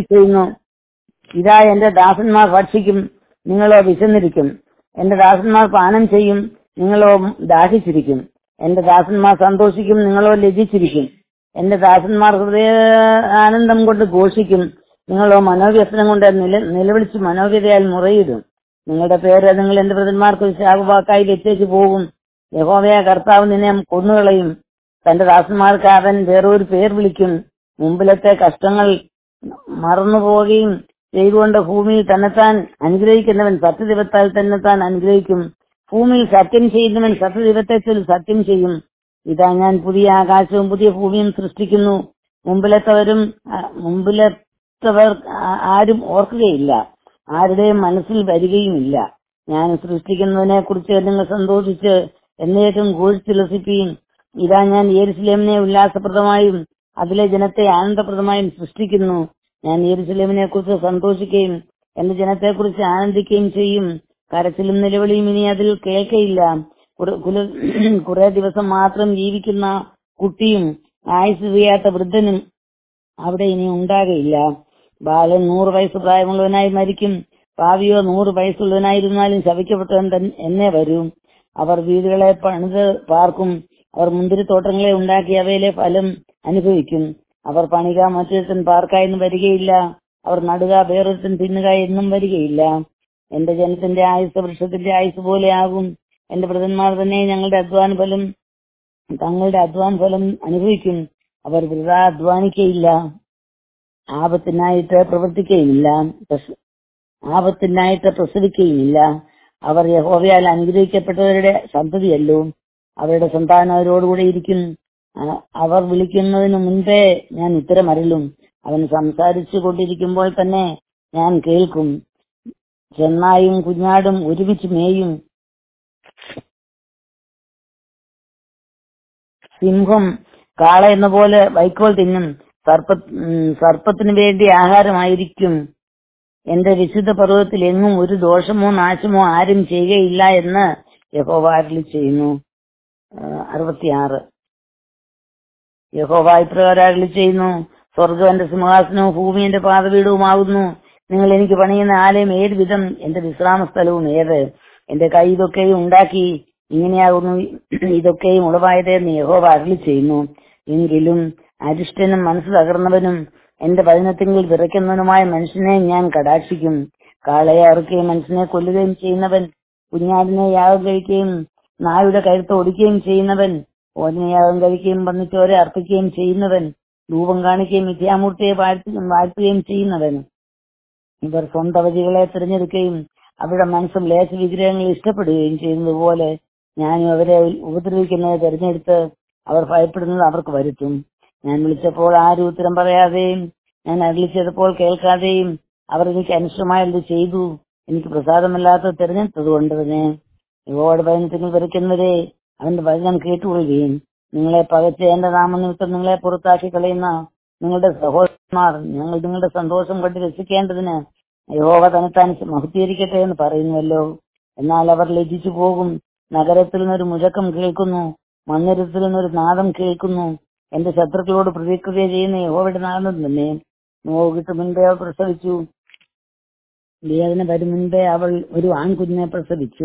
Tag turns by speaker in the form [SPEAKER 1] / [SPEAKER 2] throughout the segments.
[SPEAKER 1] ചെയ്യുന്നു ഇതാ എന്റെ ദാസന്മാർ ഭക്ഷിക്കും നിങ്ങളോ വിശന്നിരിക്കും എന്റെ ദാസന്മാർ പാനം ചെയ്യും നിങ്ങളോ ദാഹിച്ചിരിക്കും എന്റെ ദാസന്മാർ സന്തോഷിക്കും നിങ്ങളോ ലജിച്ചിരിക്കും എന്റെ ദാസന്മാർ ഹൃദയ ആനന്ദം കൊണ്ട് ഘോഷിക്കും നിങ്ങളോ മനോവ്യസനം കൊണ്ട് നില നിലവിളിച്ച് മനോവ്യതയാൽ മുറയിടും നിങ്ങളുടെ പേര് നിങ്ങൾ എന്റെ വൃതന്മാർക്ക് ഒരു ശാപവാക്കായി വെച്ചേക്ക് പോകും യഹോവയ കർത്താവ് നിന്നെ കൊന്നുകളയും തന്റെ ദാസന്മാർക്ക് അവൻ വേറൊരു പേർ വിളിക്കും മുമ്പിലത്തെ കഷ്ടങ്ങൾ മറന്നുപോവുകയും ചെയ്തുകൊണ്ട് ഭൂമിയിൽ തന്നെത്താൻ അനുഗ്രഹിക്കുന്നവൻ സത്യദൈവത്താൽ തന്നെത്താൻ അനുഗ്രഹിക്കും ഭൂമിയിൽ സത്യം ചെയ്യുന്നവൻ സത്യദൈവത്തെ ചൊല്ലി സത്യം ചെയ്യും ഇതാ ഞാൻ പുതിയ ആകാശവും പുതിയ ഭൂമിയും സൃഷ്ടിക്കുന്നു മുമ്പിലെത്തവരും ആ, മുമ്പിലെത്തവർ ആ- ആരും ഓർക്കുകയില്ല ആരുടെയും മനസ്സിൽ വരികയുമില്ല ഞാൻ സൃഷ്ടിക്കുന്നതിനെ കുറിച്ച് നിങ്ങൾ സന്തോഷിച്ച് എന്നേക്കും ഘോഷിച്ചുല്ലസിക്കുകയും ഇതാ ഞാൻ യേരുസലേമിനെ ഉല്ലാസപ്രദമായും അതിലെ ജനത്തെ ആനന്ദപ്രദമായും സൃഷ്ടിക്കുന്നു ഞാൻ യേരുസലേമിനെ കുറിച്ച് സന്തോഷിക്കുകയും എന്റെ ജനത്തെക്കുറിച്ച് ആനന്ദിക്കുകയും ചെയ്യും കരച്ചിലും നിലവിളിയും ഇനി അതിൽ കേൾക്കയില്ല കുറെ- കുല- കുറെ ദിവസം മാത്രം ജീവിക്കുന്ന കുട്ടിയും ആയുസ് ചെയ്യാത്ത വൃദ്ധനും അവിടെ ഇനി ഉണ്ടാകയില്ല ബാലൻ നൂറ് വയസ്സ് പ്രായമുള്ളവനായി മരിക്കും ഭാവിയോ നൂറ് വയസ്സുള്ളവനായിരുന്നാലും ശവിക്കപ്പെട്ടവൻ തൻ- എന്നേ വരും അവർ വീടുകളെ പണിത് പാർക്കും അവർ മുന്തിരിത്തോട്ടങ്ങളെ ഉണ്ടാക്കി അവയിലെ ഫലം അനുഭവിക്കും അവർ പണിക മറ്റൊരുത്തൻ പാർക്കായെന്ന് വരികയില്ല അവർ നടുക വേറൊരുത്തൻ തിന്നുക എന്നും വരികയില്ല എന്റെ ജനത്തിന്റെ ആയുസ് വൃക്ഷത്തിന്റെ ആയുസ് പോലെയാകും എന്റെ വ്രതന്മാർ തന്നെ ഞങ്ങളുടെ അധ്വാന ഫലം തങ്ങളുടെ അധ്വാന ഫലം അനുഭവിക്കും അവർ വൃത അധ്വാനിക്കയില്ല ആപത്തിനായിട്ട് പ്രവർത്തിക്കുകയുമില്ല പ്രസ- ആപത്തിനായിട്ട് പ്രസവിക്കുകയുമില്ല അവർ യഹോവയാൽ അനുഗ്രഹിക്കപ്പെട്ടവരുടെ സന്തതിയല്ലോ അവരുടെ സന്താനം അവരോടുകൂടെ ഇരിക്കും ആ- അവർ വിളിക്കുന്നതിന് മുൻപേ ഞാൻ ഉത്തരമരലും അവൻ സംസാരിച്ചു കൊണ്ടിരിക്കുമ്പോൾ തന്നെ ഞാൻ കേൾക്കും ചെന്നായും കുഞ്ഞാടും ഒരുമിച്ച് മേയും സിംഹം കാള എന്ന പോലെ വൈക്കോൽ തിന്നും സർപ്പ ഉം, സർപ്പത്തിനു വേണ്ടി ആഹാരമായിരിക്കും എന്റെ വിശുദ്ധ പർവ്വതത്തിൽ എങ്ങും ഒരു ദോഷമോ നാശമോ ആരും ചെയ്യുകയില്ല എന്ന് യഹോവ അരുളി ചെയ്യുന്നു ആ, അറുപത്തിയാറ് യഹോവ ഇപ്രകാരം അരുളി ചെയ്യുന്നു സ്വർഗം എന്റെ സിംഹാസനവും ഭൂമി എന്റെ പാതവീടവുമാകുന്നു നിങ്ങൾ എനിക്ക് പണിയുന്ന ആലയം ഏത് വിധം എന്റെ വിശ്രാമ സ്ഥലവും ഏത് എന്റെ കൈ ഇതൊക്കെയും ഉണ്ടാക്കി ഇങ്ങനെയാകുന്നു ഇതൊക്കെയും ഉളവായത് എന്ന് യഹോവ അരുളി ചെയ്യുന്നു എങ്കിലും അരിഷ്ടനും മനസ്സ് തകർന്നവനും എന്റെ വചനത്തിങ്കിൽ വിറയ്ക്കുന്നവനുമായ മനുഷ്യനെ ഞാൻ കടാക്ഷിക്കും കാളയെ അറുക്കുകയും മനുഷ്യനെ കൊല്ലുകയും ചെയ്യുന്നവൻ കുഞ്ഞാടിനെ യാഗം കഴിക്കുകയും നായുടെ കഴുത്ത് ഒടിക്കുകയും ചെയ്യുന്നവൻ ഓതിനെ യാഗം കഴിക്കുകയും വന്നിച്ചോരെ അർപ്പിക്കുകയും ചെയ്യുന്നവൻ രൂപം കാണിക്കുകയും മിഥ്യാമൂർത്തിയെ വാഴ്ത്തി വാഴ്ത്തുകയും ചെയ്യുന്നവൻ ഇവർ സ്വന്തം വഴികളെ തിരഞ്ഞെടുക്കുകയും അവരുടെ മനസ്സും ലേശ വിഗ്രഹങ്ങൾ ഇഷ്ടപ്പെടുകയും ചെയ്യുന്നത് പോലെ ഞാനും അവരെ ഉപദ്രവിക്കുന്നത് തിരഞ്ഞെടുത്ത് അവർ ഭയപ്പെടുന്നത് അവർക്ക് വരുത്തും ഞാൻ വിളിച്ചപ്പോൾ ആരും ഉത്തരം പറയാതെയും ഞാൻ അരളിച്ചപ്പോൾ കേൾക്കാതെയും അവർ എനിക്ക് അനിഷ്ടമായത് ചെയ്തു എനിക്ക് പ്രസാദമല്ലാത്തത് തിരഞ്ഞെടുത്തത് കൊണ്ട് തന്നെ യുവോട് ഭയനത്തിന് വിറയ്ക്കുന്നവരെ അവന്റെ വചനം കേട്ടുകൊള്ളുകയും നിങ്ങളെ പകച്ച് എന്റെ നാമനിമിത്തം നിങ്ങളെ പുറത്താക്കി കളയുന്ന നിങ്ങളുടെ സഹോദരന്മാർ ഞങ്ങൾ നിങ്ങളുടെ സന്തോഷം കണ്ട് രസിക്കേണ്ടതിന് യഹോവ തന്നെത്താൻ മഹത്വീകരിക്കട്ടെ എന്ന് പറയുന്നുവല്ലോ എന്നാൽ അവർ ലജിച്ചു പോകും നഗരത്തിൽ നിന്നൊരു മുഴക്കം കേൾക്കുന്നു മന്ദിരത്തിൽ നിന്നൊരു നാദം കേൾക്കുന്നു എന്റെ ശത്രുക്കളോട് പ്രതിക്രിയ ചെയ്യുന്ന യഹോവയുടെ നാദം തന്നെ നോക്കിട്ട് മുൻപേ അവൾ പ്രസവിച്ചു വേദന വരും മുൻപേ അവൾ ഒരു ആൺകുഞ്ഞിനെ പ്രസവിച്ചു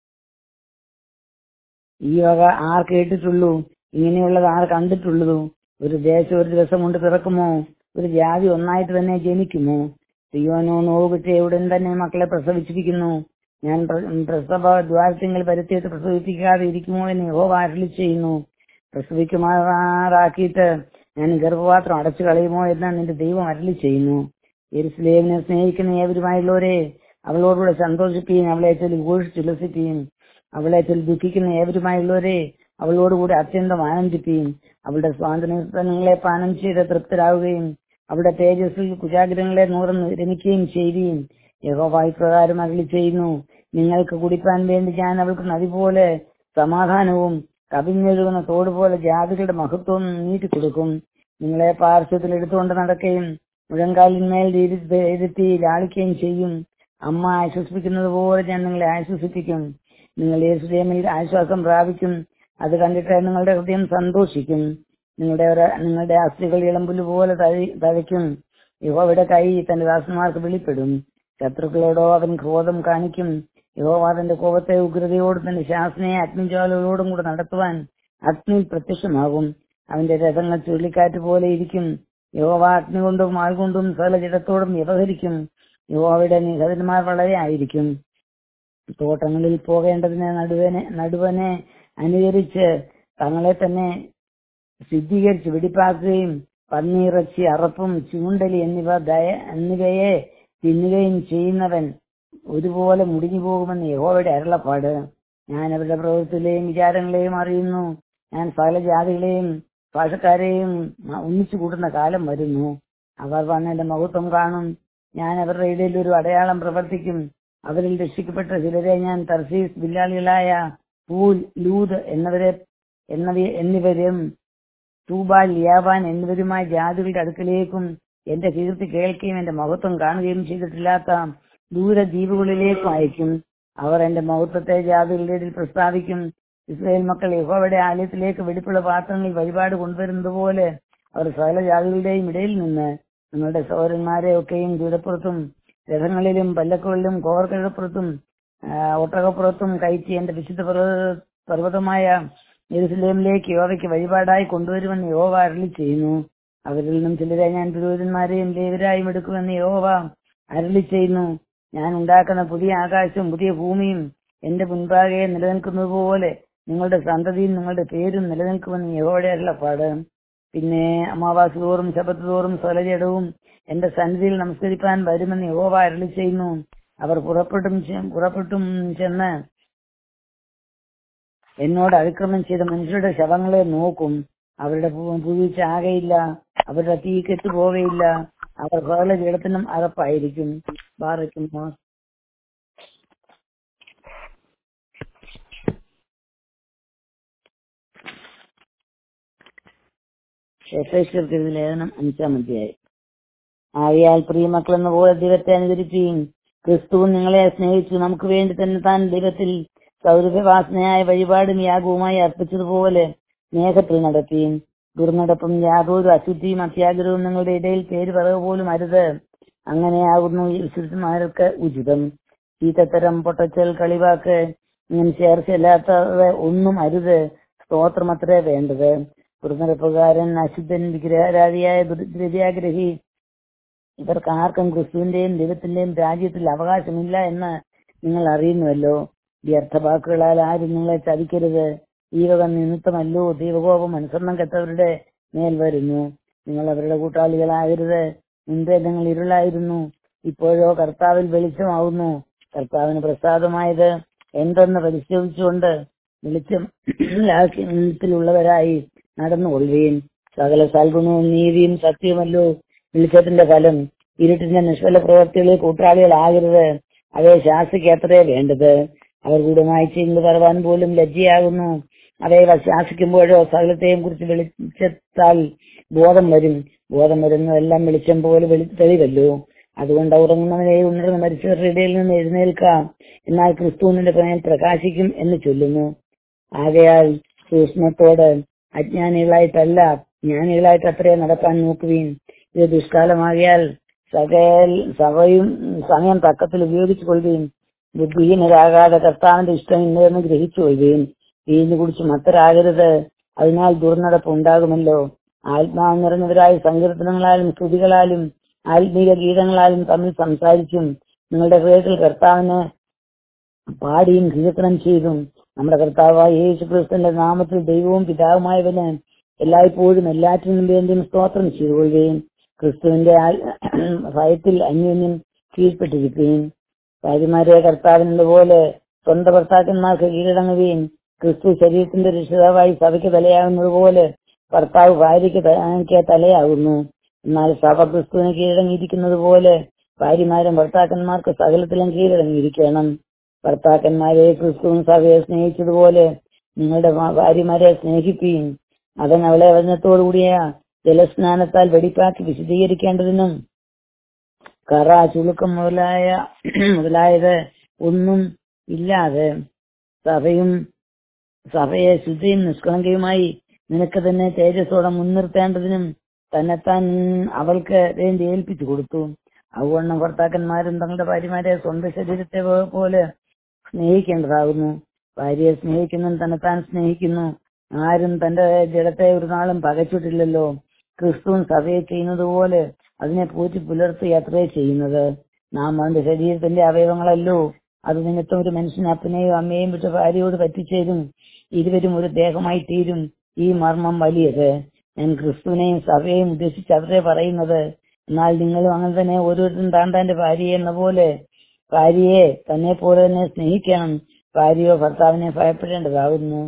[SPEAKER 1] ഈ വക ആർ കേട്ടിട്ടുള്ളൂ ഇങ്ങനെയുള്ളത് ആർ കണ്ടിട്ടുള്ളൂ ഒരു ദേശം ഒരു ദിവസം കൊണ്ട് പിറക്കുമോ ഒരു ജാതി ഒന്നായിട്ട് തന്നെ ജനിക്കുമോ സിയോനോ നോവിട്ട് ഉടൻ തന്നെ മക്കളെ പ്രസവിച്ചിരിക്കുന്നു ഞാൻ പ്ര- പ്രസവ ദ്വാരത്തിങ്ങൾ വരുത്തിയിട്ട് പ്രസവിപ്പിക്കാതെ ഇരിക്കുമോ എന്ന് യഹോവ അരുളി ചെയ്യുന്നു പ്രസവിക്കുമാറാക്കിയിട്ട് ഞാൻ ഗർഭപാത്രം അടച്ചു കളയുമോ എന്ന് നിന്റെ ദൈവം അരുളി ചെയ്യുന്നു യെരുസലേമിനെ സ്നേഹിക്കുന്ന ഏവരുമായുള്ളവരെ അവളോടുകൂടെ സന്തോഷിക്കുകയും അവളെ ചൊല്ലി ഘോഷിച്ചുല്ലസിക്കുകയും അവളെ ചൊല്ലി ദുഃഖിക്കുന്ന ഏവരുമായുള്ളവരെ അവളോടുകൂടി അത്യന്തം ആനന്ദിക്കുകയും അവളുടെ സ്വാതന്ത്ര്യങ്ങളെ പാനം ചെയ്ത് തൃപ്തരാകുകയും അവളുടെ തേജസ്സിൽ കുശാഗ്രഹങ്ങളെ നൂറന്ന് രമിക്കുകയും ചെയ്യുകയും യഹോവ ഇപ്രകാരം അരുളി ചെയ്യുന്നു നിങ്ങൾക്ക് കുടിപ്പാൻ വേണ്ടി ഞാൻ അവൾക്ക് നദി പോലെ സമാധാനവും കവിഞ്ഞൊഴുകുന്ന തോട് പോലെ ജാതികളുടെ മഹത്വവും നീട്ടി കൊടുക്കും നിങ്ങളെ പാർശ്വത്തിൽ എടുത്തുകൊണ്ട് നടക്കുകയും മുഴങ്കാലിന്മേൽ ഇരുത്തി- ഇരുത്തി ലാളിക്കുകയും ചെയ്യും അമ്മ ആശ്വസിപ്പിക്കുന്നത് പോലെ ഞാൻ നിങ്ങളെ ആശ്വസിപ്പിക്കും നിങ്ങൾ യേശുദേമിൽ ആശ്വാസം പ്രാപിക്കും അത് കണ്ടിട്ട് നിങ്ങളുടെ ഹൃദയം സന്തോഷിക്കും നിങ്ങളുടെ ഒരു- നിങ്ങളുടെ അസ്ഥികൾ ഇളമ്പുല് പോലെ തഴി- തഴയ്ക്കും യഹോവയുടെ കൈ തന്റെ ദാസന്മാർക്ക് വെളിപ്പെടും ശത്രുക്കളോടോ അവൻ ക്രോധം കാണിക്കും യഹോവ തന്റെ കോപത്തെ ഉഗ്രതയോടും തന്റെ ശാസനയെ അഗ്നിജ്വാലകളോടും കൂടെ നടത്തുവാൻ അഗ്നിയിൽ പ്രത്യക്ഷമാകും അവന്റെ രഥങ്ങൾ ചുഴലിക്കാറ്റ് പോലെ ഇരിക്കും യഹോവ അഗ്നി കൊണ്ടും ആൾ കൊണ്ടും സകല ജഡത്തോടും വ്യവഹരിക്കും യഹോവയുടെ നിഹതന്മാർ വളരെ ആയിരിക്കും തോട്ടങ്ങളിൽ പോകേണ്ടതിന് നടുവനെ നടുവനെ അനുകരിച്ച് തങ്ങളെ തന്നെ ശുദ്ധീകരിച്ച് വെടിപ്പാക്കുകയും പന്നിയിറച്ചി അറപ്പും ചൂണ്ടലി എന്നിവ ദയ എന്നിവയെ തിന്നുകയും ചെയ്യുന്നവൻ ഒരുപോലെ മുടിഞ്ഞു പോകുമെന്ന് യഹോവയുടെ അരുളപ്പാട് ഞാൻ അവരുടെ പ്രവൃത്തിയിലെയും വിചാരങ്ങളെയും അറിയുന്നു ഞാൻ സകല ജാതികളെയും ഭാഷക്കാരെയും ഒന്നിച്ചു കൂട്ടുന്ന കാലം വരുന്നു അവർ വന്ന് എന്റെ മഹത്വം കാണും ഞാൻ അവരുടെ ഇടയിൽ ഒരു അടയാളം പ്രവർത്തിക്കും അവരിൽ രക്ഷിക്കപ്പെട്ട ചിലരെ ഞാൻ തർസീസ് ബില്ലാളികളായ പൂൽ ലൂത് എന്നവരെ എന്നവ എന്നിവരും തൂബാൽ ലിയാബാൻ എന്നിവരുമായ ജാതികളുടെ അടുക്കലേക്കും എന്റെ കീർത്തി കേൾക്കുകയും എന്റെ മഹത്വം കാണുകയും ചെയ്തിട്ടില്ലാത്ത ദൂരദ്വീപുകളിലേക്കും അയക്കും അവർ എന്റെ മഹത്വത്തെ ജാതികളുടെ ഇടയിൽ പ്രസ്താവിക്കും ഇസ്രായേൽ മക്കൾ യഹോവയുടെ ആലയത്തിലേക്ക് വെടിപ്പുള്ള പാത്രങ്ങളിൽ വഴിപാട് കൊണ്ടുവരുന്നത് പോലെ അവർ സകല ജാതികളുടെയും ഇടയിൽ നിന്ന് നിങ്ങളുടെ സഹോദരന്മാരെ ഒക്കെയും ദൂരപ്പുറത്തും രഥങ്ങളിലും പല്ലക്കുകളിലും കോവർക്കഴപ്പുറത്തും ഒട്ടകപ്പുറത്തും കയറ്റി എന്റെ വിശുദ്ധ പർവ്വത- പർവ്വതമായ യെരുസലേമിലേക്ക് യോവയ്ക്ക് വഴിപാടായി കൊണ്ടുവരുമെന്ന് യോവ അരളി ചെയ്യുന്നു അവരിൽ നിന്നും ചിലരെ ഞാൻ പുരോഹിതന്മാരെയും ലേവരായും എടുക്കുമെന്ന് യോവ അരളി ചെയ്യുന്നു ഞാൻ ഉണ്ടാക്കുന്ന പുതിയ ആകാശവും പുതിയ ഭൂമിയും എന്റെ മുൻപാകെ നിലനിൽക്കുന്നത് പോലെ നിങ്ങളുടെ സന്തതിയും നിങ്ങളുടെ പേരും നിലനിൽക്കുമെന്ന് യഹോയുടെ അരുളപ്പാട് പിന്നെ അമാവാസി തോറും ശബത്ത് തോറും സ്വലജടവും എന്റെ സന്നിധിയിൽ നമസ്കരിക്കാൻ വരുമെന്ന് യഹോവ അരളി ചെയ്യുന്നു അവർ പുറപ്പെട്ടും ചെ- പുറപ്പെട്ടും ചെന്ന് എന്നോട് അതിക്രമം ചെയ്ത മനുഷ്യരുടെ ശവങ്ങളെ നോക്കും അവരുടെ പുഴുച്ച ആകയില്ല അവരുടെ തീ കെട്ടുപോകയില്ല അവർ സകല ജഡത്തിനും അകപ്പായിരിക്കും ബാറയ്ക്കുമോ എഫേഷ്യർക്ക് ലേഖനം അഞ്ചാം അധ്യായം ആകയാൽ പ്രിയമക്കളെന്ന പോലെ ദൈവത്തെ അനുകരിക്കുകയും ക്രിസ്തു നിങ്ങളെ സ്നേഹിച്ചു നമുക്ക് വേണ്ടി തന്നെ താൻ ദൈവത്തിൽ സൗരഭ്യവാസനയായ വഴിപാടും യാഗവുമായി അർപ്പിച്ചതുപോലെ സ്നേഹത്തിൽ നടത്തിയും ദുർനടപ്പും യാതൊരു അശുദ്ധിയും അത്യാഗ്രഹവും നിങ്ങളുടെ ഇടയിൽ പേര് പറയുക പോലും അരുത് അങ്ങനെയാകുന്നു ഈ വിശുദ്ധന്മാർക്ക് ഉചിതം ചീത്തത്തരം പൊട്ടച്ചൽ കളിവാക്ക് ഇങ്ങനെ ചേർച്ചയില്ലാത്തത് ഒന്നും അരുത് സ്തോത്രമത്രേ വേണ്ടത് ദുർനടപ്പുകാരൻ അശുദ്ധൻ വിഗ്രഹാരാധിയായ ദ്രവ്യാഗ്രഹി ഇവർക്ക് ആർക്കും ക്രിസ്തുവിന്റെയും ദൈവത്തിന്റെയും രാജ്യത്തിൽ അവകാശമില്ല എന്ന് നിങ്ങൾ അറിയുന്നുവല്ലോ വ്യർത്ഥവാക്കുകളാൽ ആരും നിങ്ങളെ ചതിക്കരുത് ഈ വക നിമിത്തമല്ലോ ദൈവകോപം അനുസരണം കെട്ടവരുടെ മേൽ വരുന്നു നിങ്ങൾ അവരുടെ കൂട്ടാളികളാകരുത് മുൻപേ നിങ്ങൾ ഇരുളായിരുന്നു ഇപ്പോഴോ കർത്താവിൽ വെളിച്ചമാവുന്നു കർത്താവിന് പ്രസാദമായത് എന്തെന്ന് പരിശോധിച്ചുകൊണ്ട് വെളിച്ചം ലാസ്യത്തിലുള്ളവരായി നടന്നുകൊള്ളുകയും സകല സൽഗുണവും നീതിയും സത്യവുമല്ലോ വെളിച്ചത്തിന്റെ ഫലം ഇരുട്ടിന്റെ നിഷ്ഫല പ്രവർത്തികളിൽ കൂട്ടാളികളാകരുത് അവയെ ശാസിക്കത്രേ വേണ്ടത് അവർ ഗൂഢമായി ചെയ്യുന്നത് പറവാൻ പോലും ലജ്ജയാകുന്നു അവയെ ശാസിക്കുമ്പോഴോ സകലത്തെയും കുറിച്ച് വെളിച്ചത്താൽ ബോധം വരും ബോധം വരുന്നതെല്ലാം വെളിച്ചം പോലെ വെളി തെളിവല്ലോ അതുകൊണ്ട് ഉറങ്ങുന്നവനെ ഉണർന്ന് മരിച്ചവരുടെ ഇടയിൽ നിന്ന് എഴുന്നേൽക്കാം എന്നാൽ ക്രിസ്തു നിന്റെ മേൽ പ്രകാശിക്കും എന്ന് ചൊല്ലുന്നു ആകയാൽ സൂക്ഷ്മത്തോട് അജ്ഞാനികളായിട്ടല്ല ജ്ഞാനികളായിട്ട് അത്രേ നടക്കാൻ നോക്കുകയും ഇത് ദുഷ്കാലമാകിയാൽ സകൽ സഭയും സമയം തക്കത്തിൽ ഉപയോഗിച്ചു കൊള്ളുകയും ബുദ്ധിഹീനരാകാതെ കർത്താവിന്റെ ഇഷ്ടം ഇന്നതെന്ന് ഗ്രഹിച്ചു കൊള്ളുകയും വീഞ്ഞു കുടിച്ച് മത്തരാകരുത് അതിനാൽ ദുർനടപ്പ് ഉണ്ടാകുമല്ലോ ആത്മാവ് നിറഞ്ഞവരായ സങ്കീർത്തനങ്ങളാലും സ്തുതികളാലും ആത്മീയ ഗീതങ്ങളാലും തമ്മിൽ സംസാരിച്ചും നിങ്ങളുടെ ഹൃദയത്തിൽ കർത്താവിന് പാടിയും കീർത്തനം ചെയ്തും നമ്മുടെ കർത്താവായ യേശു ക്രിസ്തുവിന്റെ നാമത്തിൽ ദൈവവും പിതാവുമായവന് എല്ലായ്പ്പോഴും എല്ലാറ്റിനും വേണ്ടിയും സ്തോത്രം ചെയ്തുകൊള്ളുകയും ക്രിസ്തുവിന്റെ ഭയത്തിൽ അന്യോന്യം കീഴ്പ്പെട്ടിരിക്കുകയും ഭാര്യമാരെ കർത്താവിനുള്ളപോലെ സ്വന്തം ഭർത്താക്കന്മാർക്ക് കീഴടങ്ങുകയും ക്രിസ്തു ശരീരത്തിന്റെ രക്ഷിതാവായി സഭയ്ക്ക് തലയാകുന്നത് പോലെ ഭർത്താവ് ഭാര്യയ്ക്ക് ത- തലയാകുന്നു എന്നാൽ സഭ ക്രിസ്തുവിന് കീഴടങ്ങിയിരിക്കുന്നത് പോലെ ഭാര്യമാരും ഭർത്താക്കന്മാർക്ക് സകലത്തിലും കീഴടങ്ങിയിരിക്കണം ഭർത്താക്കന്മാരെ ക്രിസ്തുവും സഭയെ സ്നേഹിച്ചതുപോലെ നിങ്ങളുടെ ഭാ- ഭാര്യമാരെ സ്നേഹിക്കുകയും അവൻ അവളെ വചനത്തോടുകൂടിയ ജലസ്നാനത്താൽ വെടിപ്പാക്കി വിശദീകരിക്കേണ്ടതിനും കറ ചുളുക്കം മുതലായ മുതലായത് ഒന്നും ഇല്ലാതെ സഭയും സഭയെ ശുദ്ധിയും നിഷ്കളങ്കയുമായി നിനക്ക് തന്നെ തേജസ്സോടെ മുൻനിർത്തേണ്ടതിനും തന്നെത്താൻ അവൾക്ക് വേണ്ടി ഏൽപ്പിച്ചു കൊടുത്തു അതുകൊണ്ട് ഭർത്താക്കന്മാരും തങ്ങളുടെ ഭാര്യമാരെ സ്വന്തം ശരീരത്തെ പോ- പോലെ സ്നേഹിക്കേണ്ടതാകുന്നു ഭാര്യയെ സ്നേഹിക്കുന്നവൻ തന്നെത്താൻ സ്നേഹിക്കുന്നു ആരും തന്റെ ജഡത്തെ ഒരു നാളും പകച്ചിട്ടില്ലല്ലോ ക്രിസ്തുവും സഭയെ ചെയ്യുന്നത് പോലെ അതിനെ പോറ്റി പുലർത്തി അത്രേ ചെയ്യുന്നത് നാം അവന്റെ ശരീരത്തിന്റെ അവയവങ്ങളല്ലോ അത് നിമിത്തം ഒരു മനുഷ്യൻ അപ്പനെയും അമ്മയെയും വിട്ട് ഭാര്യയോട് പറ്റിച്ചേരും ഇരുവരും ഒരു ദേഹമായി തീരും ഈ മർമ്മം വലിയത് ഞാൻ ക്രിസ്തുവിനെയും സഭയെയും ഉദ്ദേശിച്ച് അവരെ പറയുന്നത് എന്നാൽ നിങ്ങളും അങ്ങനെ തന്നെ ഓരോരുത്തരും താൻ തന്റെ ഭാര്യയെ എന്ന പോലെ ഭാര്യയെ തന്നെ പോലെ തന്നെ സ്നേഹിക്കണം ഭാര്യയോ ഭർത്താവിനെ ഭയപ്പെടേണ്ടതാകുന്നു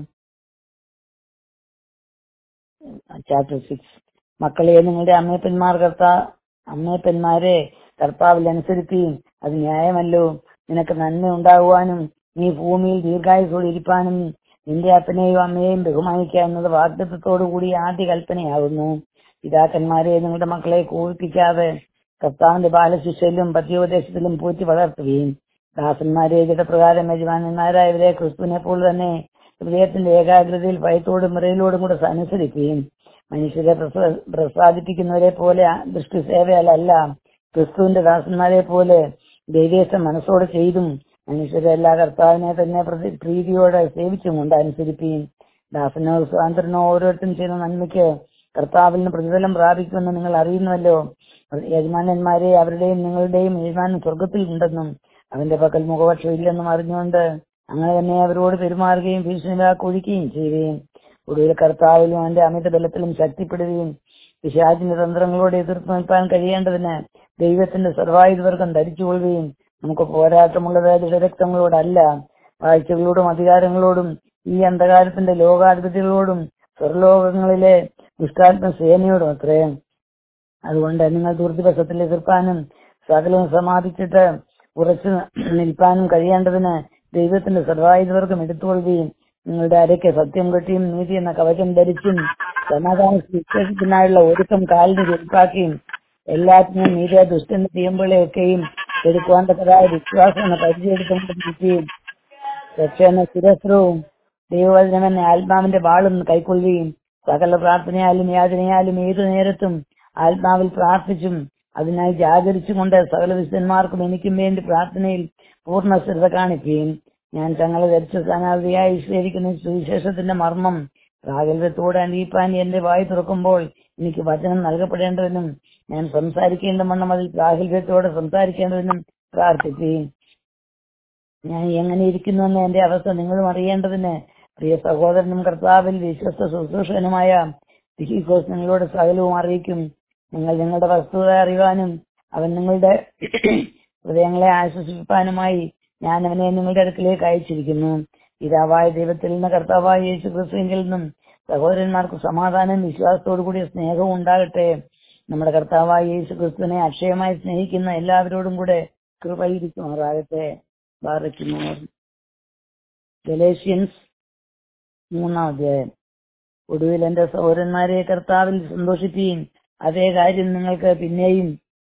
[SPEAKER 1] ചാപ്റ്റർ സിക്സ് മക്കളെ നിങ്ങളുടെ അമ്മയപ്പന്മാർ കർത്താ അമ്മയപ്പന്മാരെ കർത്താവിൽ അനുസരിക്കുകയും അത് ന്യായമല്ലോ നിനക്ക് നന്മ ഉണ്ടാകുവാനും നീ ഭൂമിയിൽ ദീർഘായുസോടെ ഇരിപ്പാനും നിന്റെ അപ്പനെയും അമ്മയെയും ബഹുമാനിക്കുക എന്നത് വാഗ്ദത്വത്തോടു കൂടി ആദ്യ കൽപ്പനയാകുന്നു പിതാക്കന്മാരെ നിങ്ങളുടെ മക്കളെ കോപിപ്പിക്കാതെ കർത്താവിന്റെ ബാലശിക്ഷയിലും പത്യോപദേശത്തിലും പോറ്റി വളർത്തുകയും ദാസന്മാരെ ജഡപ്രകാരം യജമാനന്മാരായവരെ ക്രിസ്തുവിനെ പോലെ തന്നെ ഹൃദയത്തിന്റെ ഏകാഗ്രതയിൽ ഭയത്തോടും മിറയിലോടും കൂടെ അനുസരിക്കുകയും മനുഷ്യരെ പ്രസ- പ്രസാദിപ്പിക്കുന്നവരെ പോലെ ദൃഷ്ടി സേവയല്ല ക്രിസ്തുവിന്റെ ദാസന്മാരെ പോലെ ദൈവേശം മനസ്സോടെ ചെയ്തും മനുഷ്യരെ എല്ലാ കർത്താവിനെ തന്നെ പ്രതി- പ്രീതിയോടെ സേവിച്ചും കൊണ്ട് അനുസരിക്കുകയും ദാസനോ സ്വാതന്ത്രനോ ഓരോരുത്തരും ചെയ്യുന്ന നന്മയ്ക്ക് കർത്താവിൽ നിന്ന് പ്രതിഫലം പ്രാപിക്കുമെന്ന് നിങ്ങൾ അറിയുന്നുവല്ലോ യജമാനന്മാരെ അവരുടെയും നിങ്ങളുടെയും യജമാനൻ സ്വർഗത്തിൽ ഉണ്ടെന്നും അവന്റെ പക്കൽ മുഖപക്ഷം ഇല്ലെന്നും അറിഞ്ഞുകൊണ്ട് അങ്ങനെ തന്നെ അവരോട് പെരുമാറുകയും ഭീഷണിവാക്കൊഴിക്കുകയും ചെയ്യുകയും ഒടുവിൽ കർത്താവിലും അവന്റെ അമിത ബലത്തിലും ശക്തിപ്പെടുകയും പിശാചിന്റെ തന്ത്രങ്ങളോട് എതിർത്ത് നിൽപ്പാൻ കഴിയേണ്ടതിന് ദൈവത്തിന്റെ സർവായുധവർഗം ധരിച്ചുകൊള്ളുകയും നമുക്ക് പോരാട്ടമുള്ളത് ദൃഢരക്തങ്ങളോടല്ല കാഴ്ചകളോടും അധികാരങ്ങളോടും ഈ അന്ധകാരത്തിന്റെ ലോകാധിപതികളോടും സ്വർലോകങ്ങളിലെ ദുഷ്ടാത്മ സേനയോടും അത്രേ അതുകൊണ്ട് നിങ്ങൾ ദുർദിവസത്തിൽ എതിർപ്പാനും സകലവും സമാപിച്ചിട്ട് ഉറച്ചു നിൽപ്പാനും കഴിയേണ്ടതിന് ദൈവത്തിന്റെ സർവായുധവർഗം എടുത്തുകൊള്ളുകയും നിങ്ങളുടെ അരയ്ക്ക് സത്യം കെട്ടിയും നീതി എന്ന കവചം ധരിച്ചും സമാധാന വിശേഷത്തിനായുള്ള ഒരുക്കം കാലിന് ചെറുപ്പാക്കിയും എല്ലാത്തിനും നീതിയ ദുഷ്ടന്റെ തീയമ്പുകളെയൊക്കെയും എടുക്കുവാണ്ടതായ വിശ്വാസം എന്ന പരിചയെടുത്തുകൊണ്ട് നിൽക്കുകയും രക്ഷയെന്ന ശിരസ്ത്രവും ദൈവവചനമെന്ന ആത്മാവിന്റെ വാളും കൈക്കൊള്ളുകയും സകല പ്രാർത്ഥനയാലും യാചനയാലും ഏതു നേരത്തും ആത്മാവിൽ പ്രാർത്ഥിച്ചും അതിനായി ജാഗരിച്ചും കൊണ്ട് സകല വിശുദ്ധന്മാർക്കും എനിക്കും വേണ്ടി പ്രാർത്ഥനയിൽ പൂർണ്ണ ശ്രദ്ധ കാണിക്കുകയും ഞാൻ തങ്ങളെ ധരിച്ച സ്ഥാനാർത്ഥിയായി വിശദീകരിക്കുന്ന സുവിശേഷത്തിന്റെ മർമ്മം പ്രാഗൽഭ്യത്തോടെ അറിയിപ്പാൻ എന്റെ വായി തുറക്കുമ്പോൾ എനിക്ക് വചനം നൽകപ്പെടേണ്ടതിനും ഞാൻ സംസാരിക്കേണ്ട വണ്ണം അതിൽ പ്രാഗൽഭ്യത്തോടെ സംസാരിക്കേണ്ടതിനും പ്രാർത്ഥിക്കുകയും ഞാൻ എങ്ങനെ ഇരിക്കുന്നുവെന്ന് എന്റെ അവസ്ഥ നിങ്ങളും അറിയേണ്ടതിന് പ്രിയ സഹോദരനും കർത്താവിൽ വിശ്വസ്ത ശുശ്രൂഷകനുമായ തിഹിക്കോസ് നിങ്ങളോട് സകലവും അറിയിക്കും നിങ്ങൾ നിങ്ങളുടെ വസ്തുത അറിയുവാനും അവൻ നിങ്ങളുടെ ഹൃദയങ്ങളെ ആശ്വസിപ്പാനുമായി ഞാൻ അവനെ നിങ്ങളുടെ അടുക്കിലേക്ക് അയച്ചിരിക്കുന്നു പിതാവായ ദൈവത്തിൽ നിന്ന് കർത്താവായ യേശു ക്രിസ്തുവിൽ നിന്നും സഹോദരന്മാർക്ക് സമാധാനം വിശ്വാസത്തോടു കൂടിയ സ്നേഹവും ഉണ്ടാകട്ടെ നമ്മുടെ കർത്താവായ യേശു ക്രിസ്തുവിനെ അക്ഷയമായി സ്നേഹിക്കുന്ന എല്ലാവരോടും കൂടെ കൃപയിരിക്കുമാറാകട്ടെ ബാറയ്ക്കുമോർ ഗലേഷ്യൻസ് മൂന്നാം അധ്യായം ഒടുവിൽ എന്റെ സഹോദരന്മാരെ കർത്താവിൽ സന്തോഷിക്കുകയും അതേ കാര്യം നിങ്ങൾക്ക് പിന്നെയും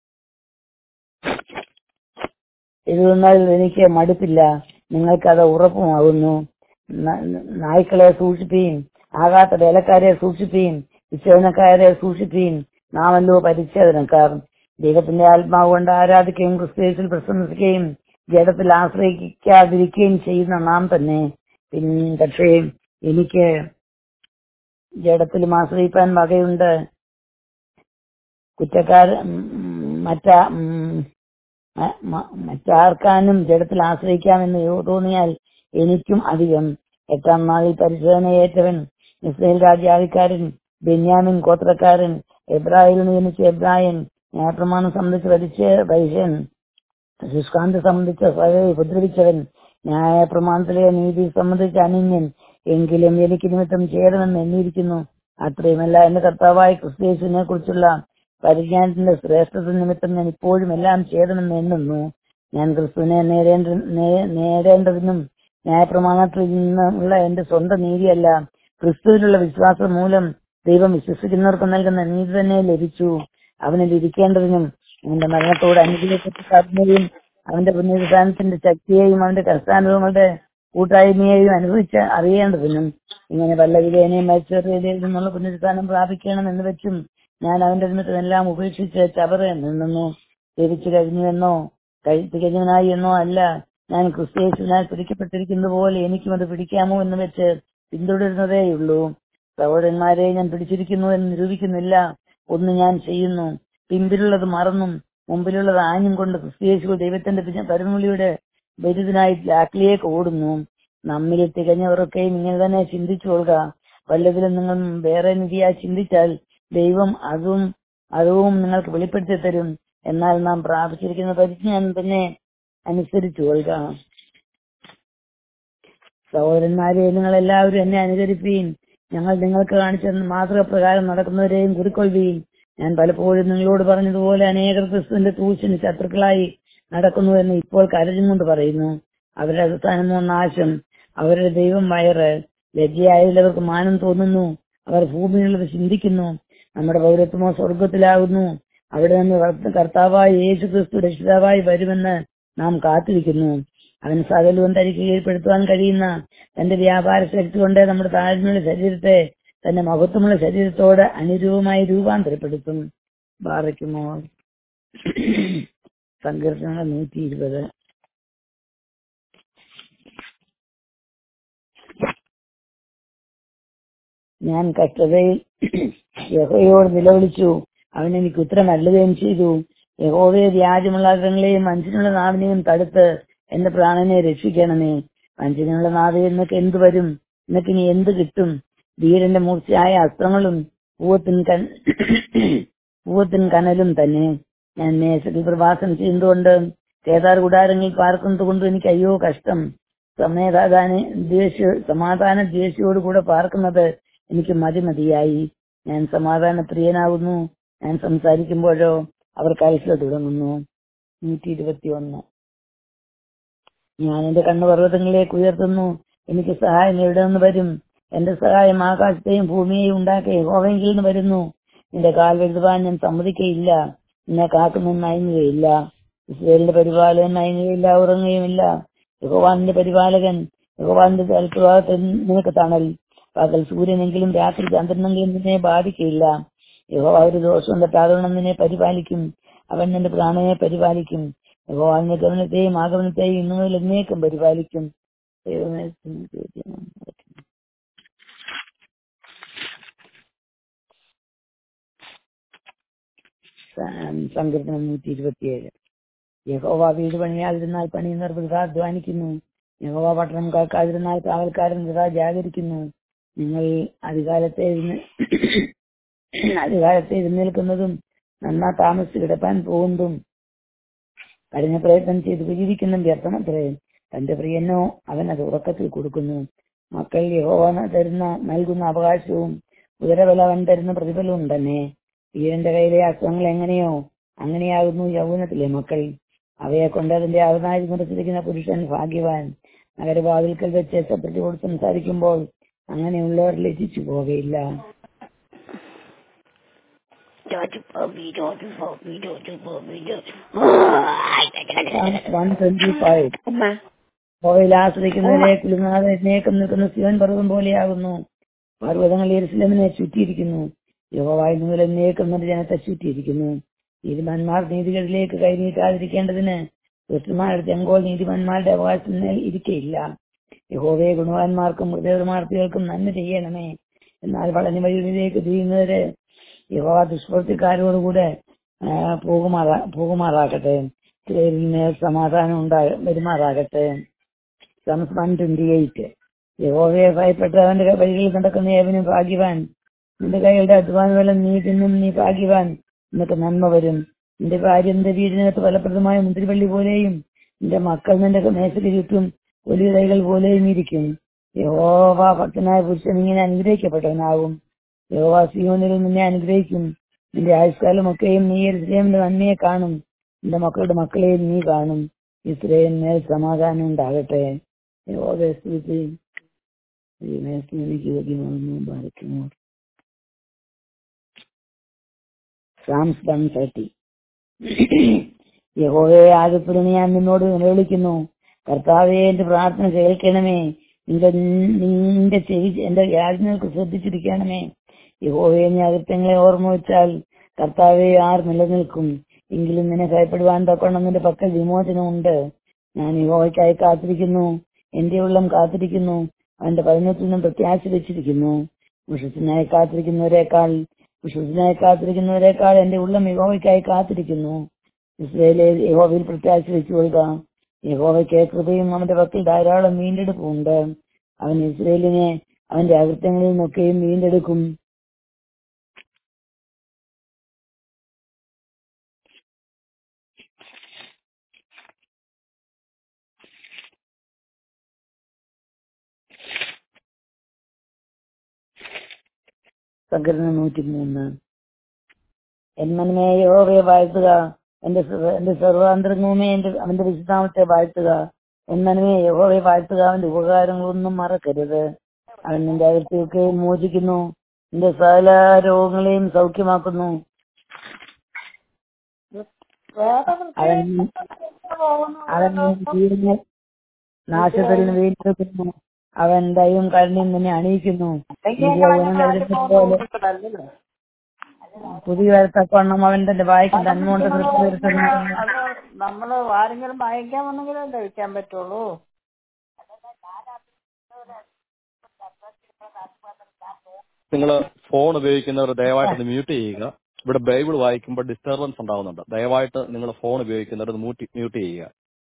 [SPEAKER 1] എഴുതുന്നതിൽ എനിക്ക് മടുപ്പില്ല നിങ്ങൾക്കത് ഉറപ്പുമാകുന്നു ന- നായ്ക്കളെ സൂക്ഷിക്കുകയും ആകാത്ത വേലക്കാരെ സൂക്ഷിക്കുകയും വിച്ഛേദനക്കാരെ സൂക്ഷിക്കുകയും നാമല്ലോ പരിച്ഛേദനക്കാർ ദൈവത്തിന്റെ ആത്മാവ് കൊണ്ട് ആരാധിക്കുകയും ക്രിസ്തുവേശിൽ പ്രശംസിക്കുകയും ജഡത്തിൽ ആശ്രയിക്കാതിരിക്കുകയും ചെയ്യുന്ന നാം തന്നെ പിൻ പക്ഷേ എനിക്ക് ജഡത്തിലും ആശ്രയിപ്പാൻ വകയുണ്ട് കുറ്റക്കാർ മറ്റ ഉം, മ- മ- മറ്റാർക്കാനും ജഡത്തിൽ ആശ്രയിക്കാമെന്ന് തോന്നിയാൽ എനിക്കും അധികം എട്ടാം നാളിൽ പരിശോധനയേറ്റവൻ ഇസ്രയേൽ രാജ്യാധികാരൻ ബെന്യാമിൻ ഗോത്രക്കാരൻ എബ്രാഹിൽ നിയമിച്ച എബ്രായൻ ന്യായപ്രമാണം സംബന്ധിച്ച് ഭരിച്ച പൈസൻ ശുഷ്കാന്തി സംബന്ധിച്ച സ്വയം ഉപദ്രവിച്ചവൻ ന്യായപ്രമാണത്തിലെ നീതി സംബന്ധിച്ച അനിന്യൻ എങ്കിലും എനിക്ക് നിമിത്തം ചേരണമെന്ന് എണ്ണിയിരിക്കുന്നു അത്രയുമല്ല എന്റെ കർത്താവായ ക്രിസ്തേശുവിനെ കുറിച്ചുള്ള പരിജ്ഞാനത്തിന്റെ ശ്രേഷ്ഠത നിമിത്തം ഞാൻ ഇപ്പോഴും എല്ലാം ചേരണമെന്ന് എണ്ണുന്നു ഞാൻ ക്രിസ്തുവിനെ നേടേണ്ട നേ- നേടേണ്ടതിനും ന്യായപ്രമാണത്തിൽ നിന്നുള്ള എന്റെ സ്വന്തം നീതിയല്ല ക്രിസ്തുവിലുള്ള വിശ്വാസം മൂലം ദൈവം വിശ്വസിക്കുന്നവർക്ക് നൽകുന്ന നീതി തന്നെ ലഭിച്ചു അവനിൽ ഇരിക്കേണ്ടതിനും അവന്റെ മരണത്തോട് അനുഗ്രഹിക്കപ്പെട്ട ആത്മീയയും അവന്റെ പുനരുദ്ധാനത്തിന്റെ ശക്തിയെയും അവന്റെ കർത്താനുഭവങ്ങളുടെ കൂട്ടായ്മയെയും അനുഭവിച്ച് അറിയേണ്ടതിനും ഇങ്ങനെ വല്ല വിധേനയും മരിച്ചവരുടെ നിന്നുള്ള പുനരുദ്ധാനം പ്രാപിക്കണം എന്ന് വെച്ചും ഞാൻ അവന്റെ നിമിത്തം എല്ലാം ഉപേക്ഷിച്ച് ചവറ് നിന്നു തിരിച്ചു കഴിഞ്ഞുവെന്നോ കഴി- തികഞ്ഞവനായി എന്നോ അല്ല ഞാൻ ക്രിസ്തേശുവിനാൽ പിടിക്കപ്പെട്ടിരിക്കുന്നത് പോലെ എനിക്കും അത് പിടിക്കാമോ എന്ന് വെച്ച് പിന്തുടരുന്നതേയുള്ളൂ സഹോദരന്മാരെ ഞാൻ പിടിച്ചിരിക്കുന്നു എന്ന് നിരൂപിക്കുന്നില്ല ഒന്ന് ഞാൻ ചെയ്യുന്നു പിമ്പിലുള്ളത് മറന്നും മുമ്പിലുള്ളത് ആഞ്ഞും കൊണ്ട് ക്രിസ്തേശു ദൈവത്തിന്റെ പിന്ന- പരമവിളിയുടെ ബലിതനായി ലാക്കിലേക്ക് ഓടുന്നു നമ്മിൽ തികഞ്ഞവരൊക്കെയും ഇങ്ങനെ തന്നെ ചിന്തിച്ചു കൊള്ളുക വല്ലതിലും നിങ്ങൾ വേറെ നിധിയായി ചിന്തിച്ചാൽ ദൈവം അതും അതും നിങ്ങൾക്ക് വെളിപ്പെടുത്തി തരും എന്നാൽ നാം പ്രാപിച്ചിരിക്കുന്ന പരിജ്ഞാനം തന്നെ അനുസരിച്ചു കൊള്ളുക സഹോദരന്മാരെ നിങ്ങൾ എല്ലാവരും എന്നെ അനുകരിപ്പീൻ ഞങ്ങൾ നിങ്ങൾക്ക് കാണിച്ച മാതൃകപ്രകാരം നടക്കുന്നവരെയും കുറിക്കൊള്ളുകയും ഞാൻ പലപ്പോഴും നിങ്ങളോട് പറഞ്ഞതുപോലെ അനേകർ ക്രിസ്തുവിന്റെ തൂശിന് ശത്രുക്കളായി നടക്കുന്നു എന്ന് ഇപ്പോൾ കരഞ്ഞുകൊണ്ട് പറയുന്നു അവരുടെ അവസാനമോ നാശം അവരുടെ ദൈവം വയറ് ലജ്ജയായുള്ളവർക്ക് മാനം തോന്നുന്നു അവർ ഭൂമിയിലുള്ളത് ചിന്തിക്കുന്നു നമ്മുടെ പൗരത്വമോ സ്വർഗത്തിലാകുന്നു അവിടെ നിന്ന് കർത്ത- കർത്താവായ യേശു ക്രിസ്തു രക്ഷിതാവായി വരുമെന്ന് നാം കാത്തിരിക്കുന്നു അവൻ സകലവും തനിക്ക് കീഴ്പ്പെടുത്തുവാൻ കഴിയുന്ന തന്റെ വ്യാപാര ശക്തി കൊണ്ട് നമ്മുടെ താഴ്മയുള്ള ശരീരത്തെ തന്റെ മഹത്വമുള്ള ശരീരത്തോട് അനുരൂപമായി രൂപാന്തരപ്പെടുത്തും ബാറയ്ക്കുമോ സങ്കീർത്തനങ്ങൾ നൂറ്റി ഇരുപത് ഞാൻ കഷ്ടതയിൽ യഹോയോട് നിലവിളിച്ചു അവൻ എനിക്ക് ഉത്തരം നൽകുകയും ചെയ്തു യഹോവയെ വ്യാജമുള്ള അഗ്രങ്ങളെയും മനുഷ്യനുള്ള നാവിനെയും തടുത്ത് എന്റെ പ്രാണനെ രക്ഷിക്കണമേ മനുഷ്യനുള്ള നാവ് എന്നൊക്കെ എന്ത് വരും എന്നൊക്കെ ഇനി എന്ത് കിട്ടും വീരന്റെ മൂർച്ചയായ അസ്ത്രങ്ങളും പൂവത്തിൻ കൻ പൂവത്തിൻ കനലും തന്നെ ഞാൻ മേശത്തിൽ പ്രവാസം ചെയ്യുന്നതുകൊണ്ട് കേദാർ കൂടാരങ്ങളിൽ പാർക്കുന്നത് കൊണ്ട് എനിക്ക് അയ്യോ കഷ്ടം സമാധാന ദ്വേഷ സമാധാന ദ്വേഷിയോട് കൂടെ പാർക്കുന്നത് എനിക്ക് മതിമതിയായി ഞാൻ സമാധാന പ്രിയനാകുന്നു ഞാൻ സംസാരിക്കുമ്പോഴോ അവർ കലശ തുടങ്ങുന്നു നൂറ്റി ഇരുപത്തി ഒന്ന് ഞാൻ എന്റെ കണ്ണു പർവ്വതങ്ങളിലേക്ക് ഉയർത്തുന്നു എനിക്ക് സഹായം എവിടെ നിന്ന് വരും എന്റെ സഹായം ആകാശത്തെയും ഭൂമിയെയും ഉണ്ടാക്കിയ യഹോവയെങ്കിൽ നിന്ന് വരുന്നു നിന്റെ കാൽ എഴുതുവാൻ ഞാൻ സമ്മതിക്കയില്ല നിന്നെ കാക്കുന്നൊന്നും അയങ്ങുകയില്ല ഇസ്രയേലിന്റെ പരിപാലകൻ അയങ്ങുകയില്ല ഉറങ്ങുകയുമില്ല യഹോവാന്റെ പരിപാലകൻ യഹോവാന്റെ തലത്തുഭാഗത്ത് നിനക്ക് തണൽ പകൽ സൂര്യനെങ്കിലും രാത്രി ചന്ദ്രനെങ്കിലും നിന്നെ ബാധിക്കയില്ല യഹോവ ഒരു ദോഷവും തട്ടാതോണം നിന്നെ പരിപാലിക്കും അവൻ നിന്റെ പ്രാണനെ പരിപാലിക്കും യഹോവ നിന്റെ ഗമനത്തെയും ആഗമനത്തെയും ഇന്നു മുതൽ എന്നേക്കും പരിപാലിക്കും ദൈവമേ, സങ്കീർത്തനം നൂറ്റി ഇരുപത്തിയേഴ് യഹോവ വീട് പണിയാതിരുന്നാൽ പണിയുന്നവർ വൃഥ അധ്വാനിക്കുന്നു യഹോവ പട്ടണം കാക്കാതിരുന്നാൽ കാവൽക്കാരൻ വൃഥ ജാഗരിക്കുന്നു നിങ്ങൾ അധികാരത്തെ എഴുന്ന- അധികാരത്തെ എഴുന്നേൽക്കുന്നതും നന്നാ താമസിച്ച് കിടപ്പാൻ പോകുന്നതും കഠിന പ്രയത്നം ചെയ്ത് വിജീവിക്കുന്ന വ്യർത്ഥമത്രേ തന്റെ പ്രിയനോ അവൻ അത് ഉറക്കത്തിൽ കൊടുക്കുന്നു മക്കൾ യഹോവ തരുന്ന നൽകുന്ന അവകാശവും കുതിരബല അവൻ തരുന്ന പ്രതിഫലവും തന്നെ വീരന്റെ കയ്യിലെ അസ്ത്രങ്ങൾ എങ്ങനെയോ അങ്ങനെയാകുന്നു യൗവനത്തിലെ മക്കൾ അവയെ കൊണ്ട് അതിന്റെ അവനായി നിറച്ചിരിക്കുന്ന പുരുഷൻ ഭാഗ്യവാൻ നഗരവാതിൽക്കൽ വെച്ച് ശത്രുക്കളോട് സംസാരിക്കുമ്പോൾ അങ്ങനെയുള്ളവർ ലജിച്ചു പോകയില്ല
[SPEAKER 2] George Bobby, George Bobby, George Bobby, George.
[SPEAKER 1] One twenty five
[SPEAKER 2] അമ്മ
[SPEAKER 1] ഹോയിൽ ആശ്രയിക്കുന്നവരെ കുലുങ്ങാതെ എന്നേക്കും നിൽക്കുന്ന ശിവൻ പർവ്വതം പോലെയാകുന്നു പർവ്വതങ്ങൾ യെരുസലേമിനെ ചുറ്റിയിരിക്കുന്നു യഹോവായി മുതൽ എന്നേക്കും നിന്റെ ജനത്തെ ചുറ്റിയിരിക്കുന്നു നീതിമാന്മാർ നീതികളിലേക്ക് കൈനീട്ടാതിരിക്കേണ്ടതിന് ദുഷ്ടന്മാരുടെ ചെങ്കോൾ നീതിമാന്മാരുടെ അവകാശത്തിൽ ഇരിക്കയില്ല യഹോവയെ ഗുണവാന്മാർക്കും ഹൃദയമാർത്തികൾക്കും നന്മ ചെയ്യണമേ എന്നാൽ വളഞ്ഞ വഴികളിലേക്ക് തിരിയുന്നവര് യഹോവ ദുഷ്പ്രവൃത്തിക്കാരോടുകൂടെ ആ, പോകുമാറാ പോകുമാറാകട്ടെ ഇസ്രായേലിന് സമാധാനം ഉണ്ടാ വരുമാറാകട്ടെ സംസ് വൺ ട്വന്റി എയ്റ്റ് യഹോവയെ ഭയപ്പെട്ട അവന്റെ വഴികളിൽ നടക്കുന്ന ഏവനും ഭാഗ്യവാൻ നിന്റെ കൈയുടെ അധ്വാനഫലം നീ തിന്നും നീ ഭാഗ്യവാൻ നിനക്ക് നന്മ വരും നിന്റെ ഭാര്യ നിന്റെ വീടിനകത്ത് ഫലപ്രദമായ മുന്തിരിവള്ളി പോലെയും നിന്റെ മക്കൾ നിന്റെ മേശയ്ക്ക് ചുറ്റും വലിയ കൈകൾ പോലെയും ഇരിക്കും യഹോവ ഭക്തനായ പുരുഷൻ ഇങ്ങനെ അനുഗ്രഹിക്കപ്പെട്ടവനാകും യഹോവ സിയോനിൽ നിന്നെ അനുഗ്രഹിക്കും നിന്റെ ആയുഷ്കാലമൊക്കെയും നീ ഇസ്രയേലിന്റെ നന്മയെ കാണും നിന്റെ മക്കളുടെ മക്കളെയും നീ കാണും ഇസ്രയേലിന് സമാധാനം ഉണ്ടാകട്ടെ യഹോവയെ സ്തുതി എനിക്ക് യോഗ്യമാകുന്നു ബാധിക്കുമോ സാംസ് വൺ തേർട്ടി യഹോവയെ ആദ്യപ്പെടുന്ന ഞാൻ നിന്നോട് നിലവിളിക്കുന്നു കർത്താവെ എന്റെ പ്രാർത്ഥന കേൾക്കണമേ നിന്റെ നിന്റെ ചെവി എന്റെ യാചനകൾക്ക് ശ്രദ്ധിച്ചിരിക്കണമേ യഹോവയെ നീ അകൃത്യങ്ങളെ ഓർമ്മ വെച്ചാൽ കർത്താവെ ആർ നിലനിൽക്കും എങ്കിലും നിന്നെ ഭയപ്പെടുവാൻ തക്കണം നിന്റെ പക്കൽ വിമോചനമുണ്ട് ഞാൻ യഹോവയ്ക്കായി കാത്തിരിക്കുന്നു എന്റെ ഉള്ളം കാത്തിരിക്കുന്നു അവന്റെ പതിനത്തിൽ നിന്നും പ്രത്യാശ വെച്ചിരിക്കുന്നു വിശ്വസനായി കാത്തിരിക്കുന്നവരെക്കാൾ വിശ്വസനായി കാത്തിരിക്കുന്നവരെക്കാൾ എന്റെ ഉള്ളം യഹോവയ്ക്കായി കാത്തിരിക്കുന്നു ഇസ്രയേലെ യഹോവയിൽ പ്രത്യാശ വെച്ചുകൊള്ളുക യഹോവയ്ക്ക് കൃപയും അവന്റെ പക്കൽ ധാരാളം വീണ്ടെടുപ്പുണ്ട് അവൻ ഇസ്രയേലിനെ അവന്റെ അകൃത്യങ്ങളിൽ നിന്നൊക്കെയും വീണ്ടെടുക്കും സങ്കീർണം നൂറ്റിമൂന്ന് എന്മനമേ യഹോവയെ വാഴ്ത്തുക എന്റെ സർവ- എന്റെ സർവാന്തരംഗവുമേ എന്റെ അവന്റെ വിശുദ്ധാമത്തെ വാഴ്ത്തുക എന്മനമേ യഹോവയെ വാഴ്ത്തുക അവന്റെ ഉപകാരങ്ങളൊന്നും മറക്കരുത് അവൻ നിന്റെ അകത്തേക്ക് മോചിക്കുന്നു നിന്റെ സകല രോഗങ്ങളെയും സൗഖ്യമാക്കുന്നു അവൻ അവൻ തീർന്ന് നാശത്തിൽ നിന്ന് വീണ്ടെടുക്കുന്നു അവൻ ദൈവം കരുണയും നിന്നെ അണിയിക്കുന്നു നിന്റെ യൗവനം കഴിഞ്ഞതുപോലെ പുതിയ തക്കവണ്ണം അവൻ തന്റെ വായിക്ക് തന്മോണ്ട് നൃത്തം വരുത്തുന്നു
[SPEAKER 3] അത് നമ്മള് ആരെങ്കിലും വായിക്കാൻ വന്നെങ്കിലും കഴിക്കാൻ പറ്റുള്ളൂ
[SPEAKER 4] നിങ്ങൾ ഫോൺ ഉപയോഗിക്കുന്നവർ ദയവായിട്ട് മ്യൂട്ട് ചെയ്യുക ഇവിടെ ബൈബിൾ വായിക്കുമ്പോൾ ഡിസ്റ്റർബൻസ് ഉണ്ടാവുന്നുണ്ട് ദയവായിട്ട് നിങ്ങൾ ഫോൺ ഉപയോഗിക്കുന്നവർ മ്യൂട്ട് ചെയ്യുക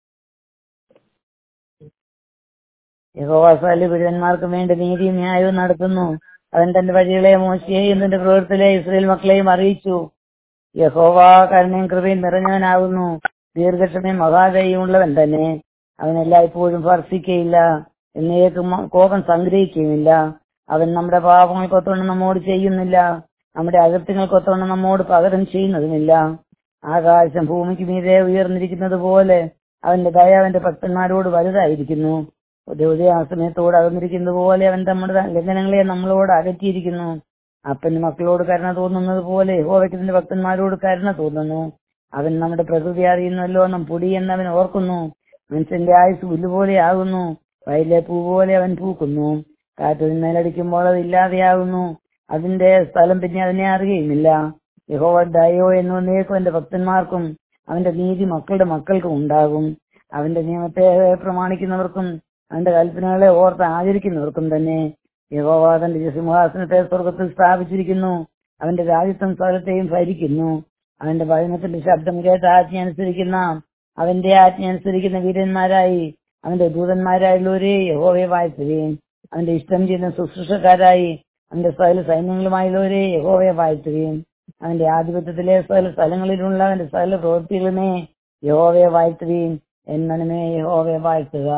[SPEAKER 1] യഹോവാസാലി പീഡിതന്മാർക്ക് വേണ്ടി നീതിയും ന്യായവും നടത്തുന്നു അവൻ തന്റെ വഴികളെ മോശയെയും തന്റെ പ്രവൃത്തിയിലെ ഇസ്രയേൽ മക്കളെയും അറിയിച്ചു യഹോവ കരുണയും കൃപയും നിറഞ്ഞവനാകുന്നു ദീർഘക്ഷമയും മഹാദയും ഉള്ളവൻ തന്നെ അവൻ എല്ലായ്പ്പോഴും ഭർഷിക്കയില്ല എന്നേക്കും കോപം സംഗ്രഹിക്കുകയുമില്ല അവൻ നമ്മുടെ പാപങ്ങൾക്കൊത്തോണം നമ്മോട് ചെയ്യുന്നില്ല നമ്മുടെ അകൃത്യങ്ങൾക്കൊത്തോണം നമ്മോട് പകരം ചെയ്യുന്നതുമില്ല ആകാശം ഭൂമിക്ക് മീതെ ഉയർന്നിരിക്കുന്നത് പോലെ അവന്റെ ദയ അവന്റെ ഭക്തന്മാരോട് വലുതായിരിക്കുന്നു ഒരു ഉദയാസമയത്തോട് അകന്നിരിക്കുന്നത് പോലെ അവൻ നമ്മുടെ ലംഘനങ്ങളെ നമ്മളോട് അകറ്റിയിരിക്കുന്നു അപ്പന് മക്കളോട് കരുണ തോന്നുന്നത് പോലെ യഹോവയ്ക്ക് ഭക്തന്മാരോട് കരുണ തോന്നുന്നു അവൻ നമ്മുടെ പ്രകൃതി അറിയുന്നല്ലോ നാം പൊടി എന്നവൻ ഓർക്കുന്നു മനുഷ്യന്റെ ആയുസ് പുല്ലുപോലെ ആകുന്നു വയലിലെ പൂ പോലെ അവൻ പൂക്കുന്നു കാറ്റതിന്മേലടിക്കുമ്പോൾ അത് ഇല്ലാതെയാകുന്നു അതിന്റെ സ്ഥലം പിന്നെ അതിനെ അറിയുമില്ല യഹോവ ദയോ എന്നേക്കും എന്റെ ഭക്തന്മാർക്കും അവന്റെ നീതി മക്കളുടെ മക്കൾക്കും ഉണ്ടാകും അവന്റെ നിയമത്തെ പ്രമാണിക്കുന്നവർക്കും അവന്റെ കൽപ്പനകളെ ഓർത്ത് ആചരിക്കുന്നവർക്കും തന്നെ യഹോവ തന്റെ സിംഹാസനത്തെ സ്വർഗത്തിൽ സ്ഥാപിച്ചിരിക്കുന്നു അവന്റെ രാജ്യത്വം സ്ഥലത്തെയും ഭരിക്കുന്നു അവന്റെ ഭജനത്തിന്റെ ശബ്ദം കേട്ട് ആജ്ഞ അനുസരിക്കുന്ന അവന്റെ ആജ്ഞ അനുസരിക്കുന്ന വീരന്മാരായി അവന്റെ ദൂതന്മാരായുള്ളവരെ യഹോവയെ വാഴ്ത്തുകയും അവന്റെ ഇഷ്ടം ചെയ്യുന്ന ശുശ്രൂഷക്കാരായി അവന്റെ സകല സൈന്യങ്ങളുമായുള്ളവരെ യഹോവയെ വാഴ്ത്തുകയും അവന്റെ ആധിപത്യത്തിലെ സകല സ്ഥലങ്ങളിലുള്ള അവന്റെ സകല പ്രവൃത്തികളുമേ യഹോവയെ വാഴ്ത്തുകയും എന്മനമേ യഹോവയെ വാഴ്ത്തുക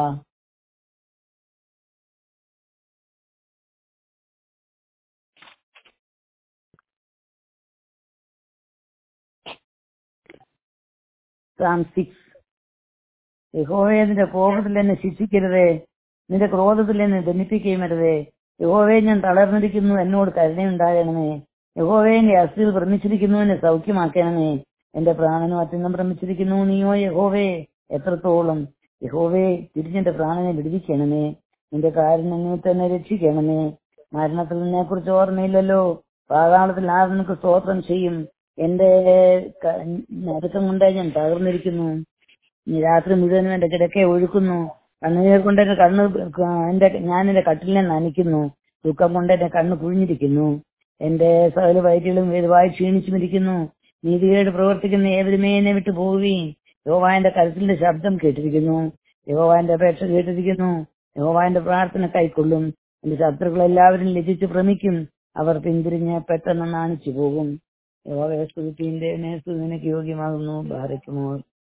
[SPEAKER 1] സാം സിക്സ് യഹോവയെ നിന്റെ കോപത്തിൽ എന്നെ ശിക്ഷിക്കരുതേ നിന്റെ ക്രോധത്തിൽ എന്നെ ദമിപ്പിക്കുകയും അരുതേ യഹോവയെ ഞാൻ തളർന്നിരിക്കുന്നു എന്നോട് കരുണയുണ്ടാകണമേ യഹോവയെ എന്റെ അസ്ഥിയിൽ ഭ്രമിച്ചിരിക്കുന്നു എന്നെ സൗഖ്യമാക്കണമേ എന്റെ പ്രാണനും അത്യന്തം ഭ്രമിച്ചിരിക്കുന്നു നീയോ യഹോവേ എത്രത്തോളം യഹോവേ തിരിച്ചെന്റെ പ്രാണനെ വിടുവിക്കണമേ നിന്റെ കാരുണ്യം തന്നെ രക്ഷിക്കണമേ മരണത്തിൽ നിന്നെ കുറിച്ച് ഓർമ്മയില്ലല്ലോ പാതാളത്തിൽ ആർ നിനക്ക് സ്തോത്രം ചെയ്യും എന്റെ ക- നടുക്കം കൊണ്ട് ഞാൻ തകർന്നിരിക്കുന്നു നീ രാത്രി മുഴുവനും എന്റെ കിടക്കെ ഒഴുക്കുന്നു കണ്ണുനീർ കൊണ്ട് എന്റെ കണ്ണ് ക- എന്റെ ഞാൻ എന്റെ കട്ടിലിനെ നനയ്ക്കുന്നു ദുഃഖം കൊണ്ട് എന്റെ കണ്ണ് കുഴിഞ്ഞിരിക്കുന്നു എന്റെ സകല വയറ്റിലും വെറുവായി ക്ഷീണിച്ചുമിരിക്കുന്നു നീതികേട് പ്രവർത്തിക്കുന്ന ഏവരുമേ എന്നെ വിട്ടു പോവുകയും യോവാന്റെ കരുത്തിന്റെ ശബ്ദം കേട്ടിരിക്കുന്നു യഹോവാന്റെ അപേക്ഷ കേട്ടിരിക്കുന്നു യഹോവാന്റെ പ്രാർത്ഥന കൈക്കൊള്ളും എന്റെ ശത്രുക്കൾ എല്ലാവരും ലജിച്ച് ഭ്രമിക്കും അവർ പിന്തിരിഞ്ഞ് പെട്ടെന്ന് നാണിച്ചു പോകും യഹോവയെ സ്തുതിപ്പിന്റെ നിനക്ക് യോഗ്യമാകുന്നു ഭാരയ്ക്കുമോ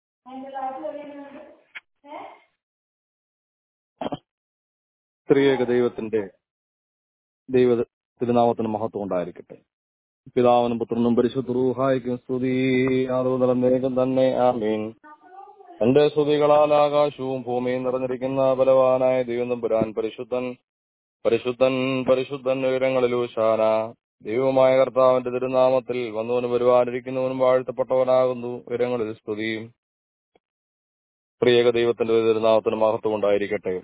[SPEAKER 4] സ്ത്രീയേക ദൈവത്തിന്റെ ദൈവ തിരുനാമത്തിന് മഹത്വം ഉണ്ടായിരിക്കട്ടെ പിതാവിനും പുത്രനും പരിശുദ്ധ റൂഹായിക്കും സ്തുതി ആദോതലം വേഗം തന്നെ ആമീൻ എന്റെ സ്തുതികളാൽ ആകാശവും ഭൂമിയും നിറഞ്ഞിരിക്കുന്ന ബലവാനായ ദൈവം തമ്പുരാൻ പരിശുദ്ധൻ പരിശുദ്ധൻ പരിശുദ്ധൻ ഉയരങ്ങളിലൂശാന ദൈവമായ കർത്താവിന്റെ തിരുനാമത്തിൽ വന്നവനും വരുവാനിരിക്കുന്നവനും വാഴ്ത്തപ്പെട്ടവനാകുന്നു ഉയരങ്ങളിൽ സ്തുതിയും പ്രിയക ദൈവത്തിന്റെ തിരുനാമത്തിന് മഹത്വം ഉണ്ടായിരിക്കട്ടെ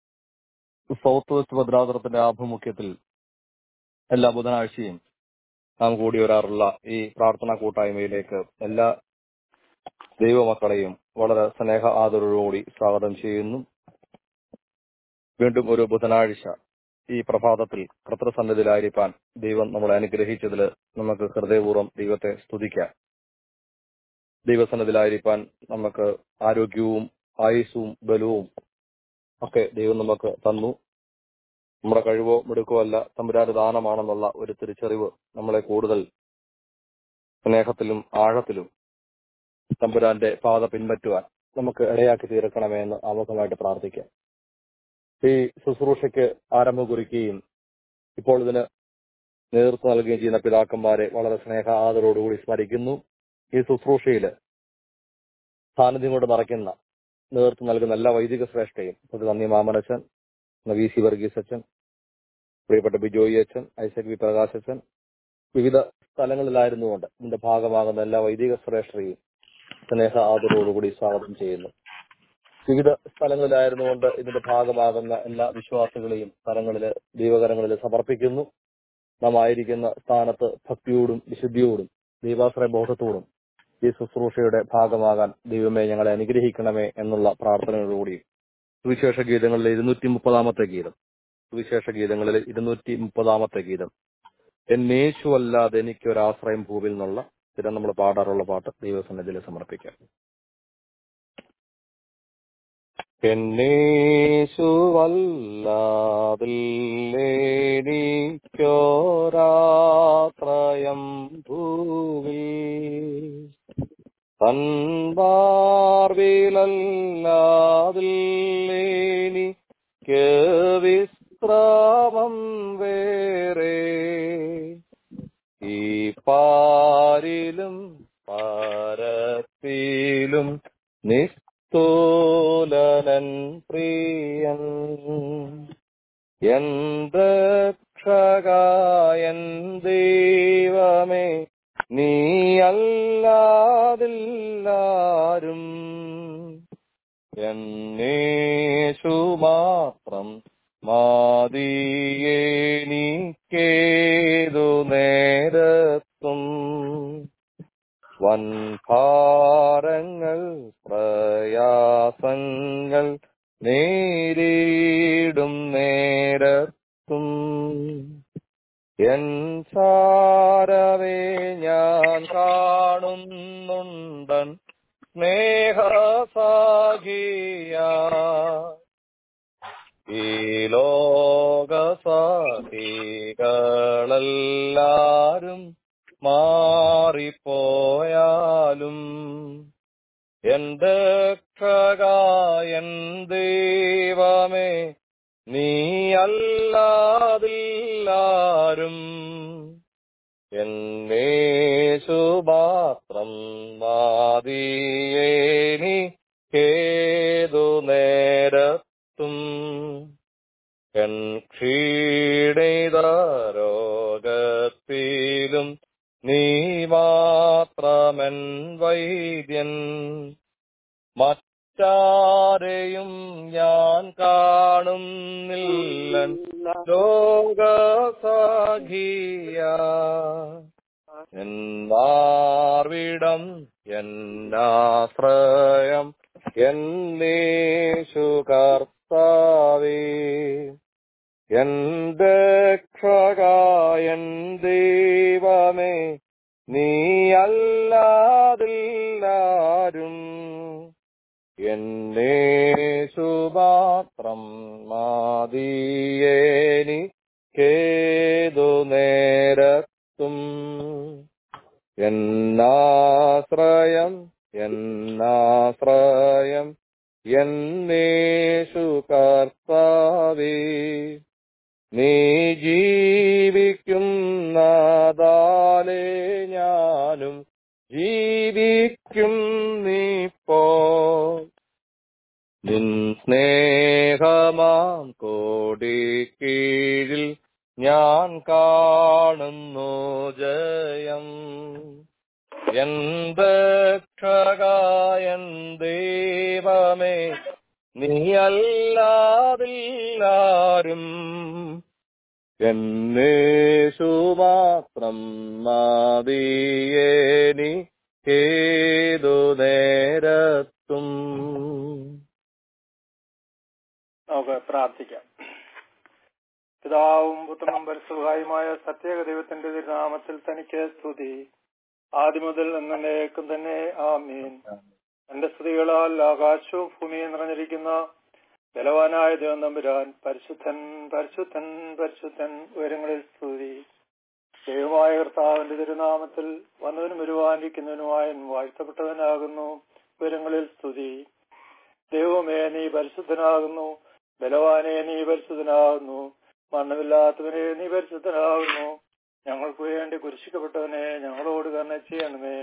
[SPEAKER 4] സൗത്ത് വെസ്റ്റ് ഭദ്രാതരത്തിന്റെ ആഭിമുഖ്യത്തിൽ എല്ലാ ബുധനാഴ്ചയും നാം കൂടി വരാറുള്ള ഈ പ്രാർത്ഥനാ കൂട്ടായ്മയിലേക്ക് എല്ലാ ദൈവമക്കളെയും വളരെ സ്നേഹ ആദരവോടുകൂടി സ്വാഗതം ചെയ്യുന്നു വീണ്ടും ഒരു ബുധനാഴ്ച ഈ പ്രഭാതത്തിൽ കർത്തൃസന്നിധിയിലായിരിക്കാൻ ദൈവം നമ്മളെ അനുഗ്രഹിച്ചതിൽ നമുക്ക് ഹൃദയപൂർവ്വം ദൈവത്തെ സ്തുതിക്കാം ദൈവസന്നിധിയിലായിരിക്കാൻ നമുക്ക് ആരോഗ്യവും ആയുസ്സും ബലവും ഒക്കെ ദൈവം നമുക്ക് തന്നു നമ്മുടെ കഴിവോ മിടുക്കോ അല്ല തമ്പുരാന്റെ ദാനമാണെന്നുള്ള ഒരു തിരിച്ചറിവ് നമ്മളെ കൂടുതൽ സ്നേഹത്തിലും ആഴത്തിലും തമ്പുരാന്റെ പാത പിൻപറ്റുവാൻ നമുക്ക് ഇടയാക്കി തീർക്കണമേ എന്ന് ആമുഖമായിട്ട് പ്രാർത്ഥിക്കാം ഈ ശുശ്രൂഷയ്ക്ക് ആരംഭം കുറിക്കുകയും ഇപ്പോൾ ഇതിന് നേതൃത്വം നൽകുകയും ചെയ്യുന്ന പിതാക്കന്മാരെ വളരെ സ്നേഹ ആദരവോടുകൂടി സ്മരിക്കുന്നു ഈ ശുശ്രൂഷയിൽ സാന്നിധ്യം കൊണ്ട് നിറയ്ക്കുന്ന നേതൃത്വം നൽകുന്ന എല്ലാ വൈദിക ശ്രേഷ്ഠയും നന്ദി മാമനച്ചൻ വി സി വർഗീസ് അച്ഛൻ പ്രിയപ്പെട്ട ബിജോയി അച്ഛൻ ഐസക് വി പ്രകാശ് അച്ഛൻ വിവിധ സ്ഥലങ്ങളിലായിരുന്നുകൊണ്ട് ഇതിന്റെ ഭാഗമാകുന്ന എല്ലാ വൈദിക ശ്രേഷ്ഠരെയും സ്നേഹ ആദരവോടുകൂടി സ്വാഗതം ചെയ്യുന്നു വിവിധ സ്ഥലങ്ങളിലായിരുന്നുകൊണ്ട് ഇതിന്റെ ഭാഗമാകുന്ന എല്ലാ വിശ്വാസികളെയും സ്ഥലങ്ങളില് ദൈവകരങ്ങളിൽ സമർപ്പിക്കുന്നു നാം ആയിരിക്കുന്ന സ്ഥാനത്ത് ഭക്തിയോടും വിശുദ്ധിയോടും ദൈവാശ്രയ ബോധത്തോടും ഈ ശുശ്രൂഷയുടെ ഭാഗമാകാൻ ദൈവമേ ഞങ്ങളെ അനുഗ്രഹിക്കണമേ എന്നുള്ള പ്രാർത്ഥനയോടുകൂടി സുവിശേഷ ഗീതങ്ങളിലെ ഇരുന്നൂറ്റി മുപ്പതാമത്തെ ഗീതം സുവിശേഷ ഗീതങ്ങളിൽ ഇരുന്നൂറ്റി മുപ്പതാമത്തെ ഗീതം എന്നേശുവല്ലാതെ എനിക്കൊരാശ്രയം ഭൂവിൽ നിന്നുള്ള സ്ഥിരം നമ്മൾ പാടാറുള്ള പാട്ട് ദൈവസന്നിധിയിൽ സമർപ്പിക്കാം എന്നേശുവല്ലാതില്ലേനിക്കൊരാശ്രയം ഭൂവിൽ തൻപാർവിലല്ലാതില്ലേനിക്ക് വിശ്രാമം വേറെ ഈ പാരിലും പാരത്തിലും നിസ്തൂലനൻ പ്രിയൻ എന്തക്ഷകായൻ ദൈവമേ നീ അല്ലാതില്ലാരും എന്നേശു മാത്രം മാതിയേനിക്കേതു നേരത്തും വൻഭാരങ്ങൾ പ്രയാസങ്ങൾ നേരിടും നേരത്തും എൻ സാരവേ ഞാൻ കാണുന്നുണ്ടൻ സ്നേഹസാഖിയ ഈ ലോകസാഖികളെല്ലാരും മാറിപ്പോയാലും എന്റെ ക്ഷകായൻ ദൈവമേ നീ അല്ലാതില്ലാരും എന്നേശുപാത്രം വാദിയേനി കേതു നേരത്തും എൻ ക്ഷീണിതരോഗത്തിലും നീ മാത്രമൻ വൈദ്യൻ മറ്റാരെയും ഞാൻ കാണുന്നില്ലൻ ലോകസാഖിയ എന്നാർവിടം എന്നാശ്രയം എന്നേശു കർത്താവേ എന്റെ ക്ഷകായൻ ദൈവമേ നീ അല്ലാതില്ലാരും എന്നേശുപാത്രം മാതിയേനി കേതു നേരത്തും എന്നാശ്രയം എന്നാശ്രയം എന്നേശു കർത്താവേ നീ ജീവിക്കുന്നതാലേ ഞാനും ജീവിക്കും നീപ്പോ നിൻ സ്നേഹമാം കോടി കീഴിൽ ഞാൻ കാണുന്നു ജയം എന്തക്ഷകായൻ ദൈവമേ നീ അല്ലാതില്ലാരും എന്നേശു മാത്രം മതിയേനി ഏതു നേരത്തും
[SPEAKER 5] നമുക്ക് പ്രാർത്ഥിക്കാം പിതാവും പുത്രനും പരിശുഭായുമായ സത്യേക ദൈവത്തിന്റെ തിരുനാമത്തിൽ തനിക്ക് സ്തുതി ആദ്യം മുതൽ എന്നേക്കും തന്നെ ആമീൻ എന്റെ സ്തുതികളാൽ ആകാശവും ഭൂമിയും നിറഞ്ഞിരിക്കുന്ന ബലവാനായ ദൈവം തമ്പുരാൻ പരിശുദ്ധൻ പരിശുദ്ധൻ പരിശുദ്ധൻ ഉയരങ്ങളിൽ സ്തുതി ദൈവമായ കർത്താവിന്റെ തിരുനാമത്തിൽ വന്നവനും വരുവാനിരിക്കുന്നവനുമായ വാഴ്ത്തപ്പെട്ടവനാകുന്നു ഉയരങ്ങളിൽ സ്തുതി ദൈവമേ നീ പരിശുദ്ധനാകുന്നു ബലവാനെ നീ പരിശുദ്ധനാകുന്നു മണ്ണമില്ലാത്തവനെ നീ പരിശുദ്ധനാകുന്നു ഞങ്ങൾക്ക് വേണ്ടി കുരിശിക്കപ്പെട്ടവനെ ഞങ്ങളോട് തന്നെ ചെയ്യണമേ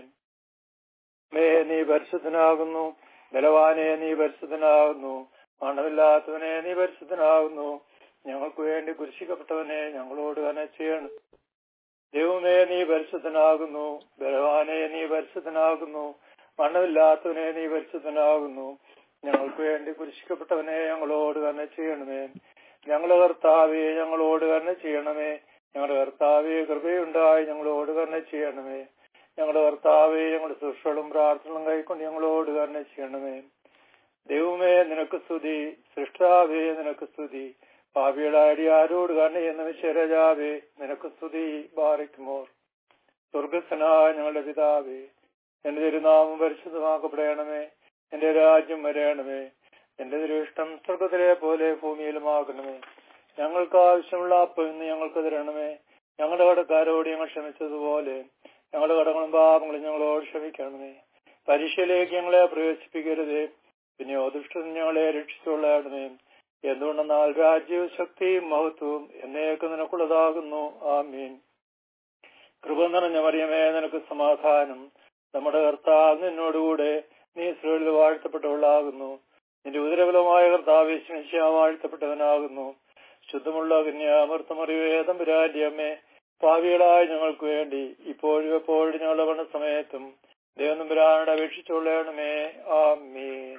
[SPEAKER 5] മേ നീ പരിശുദ്ധനാകുന്നു ബലവാനെ നീ പരിശുദ്ധനാകുന്നു മണ്ണമില്ലാത്തവനെ നീ പരിശുദ്ധനാകുന്നു ഞങ്ങൾക്ക് വേണ്ടി കുരിശിക്കപ്പെട്ടവനെ ഞങ്ങളോട് തന്നെ ചെയ്യണം ദൈവമേ നീ പരിശുദ്ധനാകുന്നു ബലവാനെ നീ പരിശുദ്ധനാകുന്നു മണ്ണമില്ലാത്തവനെ നീ പരിശുദ്ധനാകുന്നു ഞങ്ങൾക്ക് വേണ്ടി കുരിശിക്കപ്പെട്ടവനെ ഞങ്ങളോട് തന്നെ ചെയ്യണമേ ഞങ്ങളുടെ കർത്താവെ ഞങ്ങളോട് തന്നെ ചെയ്യണമേ ഞങ്ങളുടെ കർത്താവെ കൃപയുണ്ടായി ഞങ്ങളോട് തന്നെ ചെയ്യണമേ ഞങ്ങളുടെ കർത്താവെ ഞങ്ങളുടെ സുഷകളും പ്രാർത്ഥനകളും കൈക്കൊണ്ട് ഞങ്ങളോട് തന്നെ ചെയ്യണമേ ദൈവമേ നിനക്ക് സ്തുതി സൃഷ്ടാവേ നിനക്ക് സ്തുതി പാപികളാടി ആരോട് തന്നെ എന്ന ശരജാവേ നിനക്ക് സ്തുതി ബാറിക്കുമോർ സ്വർഗസ്വനായ ഞങ്ങളുടെ പിതാവേ എന്റെ തിരുനാമം പരിശുദ്ധമാക്കപ്പെടണമേ എന്റെ രാജ്യം വരയണമേ എന്റെ തിരുവിഷ്ടം സ്വർഗത്തിലെ പോലെ ഭൂമിയിലുമാകണമേ ഞങ്ങൾക്ക് ആവശ്യമുള്ള അപ്പം ഇന്ന് ഞങ്ങൾക്ക് തരണമേ ഞങ്ങളുടെ കടക്കാരോട് ഞങ്ങൾ ക്ഷമിച്ചതുപോലെ ഞങ്ങളുടെ കടങ്ങളും പാപങ്ങളും ഞങ്ങളോട് ക്ഷമിക്കണമേ പരീക്ഷയിലേക്ക് ഞങ്ങളെ പ്രവേശിപ്പിക്കരുതേ പിന്നെ ദുഷ്ടൻ ഞങ്ങളെ രക്ഷിച്ചുകൊള്ളണമേ എന്തുകൊണ്ടെന്നാൽ രാജ്യവും ശക്തിയും മഹത്വവും എന്നേക്ക് നിനക്കുള്ളതാകുന്നു ആമീൻ കൃപ നിറഞ്ഞ മറിയമേ നിനക്ക് സമാധാനം നമ്മുടെ കർത്താവ് നിന്നോടുകൂടെ നീ സ്ത്രീകളിൽ വാഴ്ത്തപ്പെട്ടവളാകുന്നു നിന്റെ ഉദരബലമായ കർത്താവ് ശിഷ്യ വാഴ്ത്തപ്പെട്ടവനാകുന്നു ശുദ്ധമുള്ള കന്യാമൃത്തമറിവേദം പിരാന്റിയമ്മേ പാവികളായ ഞങ്ങൾക്ക് വേണ്ടി ഇപ്പോഴും എപ്പോഴും ഞങ്ങളുടെ മരണ സമയത്തും ദേവനമ്പുരാനോട് അപേക്ഷിച്ചുകൊള്ളണമേ ആമീൻ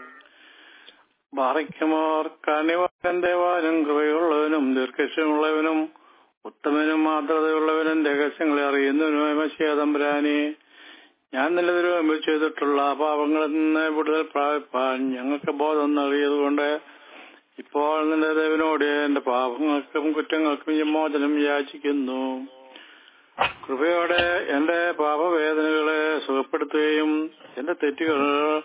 [SPEAKER 6] ബാറയ്ക്കുമാർ കാണിവാൻ ദേവാനും കൃപയുള്ളവനും ദീർഘക്ഷമുള്ളവനും ഉത്തമനും മാതൃതയുള്ളവനും രഹസ്യങ്ങളെ അറിയുന്നവനുമായ മശിയാതമ്പുരാനെ ഞാൻ നിലവിലും ചെയ്തിട്ടുള്ള പാപങ്ങളിൽ നിന്ന് വിടുതൽ പ്രാപിപ്പാൻ ഞങ്ങൾക്ക് ബോധം നൽകിയതുകൊണ്ട് ഇപ്പോൾ നിന്റെ ദേവനോട് എന്റെ പാപങ്ങൾക്കും കുറ്റങ്ങൾക്കും വിമോചനം യാചിക്കുന്നു കൃപയോടെ എന്റെ പാപവേദനകളെ സുഖപ്പെടുത്തുകയും എന്റെ തെറ്റുകൾ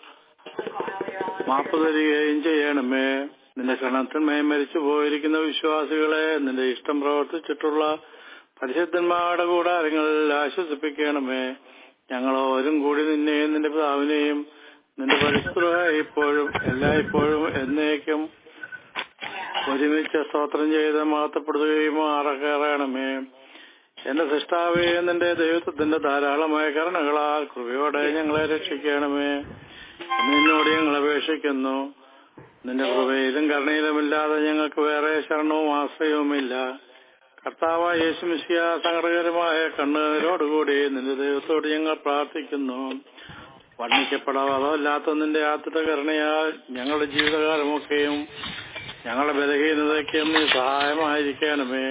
[SPEAKER 6] മാപ്പ് തരികയും ചെയ്യണമേ നിന്റെ ക്ഷണത്തിന്മേൽ മരിച്ചു പോയിരിക്കുന്ന വിശ്വാസികളെ നിന്റെ ഇഷ്ടം പ്രവർത്തിച്ചിട്ടുള്ള പരിശുദ്ധന്മാരുടെ കൂടാരങ്ങളിൽ ആശ്വസിപ്പിക്കണമേ ഞങ്ങളോരും കൂടി നിന്നെയും നിന്റെ പിതാവിനെയും നിന്റെ പരിശുദ്ധ ഇപ്പോഴും എല്ലായ്പ്പോഴും എന്നേക്കും ഒരുമിച്ച് സ്തോത്രം ചെയ്ത് മഹത്വപ്പെടുത്തുകയും അറക്കയറണമേ എന്റെ സൃഷ്ടാവേ നിന്റെ ദൈവത്വത്തിന്റെ ധാരാളമായ കരുണകളാൽ കൃപയോടെ ഞങ്ങളെ രക്ഷിക്കണമേ നിന്നോട് ഞങ്ങൾ അപേക്ഷിക്കുന്നു നിന്റെ കൃപയിലും കരുണയിലുമില്ലാതെ ഞങ്ങൾക്ക് വേറെ ശരണവും ആശ്രയവുമില്ല കർത്താവ് യേശുമിശിയ സങ്കടകരമായ കണ്ണുനീരോടുകൂടി നിന്റെ ദൈവത്തോട് ഞങ്ങൾ പ്രാർത്ഥിക്കുന്നു വർണ്ണിക്കപ്പെടാതല്ലാത്ത നിന്റെ ആത്മ കരുണയാൽ ഞങ്ങളുടെ ജീവിതകാലമൊക്കെയും ഞങ്ങളുടെ ബലഹീനതയ്ക്കും നീ സഹായമായിരിക്കണമേ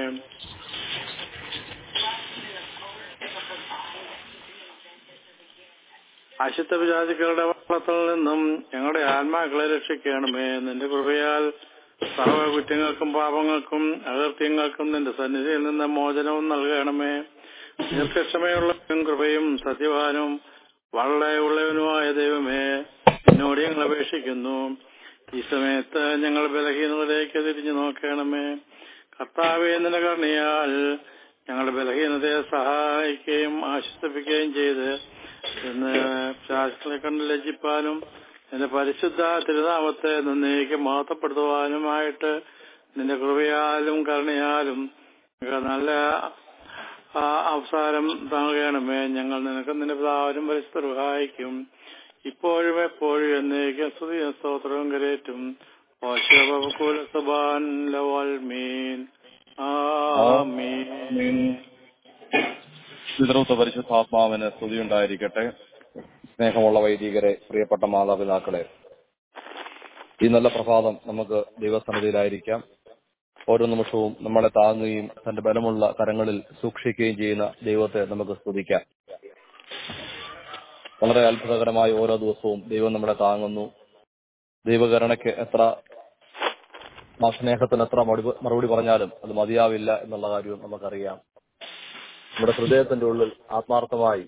[SPEAKER 6] അശുദ്ധ വിജാതികളുടെ വള്ളത്തിൽ നിന്നും ഞങ്ങളുടെ ആത്മാക്കളെ രക്ഷിക്കണമേ നിന്റെ കൃപയാൽ സർവ കുറ്റങ്ങൾക്കും പാപങ്ങൾക്കും അകൃത്യങ്ങൾക്കും നിന്റെ സന്നിധിയിൽ നിന്ന് മോചനവും നൽകണമേ ദീർഘക്ഷമയുള്ളവനും കൃപയും സത്യവാനും വളരെ ഉള്ളവനുമായ ദൈവമേ എന്നോട് ഞങ്ങൾ അപേക്ഷിക്കുന്നു ഈ സമയത്ത് ഞങ്ങൾ ബലഹീനതയിലേക്ക് തിരിഞ്ഞു നോക്കണമേ കർത്താവെ നിന്റെ കരുണയാൽ ഞങ്ങളുടെ ബലഹീനതയെ സഹായിക്കുകയും ആശ്വസിപ്പിക്കുകയും ചെയ്ത് എന്ന് ശാസ്ത്രത്തെ കണ്ട് ലജ്ജിപ്പാനും നിന്റെ പരിശുദ്ധ തിരുനാമത്തെ നിന്നേക്ക് മഹത്വപ്പെടുത്തുവാനുമായിട്ട് നിന്റെ കൃപയാലും കരുണയാലും നല്ല അവസാനം നൽകണമേ ഞങ്ങൾ നിനക്ക് നിന്റെ പിതാവിനും പരിശുദ്ധ സഹായിക്കും ഇപ്പോഴും എപ്പോഴും എന്നേക്കും സ്തുതി സ്തോത്രവും കരേറ്റും ഓശോപകുലസുബാൻ ലവൽ മീൻ ആമീൻ
[SPEAKER 4] പിതൃത്വ പരിശുദ്ധാത്മാവിന് സ്തുതിയുണ്ടായിരിക്കട്ടെ സ്നേഹമുള്ള വൈദികരെ പ്രിയപ്പെട്ട മാതാപിതാക്കളെ ഈ നല്ല പ്രഭാതം നമുക്ക് ദൈവസന്നിധിയിലായിരിക്കാം ഓരോ നിമിഷവും നമ്മളെ താങ്ങുകയും തന്റെ ബലമുള്ള കരങ്ങളിൽ സൂക്ഷിക്കുകയും ചെയ്യുന്ന ദൈവത്തെ നമുക്ക് സ്തുതിക്കാം വളരെ അത്ഭുതകരമായ ഓരോ ദിവസവും ദൈവം നമ്മളെ താങ്ങുന്നു ദൈവകരുണയ്ക്ക് എത്ര ആ സ്നേഹത്തിന് എത്ര മറുപടി മറുപടി പറഞ്ഞാലും അത് മതിയാവില്ല എന്നുള്ള കാര്യവും നമുക്കറിയാം നമ്മുടെ ഹൃദയത്തിന്റെ ഉള്ളിൽ ആത്മാർത്ഥമായി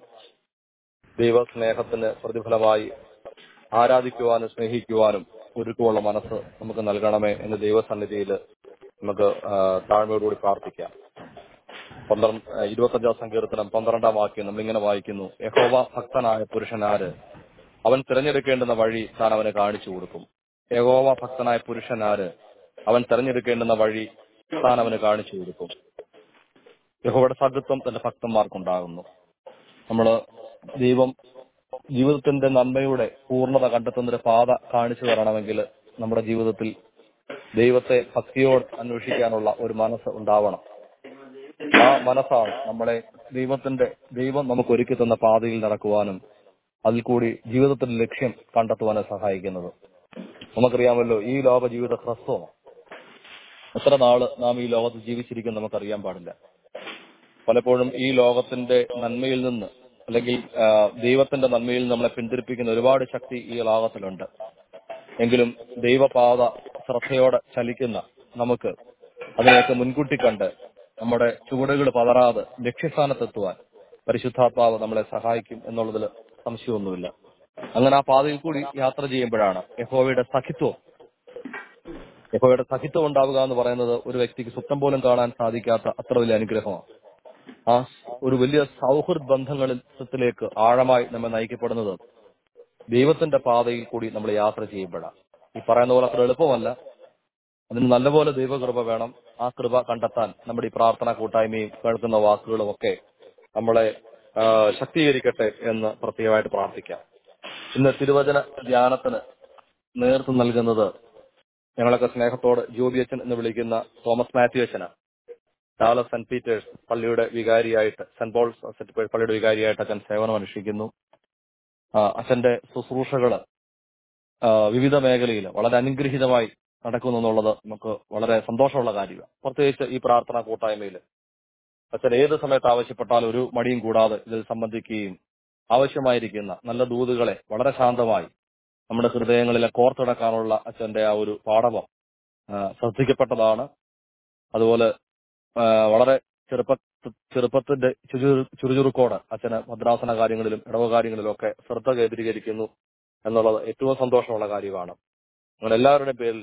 [SPEAKER 4] ദൈവ സ്നേഹത്തിന് പ്രതിഫലമായി ആരാധിക്കുവാനും സ്നേഹിക്കുവാനും ഒരുക്കമുള്ള മനസ്സ് നമുക്ക് നൽകണമേ എന്ന് ദൈവസന്നിധിയിൽ നമുക്ക് ആ, താഴ്മയോടുകൂടി പ്രാർത്ഥിക്കാം പന്ത്രണ്ട് ആ, ഇരുപത്തഞ്ചാം സങ്കീർത്തനം പന്ത്രണ്ടാം വാക്യം നമ്മളിങ്ങനെ വായിക്കുന്നു യഹോവ ഭക്തനായ പുരുഷനാര് അവൻ തിരഞ്ഞെടുക്കേണ്ടുന്ന വഴി താൻ അവന് കാണിച്ചു കൊടുക്കും യഹോവ ഭക്തനായ പുരുഷനാര് അവൻ തിരഞ്ഞെടുക്കേണ്ടുന്ന വഴി താൻ അവന് കാണിച്ചു കൊടുക്കും യഹോവയുടെ സദൃത്വം തന്റെ ഭക്തന്മാർക്കുണ്ടാകുന്നു നമ്മള് ദൈവം ജീവിതത്തിന്റെ നന്മയുടെ പൂർണ്ണത കണ്ടെത്തുന്ന ഒരു പാത കാണിച്ചു തരണമെങ്കിൽ നമ്മുടെ ജീവിതത്തിൽ ദൈവത്തെ ഭക്തിയോട് അന്വേഷിക്കാനുള്ള ഒരു മനസ്സ് ഉണ്ടാവണം ആ മനസ്സാണ് നമ്മളെ ദൈവത്തിന്റെ ദൈവം നമുക്ക് ഒരുക്കി തന്ന പാതയിൽ നടക്കുവാനും അതിൽ കൂടി ജീവിതത്തിന്റെ ലക്ഷ്യം കണ്ടെത്തുവാനും സഹായിക്കുന്നത് നമുക്കറിയാമല്ലോ ഈ ലോക ജീവിത ഹ്രസ്വമാണ് എത്ര നാള് നാം ഈ ലോകത്ത് ജീവിച്ചിരിക്കും നമുക്കറിയാൻ പാടില്ല പലപ്പോഴും ഈ ലോകത്തിന്റെ നന്മയിൽ നിന്ന് അല്ലെങ്കിൽ ആ, ദൈവത്തിന്റെ നന്മയിൽ നിന്ന് നമ്മളെ പിന്തിരിപ്പിക്കുന്ന ഒരുപാട് ശക്തി ഈ ലോകത്തിലുണ്ട് എങ്കിലും ദൈവപാത ശ്രദ്ധയോടെ ചലിക്കുന്ന നമുക്ക് അതിനെയൊക്കെ മുൻകൂട്ടി കണ്ട് നമ്മുടെ ചുവടുകൾ പതറാതെ ലക്ഷ്യസ്ഥാനത്തെത്തുവാൻ പരിശുദ്ധാത്മാവ് നമ്മളെ സഹായിക്കും എന്നുള്ളതിൽ സംശയമൊന്നുമില്ല അങ്ങനെ ആ പാതയിൽ കൂടി യാത്ര ചെയ്യുമ്പോഴാണ് യഹോവയുടെ സഖിത്വം യഹോവയുടെ സഖിത്വം ഉണ്ടാവുക എന്ന് പറയുന്നത് ഒരു വ്യക്തിക്ക് സ്വപ്നം പോലും കാണാൻ സാധിക്കാത്ത അത്ര വലിയ അനുഗ്രഹമാണ് ആ ഒരു വലിയ സൗഹൃദ ബന്ധങ്ങളിലേക്ക് ആഴമായി നമ്മെ നയിക്കപ്പെടുന്നത് ദൈവത്തിന്റെ പാതയിൽ കൂടി നമ്മൾ യാത്ര ചെയ്യുമ്പോഴാണ് ഈ പറയുന്ന പോലെ അത്ര എളുപ്പമല്ല അതിന് നല്ലപോലെ ദൈവകൃപ വേണം ആ കൃപ കണ്ടെത്താൻ നമ്മുടെ ഈ പ്രാർത്ഥന കൂട്ടായ്മയും കേൾക്കുന്ന വാക്കുകളും ഒക്കെ നമ്മളെ ആ, ശക്തീകരിക്കട്ടെ എന്ന് പ്രത്യേകമായിട്ട് പ്രാർത്ഥിക്കാം ഇന്ന് തിരുവചന ധ്യാനത്തിന് നേതൃത്വം നൽകുന്നത് ഞങ്ങളൊക്കെ സ്നേഹത്തോട് ജോബി അച്ഛൻ എന്ന് വിളിക്കുന്ന തോമസ് മാത്യു അച്ഛനാണ് ഡാലസ് സെന്റ് പീറ്റേഴ്സ് പള്ളിയുടെ വികാരിയായിട്ട് സെന്റ് പോൾസ് സെന്റ് പേ- പള്ളിയുടെ വികാരിയായിട്ട് അച്ഛൻ സേവനം അനുഷ്ഠിക്കുന്നു ആ, അച്ഛന്റെ ശുശ്രൂഷകള് ആ, വിവിധ മേഖലയിൽ വളരെ അനുഗ്രഹീതമായി നടക്കുന്നു എന്നുള്ളത് നമുക്ക് വളരെ സന്തോഷമുള്ള കാര്യമാണ് പ്രത്യേകിച്ച് ഈ പ്രാർത്ഥന കൂട്ടായ്മയിൽ അച്ഛൻ ഏത് സമയത്ത് ആവശ്യപ്പെട്ടാലും ഒരു മടിയും കൂടാതെ ഇതിൽ സംബന്ധിക്കുകയും ആവശ്യമായിരിക്കുന്ന നല്ല ദൂതുകളെ വളരെ ശാന്തമായി നമ്മുടെ ഹൃദയങ്ങളിലെ കോർത്തിടക്കാനുള്ള അച്ഛന്റെ ആ ഒരു പാഠവം ആ, ശ്രദ്ധിക്കപ്പെട്ടതാണ് അതുപോലെ ആ, വളരെ ചെറുപ്പ ചെറുപ്പത്തിന്റെ ചുരു- ചുറുചുറുക്കോട് അച്ഛന് ഭദ്രാസന കാര്യങ്ങളിലും ഇടവ കാര്യങ്ങളിലും ഒക്കെ ശ്രദ്ധ കേന്ദ്രീകരിക്കുന്നു എന്നുള്ളത് ഏറ്റവും സന്തോഷമുള്ള കാര്യമാണ് അങ്ങനെ എല്ലാവരുടെയും പേരിൽ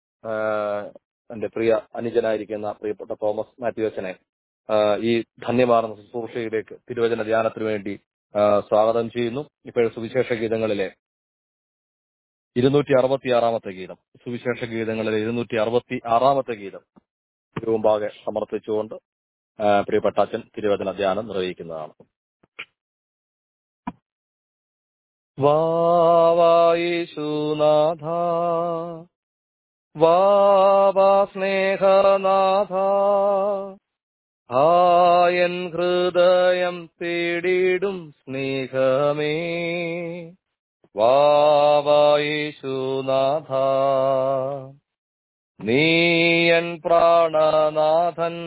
[SPEAKER 4] എന്റെ പ്രിയ അനുജനായിരിക്കുന്ന പ്രിയപ്പെട്ട തോമസ് മാത്യു അച്ഛനെ ആ, ഈ ധന്യമാർന്ന ശുശ്രൂഷയിലേക്ക് തിരുവചന ധ്യാനത്തിന് വേണ്ടി ആ, സ്വാഗതം ചെയ്യുന്നു ഇപ്പോഴും സുവിശേഷ ഗീതങ്ങളിലെ ഇരുന്നൂറ്റി അറുപത്തി ആറാമത്തെ ഗീതം സുവിശേഷ ഗീതങ്ങളിലെ ഇരുന്നൂറ്റി അറുപത്തി ആറാമത്തെ ഗീതം തിരുവുമ്പാകെ സമർപ്പിച്ചുകൊണ്ട് ആ, പ്രിയപ്പെട്ട അച്ഛൻ തിരുവചന ധ്യാനം നിർവഹിക്കുന്നതാണ് വാവായിശുനാഥ വാവാ സ്നേഹനാഥ ആയൻ ഹൃദയം തേടിടും സ്നേഹമേ വാവായിശുനാഥ നീയൻ പ്രാണനാഥൻ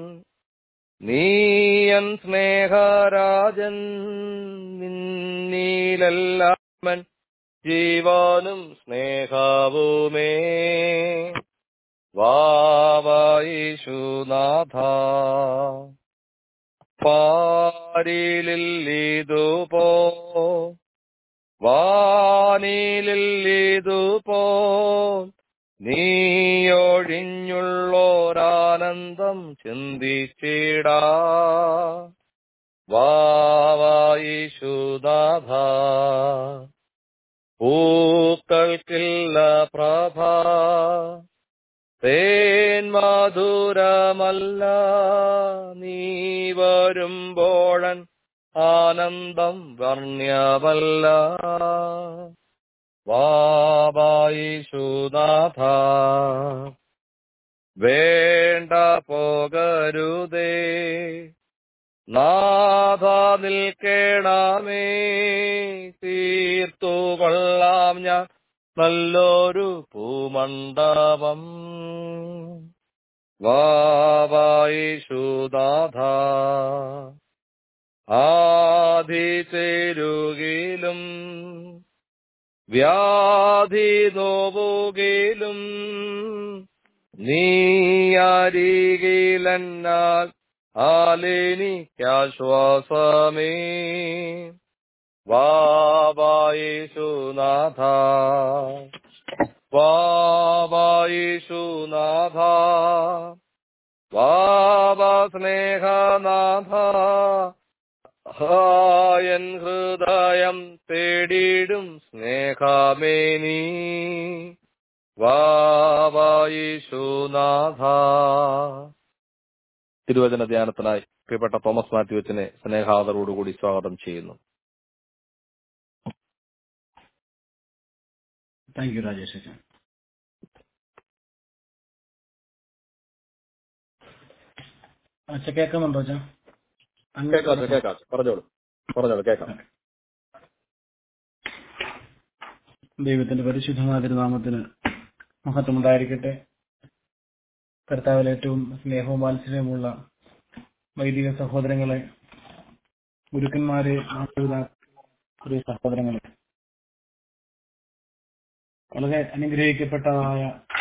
[SPEAKER 4] നീയൻ സ്നേഹരാജൻ നിന്നീലെല്ലാമൻ ജീവനും സ്നേഹവുമേ വാവായിശുനാഥ പാരിലില്ലിതു പോ വാനിലില്ലിതു പോ നീയൊഴിഞ്ഞുള്ളോരാനന്ദം ചിന്തിച്ചിടാ വാവായിശുനാഥ പൂക്കൾക്കില്ല പ്രഭ തേൻ മധുരമല്ല നീ വരുമ്പോഴൻ ആനന്ദം വർണ്യമല്ല വാവായിശുനാഥ വേണ്ട പോകരുതേ നാഥ നിൽക്കേണമേ തീർത്തു കൊള്ളാം ഞാൻ നല്ലൊരു പൂമണ്ഡപം വാവായിഷുനാഥ ആദിചേരുകിലും വ്യാധി നോവുകിലും നീ അരികിലെന്നാൽ ആലെനിക്കാശ്വാസമേ വാവായിഷുനാഥ വാവായിഷുനാഥ വാവാ സ്നേഹനാഥ ഹായൻ ഹൃദയം തേടിയിടും സ്നേഹമേനി വാവായിഷുനാഥ തിരുവചന ധ്യാനത്തിനായി പ്രിയപ്പെട്ട തോമസ് മാത്യുവച്ചനെ സ്നേഹാദരോടുകൂടി സ്വാഗതം ചെയ്യുന്നു
[SPEAKER 7] താങ്ക് യു രാജേഷ് അച്ഛൻ അച്ഛ കേൾക്കുന്നുണ്ടോ അച്ഛൻ
[SPEAKER 4] കേൾക്കാം അച്ഛാ, കേൾക്കാം അച്ഛാ. പറഞ്ഞോളൂ പറഞ്ഞോളൂ കേൾക്കാം
[SPEAKER 7] ദൈവത്തിന്റെ പരിശുദ്ധമായ തിരുനാമത്തിന് മഹത്വമുണ്ടായിരിക്കട്ടെ കർത്താവിൽ ഏറ്റവും സ്നേഹവും വാത്സല്യമുള്ള വൈദിക സഹോദരങ്ങളെ ഗുരുക്കന്മാരെ മാതാപിതാ പ്രിയ സഹോദരങ്ങളെ വളരെ അനുഗ്രഹിക്കപ്പെട്ടതായ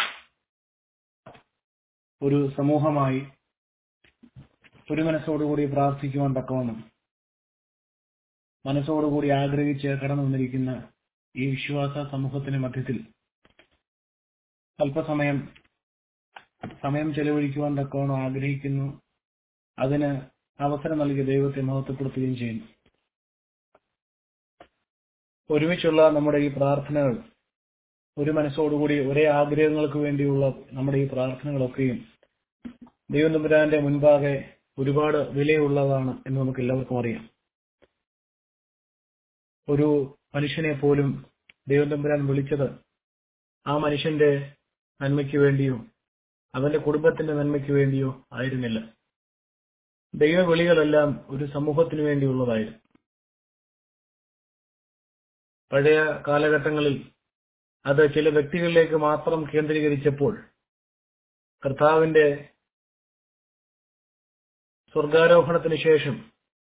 [SPEAKER 7] ഒരു സമൂഹമായി ഒരു മനസ്സോടുകൂടി പ്രാർത്ഥിക്കുവാൻ തക്കവണ്ണം മനസ്സോടുകൂടി ആഗ്രഹിച്ച് കടന്നു വന്നിരിക്കുന്ന ഈ വിശ്വാസ സമൂഹത്തിന് മധ്യത്തിൽ അല്പസമയം സമയം ചെലവഴിക്കുവാൻ തക്കവണ്ണം ആഗ്രഹിക്കുന്നു അതിന് അവസരം നൽകിയ ദൈവത്തെ മഹത്വപ്പെടുത്തുകയും ചെയ്യുന്നു ഒരുമിച്ചുള്ള നമ്മുടെ ഈ പ്രാർത്ഥനകൾ ഒരു മനസ്സോടുകൂടി ഒരേ ആഗ്രഹങ്ങൾക്ക് വേണ്ടിയുള്ള നമ്മുടെ ഈ പ്രാർത്ഥനകളൊക്കെയും ദൈവം തമ്പുരാന്റെ മുൻപാകെ ഒരുപാട് വിലയുള്ളതാണ് എന്ന് നമുക്ക് എല്ലാവർക്കും അറിയാം ഒരു മനുഷ്യനെ പോലും ദൈവം തമ്പുരാൻ വിളിച്ചത് ആ മനുഷ്യന്റെ നന്മയ്ക്ക് വേണ്ടിയോ അവന്റെ കുടുംബത്തിന്റെ നന്മയ്ക്ക് വേണ്ടിയോ ആയിരുന്നില്ല ദൈവവിളികളെല്ലാം ഒരു സമൂഹത്തിന് വേണ്ടിയുള്ളതായിരുന്നു പഴയ കാലഘട്ടങ്ങളിൽ അത് ചില വ്യക്തികളിലേക്ക് മാത്രം കേന്ദ്രീകരിച്ചപ്പോൾ കർത്താവിന്റെ സ്വർഗാരോഹണത്തിന് ശേഷം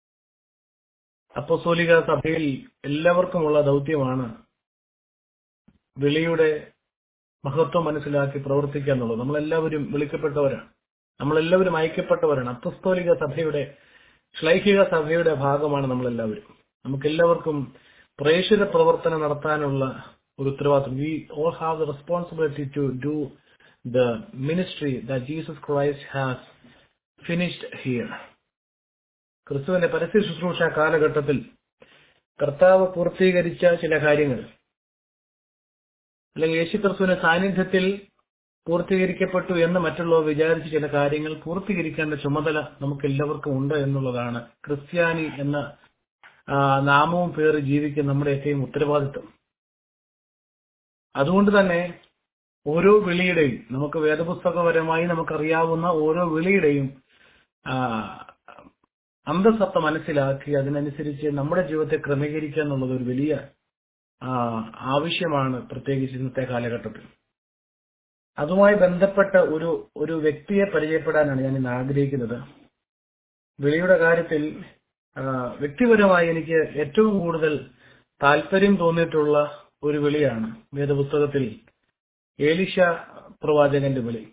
[SPEAKER 7] അപ്പസോലിക സഭയിൽ എല്ലാവർക്കുമുള്ള ദൗത്യമാണ് വിളിയുടെ മഹത്വം മനസ്സിലാക്കി പ്രവർത്തിക്കുക എന്നുള്ളത് നമ്മളെല്ലാവരും വിളിക്കപ്പെട്ടവരാണ് നമ്മളെല്ലാവരും അയക്കപ്പെട്ടവരാണ് അപ്പസ്തോലിക സഭയുടെ ശ്ലൈഹിക സഭയുടെ ഭാഗമാണ് നമ്മളെല്ലാവരും നമുക്കെല്ലാവർക്കും പ്രേക്ഷിത പ്രവർത്തനം നടത്താനുള്ള ഒരു ഉത്തരവാദിത്വം we all have the responsibility to do the ministry the Jesus Christ has finished here ക്രിസ്തുവിന്റെ പരസ്യ ശുശ്രൂഷ കാലഘട്ടത്തിൽ കർത്താവ് പൂർത്തീകരിച്ച ചില കാര്യങ്ങൾ അല്ലെങ്കിൽ യേശു ക്രിസ്തുവിന്റെ സാന്നിധ്യത്തിൽ പൂർത്തീകരിക്കപ്പെട്ടു എന്ന് മറ്റുള്ളവർ വിചാരിച്ച ചില കാര്യങ്ങൾ പൂർത്തീകരിക്കേണ്ട ചുമതല നമുക്ക് എല്ലാവർക്കും ഉണ്ട് എന്നുള്ളതാണ് ക്രിസ്ത്യാനി എന്ന ആ, നാമവും പേര് ജീവിക്കുന്ന നമ്മുടെയൊക്കെയും ഉത്തരവാദിത്വം അതുകൊണ്ട് തന്നെ ഓരോ വിളിയുടെയും നമുക്ക് വേദപുസ്തകപരമായി നമുക്കറിയാവുന്ന ഓരോ വിളിയുടെയും ആ, അന്തസത്ത മനസ്സിലാക്കി അതിനനുസരിച്ച് നമ്മുടെ ജീവിതത്തെ ക്രമീകരിക്കുക എന്നുള്ളത് ഒരു വലിയ ആ, ആവശ്യമാണ് പ്രത്യേകിച്ച് ഇന്നത്തെ കാലഘട്ടത്തിൽ അതുമായി ബന്ധപ്പെട്ട ഒരു ഒരു വ്യക്തിയെ പരിചയപ്പെടാനാണ് ഞാൻ ഇന്ന് ആഗ്രഹിക്കുന്നത് വിളിയുടെ കാര്യത്തിൽ ആ, വ്യക്തിപരമായി എനിക്ക് ഏറ്റവും കൂടുതൽ താല്പര്യം തോന്നിയിട്ടുള്ള ഒരു വിളിയാണ് വേദപുസ്തകത്തിൽ ഏലിശ പ്രവാചകന്റെ വിളി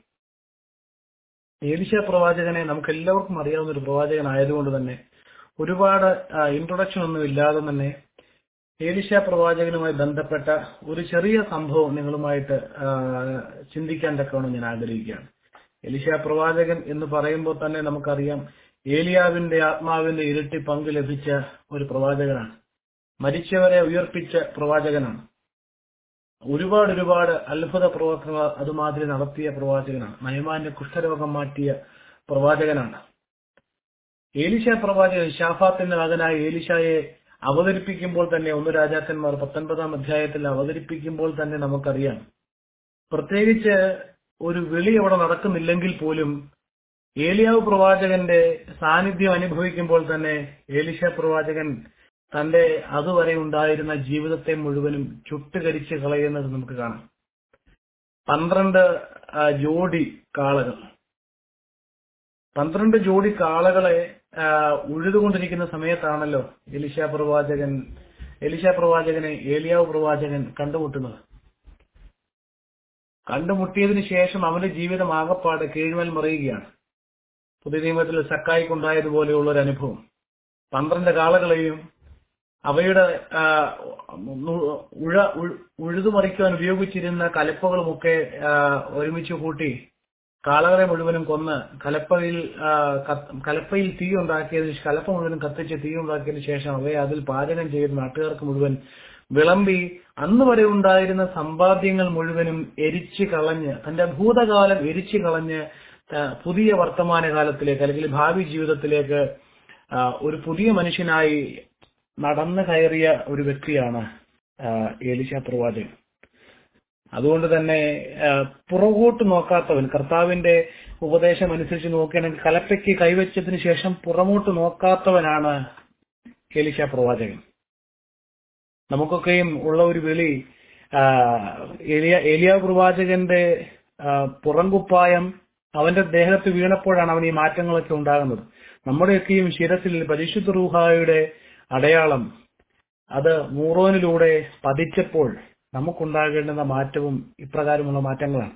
[SPEAKER 7] ഏലിശ പ്രവാചകനെ നമുക്ക് എല്ലാവർക്കും അറിയാവുന്ന ഒരു പ്രവാചകനായതുകൊണ്ട് തന്നെ ഒരുപാട് ഇൻട്രൊഡക്ഷൻ ഒന്നും ഇല്ലാതെ തന്നെ ഏലിശ പ്രവാചകനുമായി ബന്ധപ്പെട്ട ഒരു ചെറിയ സംഭവം നിങ്ങളുമായിട്ട് ആ, ചിന്തിക്കാൻ തക്കവണ്ണം ഞാൻ ആഗ്രഹിക്കുകയാണ് എലിശ പ്രവാചകൻ എന്ന് പറയുമ്പോൾ തന്നെ നമുക്കറിയാം ഏലിയാവിന്റെ ആത്മാവിന്റെ ഇരട്ടി പങ്ക് ലഭിച്ച ഒരു പ്രവാചകനാണ് മരിച്ചവരെ ഉയർപ്പിച്ച പ്രവാചകനാണ് ഒരുപാട് ഒരുപാട് അത്ഭുത പ്രവർത്തനങ്ങൾ അതുമാതിരി നടത്തിയ പ്രവാചകനാണ് നയമാന്റെ കുഷ്ഠരോഗം മാറ്റിയ പ്രവാചകനാണ് ഏലിശ പ്രവാചകൻ ഷാഫാത്തിന്റെ മകനായ ഏലിശായെ അവതരിപ്പിക്കുമ്പോൾ തന്നെ ഒന്ന് രാജാക്കന്മാർ പത്തൊൻപതാം അധ്യായത്തിൽ അവതരിപ്പിക്കുമ്പോൾ തന്നെ നമുക്കറിയാം പ്രത്യേകിച്ച് ഒരു വിളി അവിടെ നടക്കുന്നില്ലെങ്കിൽ പോലും ഏലിയാവ് പ്രവാചകന്റെ സാന്നിധ്യം അനുഭവിക്കുമ്പോൾ തന്നെ ഏലിശ പ്രവാചകൻ തന്റെ അതുവരെ ഉണ്ടായിരുന്ന ജീവിതത്തെ മുഴുവനും ചുട്ടുകരിച്ച് കളയുന്നത് നമുക്ക് കാണാം പന്ത്രണ്ട് ആ, ജോഡി കാളകൾ പന്ത്രണ്ട് ജോഡി കാളകളെ ആ, ഉഴുതുകൊണ്ടിരിക്കുന്ന സമയത്താണല്ലോ എലിശ പ്രവാചകൻ എലിശ പ്രവാചകനെ ഏലിയാവ് പ്രവാചകൻ കണ്ടുമുട്ടുന്നത് കണ്ടുമുട്ടിയതിനു ശേഷം അവന്റെ ജീവിതം ആകപ്പാട് കീഴ്മൽ മറിയുകയാണ് പുതിയ നിയമത്തിൽ സക്കായിക്കുണ്ടായതുപോലെയുള്ള ഒരു അനുഭവം പന്ത്രണ്ട് കാളകളെയും അവയുടെ ആ, നു- ഉഴ ഉഴു- ഉഴുതുമറിക്കുവാൻ ഉപയോഗിച്ചിരുന്ന കലപ്പകളുമൊക്കെ ആ, ഒരുമിച്ച് കൂട്ടി കാളകളെ മുഴുവനും കൊന്ന് കലപ്പയിൽ ആ, കത്ത്- കലപ്പയിൽ തീ ഉണ്ടാക്കിയതിന് ശേ- കലപ്പ മുഴുവനും കത്തിച്ച് തീ ഉണ്ടാക്കിയതിനു ശേഷം അവയെ അതിൽ പാചകം ചെയ്ത് നാട്ടുകാർക്ക് മുഴുവൻ വിളമ്പി അന്ന് വരെ ഉണ്ടായിരുന്ന സമ്പാദ്യങ്ങൾ മുഴുവനും എരിച്ചു കളഞ്ഞ് തന്റെ ഭൂതകാലം എരിച്ചു കളഞ്ഞ് ആ, പുതിയ വർത്തമാനകാലത്തിലേക്ക് അല്ലെങ്കിൽ ഭാവി ജീവിതത്തിലേക്ക് ആ, ഒരു പുതിയ മനുഷ്യനായി നടന്നു കയറിയ ഒരു വ്യക്തിയാണ് ആ, ഏലിശ പ്രവാചകൻ അതുകൊണ്ട് തന്നെ ആ, പുറകോട്ട് നോക്കാത്തവൻ കർത്താവിന്റെ ഉപദേശം അനുസരിച്ച് നോക്കുകയാണെങ്കിൽ കലപ്പയ്ക്ക് കൈവച്ചതിന് ശേഷം പുറമോട്ട് നോക്കാത്തവനാണ് ഏലിശ പ്രവാചകൻ നമുക്കൊക്കെയും ഉള്ള ഒരു വിളി ആ, ഏലിയ ഏലിയ പ്രവാചകന്റെ ആ, പുറംകുപ്പായം അവന്റെ ദേഹത്ത് വീണപ്പോഴാണ് അവൻ ഈ മാറ്റങ്ങളൊക്കെ ഉണ്ടാകുന്നത് നമ്മുടെയൊക്കെയും ശിരസിൽ പരിശുദ്ധ റൂഹായുടെ അടയാളം അത് മൂറോനിലൂടെ പതിച്ചപ്പോൾ നമുക്കുണ്ടാകേണ്ടുന്ന മാറ്റവും ഇപ്രകാരമുള്ള മാറ്റങ്ങളാണ്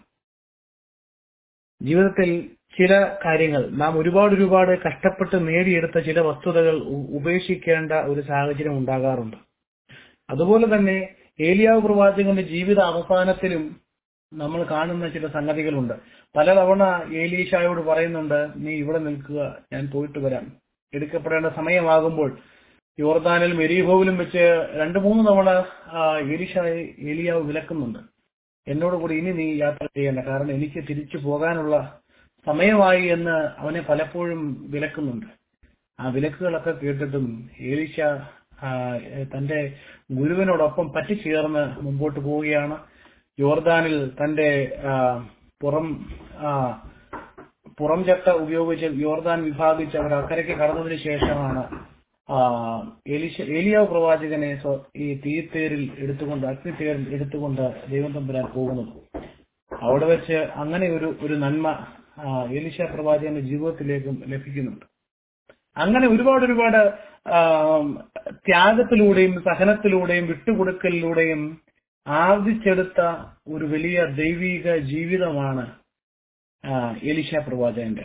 [SPEAKER 7] ജീവിതത്തിൽ ചില കാര്യങ്ങൾ നാം ഒരുപാട് ഒരുപാട് കഷ്ടപ്പെട്ട് നേടിയെടുത്ത ചില വസ്തുതകൾ ഉ- ഉപേക്ഷിക്കേണ്ട ഒരു സാഹചര്യം ഉണ്ടാകാറുണ്ട് അതുപോലെ തന്നെ ഏലിയാവ് പ്രവാചകന്റെ ജീവിത അവസാനത്തിലും നമ്മൾ കാണുന്ന ചില സംഗതികളുണ്ട് പലതവണ ഏലീഷായോട് പറയുന്നുണ്ട് നീ ഇവിടെ നിൽക്കുക ഞാൻ പോയിട്ട് വരാം എടുക്കപ്പെടേണ്ട സമയമാകുമ്പോൾ യോർദാനിലും എരീഹോവിലും വെച്ച് രണ്ടു മൂന്ന് തവണ ആ, ഏലീഷായെ ഏലിയാവ് വിലക്കുന്നുണ്ട് എന്നോട് കൂടി ഇനി നീ യാത്ര ചെയ്യേണ്ട കാരണം എനിക്ക് തിരിച്ചു പോകാനുള്ള സമയമായി എന്ന് അവനെ പലപ്പോഴും വിലക്കുന്നുണ്ട് ആ വിലക്കുകളൊക്കെ കേട്ടിട്ടും ഏലീഷ ആ, തന്റെ ഗുരുവിനോടൊപ്പം പറ്റിച്ചേർന്ന് മുമ്പോട്ട് പോവുകയാണ് യോർദാനിൽ തന്റെ ആ, പുറം ആ, പുറം ചട്ട ഉപയോഗിച്ച് യോർദാൻ വിഭാഗിച്ച് അവർ അക്കരയ്ക്ക് കടന്നതിന് ശേഷമാണ് ആ, എലിശ ഏലിയാവ് പ്രവാചകനെ സ്വ- ഈ തീത്തേരിൽ എടുത്തുകൊണ്ട് അഗ്നിത്തേരിൽ എടുത്തുകൊണ്ട് ദൈവം തമ്പുരാൻ പോകുന്നത് അവിടെ വെച്ച് അങ്ങനെ ഒരു ഒരു നന്മ ആ, എലിശ പ്രവാചകന്റെ ജീവിതത്തിലേക്കും ലഭിക്കുന്നുണ്ട് അങ്ങനെ ഒരുപാട് ഒരുപാട് ആ, ത്യാഗത്തിലൂടെയും സഹനത്തിലൂടെയും വിട്ടുകൊടുക്കലിലൂടെയും ആർജിച്ചെടുത്ത ഒരു വലിയ ദൈവിക ജീവിതമാണ് ആ, എലിശ പ്രവാചകന്റെ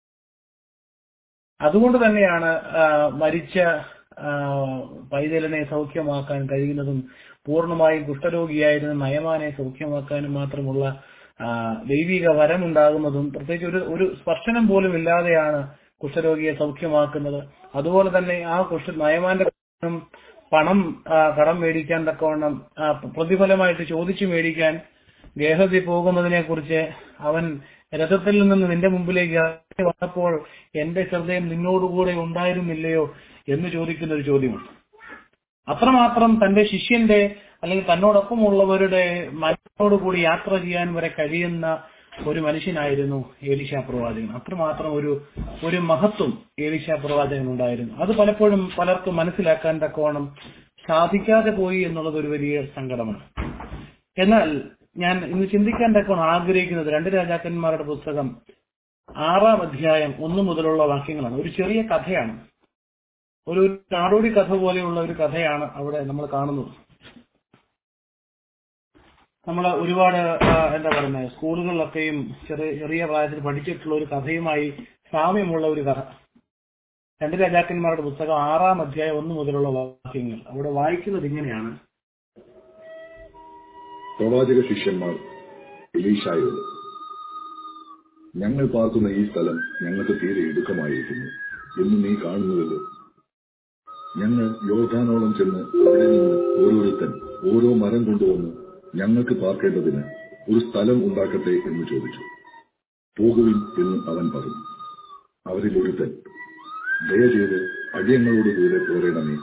[SPEAKER 7] അതുകൊണ്ട് തന്നെയാണ് ആ, മരിച്ച ആ, പൈതലിനെ സൗഖ്യമാക്കാൻ കഴിയുന്നതും പൂർണ്ണമായും കുഷ്ഠരോഗിയായിരുന്ന നയമാനെ സൗഖ്യമാക്കാനും മാത്രമുള്ള ആ, ദൈവിക വരമുണ്ടാകുന്നതും പ്രത്യേകിച്ച് ഒരു ഒരു സ്പർശനം പോലും ഇല്ലാതെയാണ് കുഷ്ഠരോഗിയെ സൗഖ്യമാക്കുന്നത് അതുപോലെ തന്നെ ആ കുഷ്ഠ നയമാന്റെ പ്രശ്നം പണം ആ, കടം മേടിക്കാൻ തക്കവണ്ണം ആ, പ്രതിഫലമായിട്ട് ചോദിച്ചു മേടിക്കാൻ ഗേഹത്തിൽ പോകുന്നതിനെ കുറിച്ച് അവൻ രഥത്തിൽ നിന്ന് നിന്റെ മുമ്പിലേക്ക് ഇറങ്ങി വന്നപ്പോൾ എന്റെ ഹൃദയം നിന്നോടുകൂടെ ഉണ്ടായിരുന്നില്ലയോ എന്ന് ചോദിക്കുന്ന ഒരു ചോദ്യമുണ്ട് അത്രമാത്രം തന്റെ ശിഷ്യന്റെ അല്ലെങ്കിൽ തന്നോടൊപ്പമുള്ളവരുടെ മനസ്സിനോടുകൂടി യാത്ര ചെയ്യാൻ വരെ കഴിയുന്ന ഒരു മനുഷ്യനായിരുന്നു ഏലിശ പ്രവാചകൻ അത്രമാത്രം ഒരു ഒരു മഹത്വം ഏലിശ പ്രവാചകൻ ഉണ്ടായിരുന്നു അത് പലപ്പോഴും പലർക്കും മനസ്സിലാക്കാൻ തക്കവണ്ണം സാധിക്കാതെ പോയി എന്നുള്ളത് ഒരു വലിയ സങ്കടമാണ് എന്നാൽ ഞാൻ ഇന്ന് ചിന്തിക്കാൻ തക്കവണ്ണം ആഗ്രഹിക്കുന്നത് രണ്ട് രാജാക്കന്മാരുടെ പുസ്തകം ആറാം അധ്യായം ഒന്നു മുതലുള്ള വാക്യങ്ങളാണ് ഒരു ചെറിയ കഥയാണ് ഒരു നാടോടി കഥ പോലെയുള്ള ഒരു കഥയാണ് അവിടെ നമ്മൾ കാണുന്നത് നമ്മൾ ഒരുപാട് ആ, എന്താ പറയുന്നത് സ്കൂളുകളിലൊക്കെയും ചെറിയ ചെറിയ പ്രായത്തിൽ പഠിച്ചിട്ടുള്ള ഒരു കഥയുമായി സാമ്യമുള്ള ഒരു കഥ രണ്ട് രാജാക്കന്മാരുടെ പുസ്തകം ആറാം അധ്യായം ഒന്ന് മുതലുള്ള വാക്യങ്ങൾ അവിടെ വായിക്കുന്നത് ഇങ്ങനെയാണ്
[SPEAKER 8] പ്രവാചക ശിഷ്യന്മാർ എലീഷായോട് ഞങ്ങൾ പാർക്കുന്ന ഈ സ്ഥലം ഞങ്ങൾക്ക് തീരെ ഇടുക്കമായിരിക്കുന്നു എന്ന് നീ കാണുന്നുവല്ലോ ഞങ്ങൾ യോർദാനോളം ചെന്ന് അവിടെ നിന്ന് ഓരോരുത്തൻ ഓരോ മരം കൊണ്ടുവന്ന് ഞങ്ങൾക്ക് പാർക്കേണ്ടതിന് ഒരു സ്ഥലം ഉണ്ടാക്കട്ടെ എന്ന് ചോദിച്ചു പോകുവിൻ എന്ന് അവൻ പറഞ്ഞു അവരിൽ ഒരുത്തൻ ദയ ചെയ്ത് അടിയങ്ങളോട് കൂടെ പോരേണമേ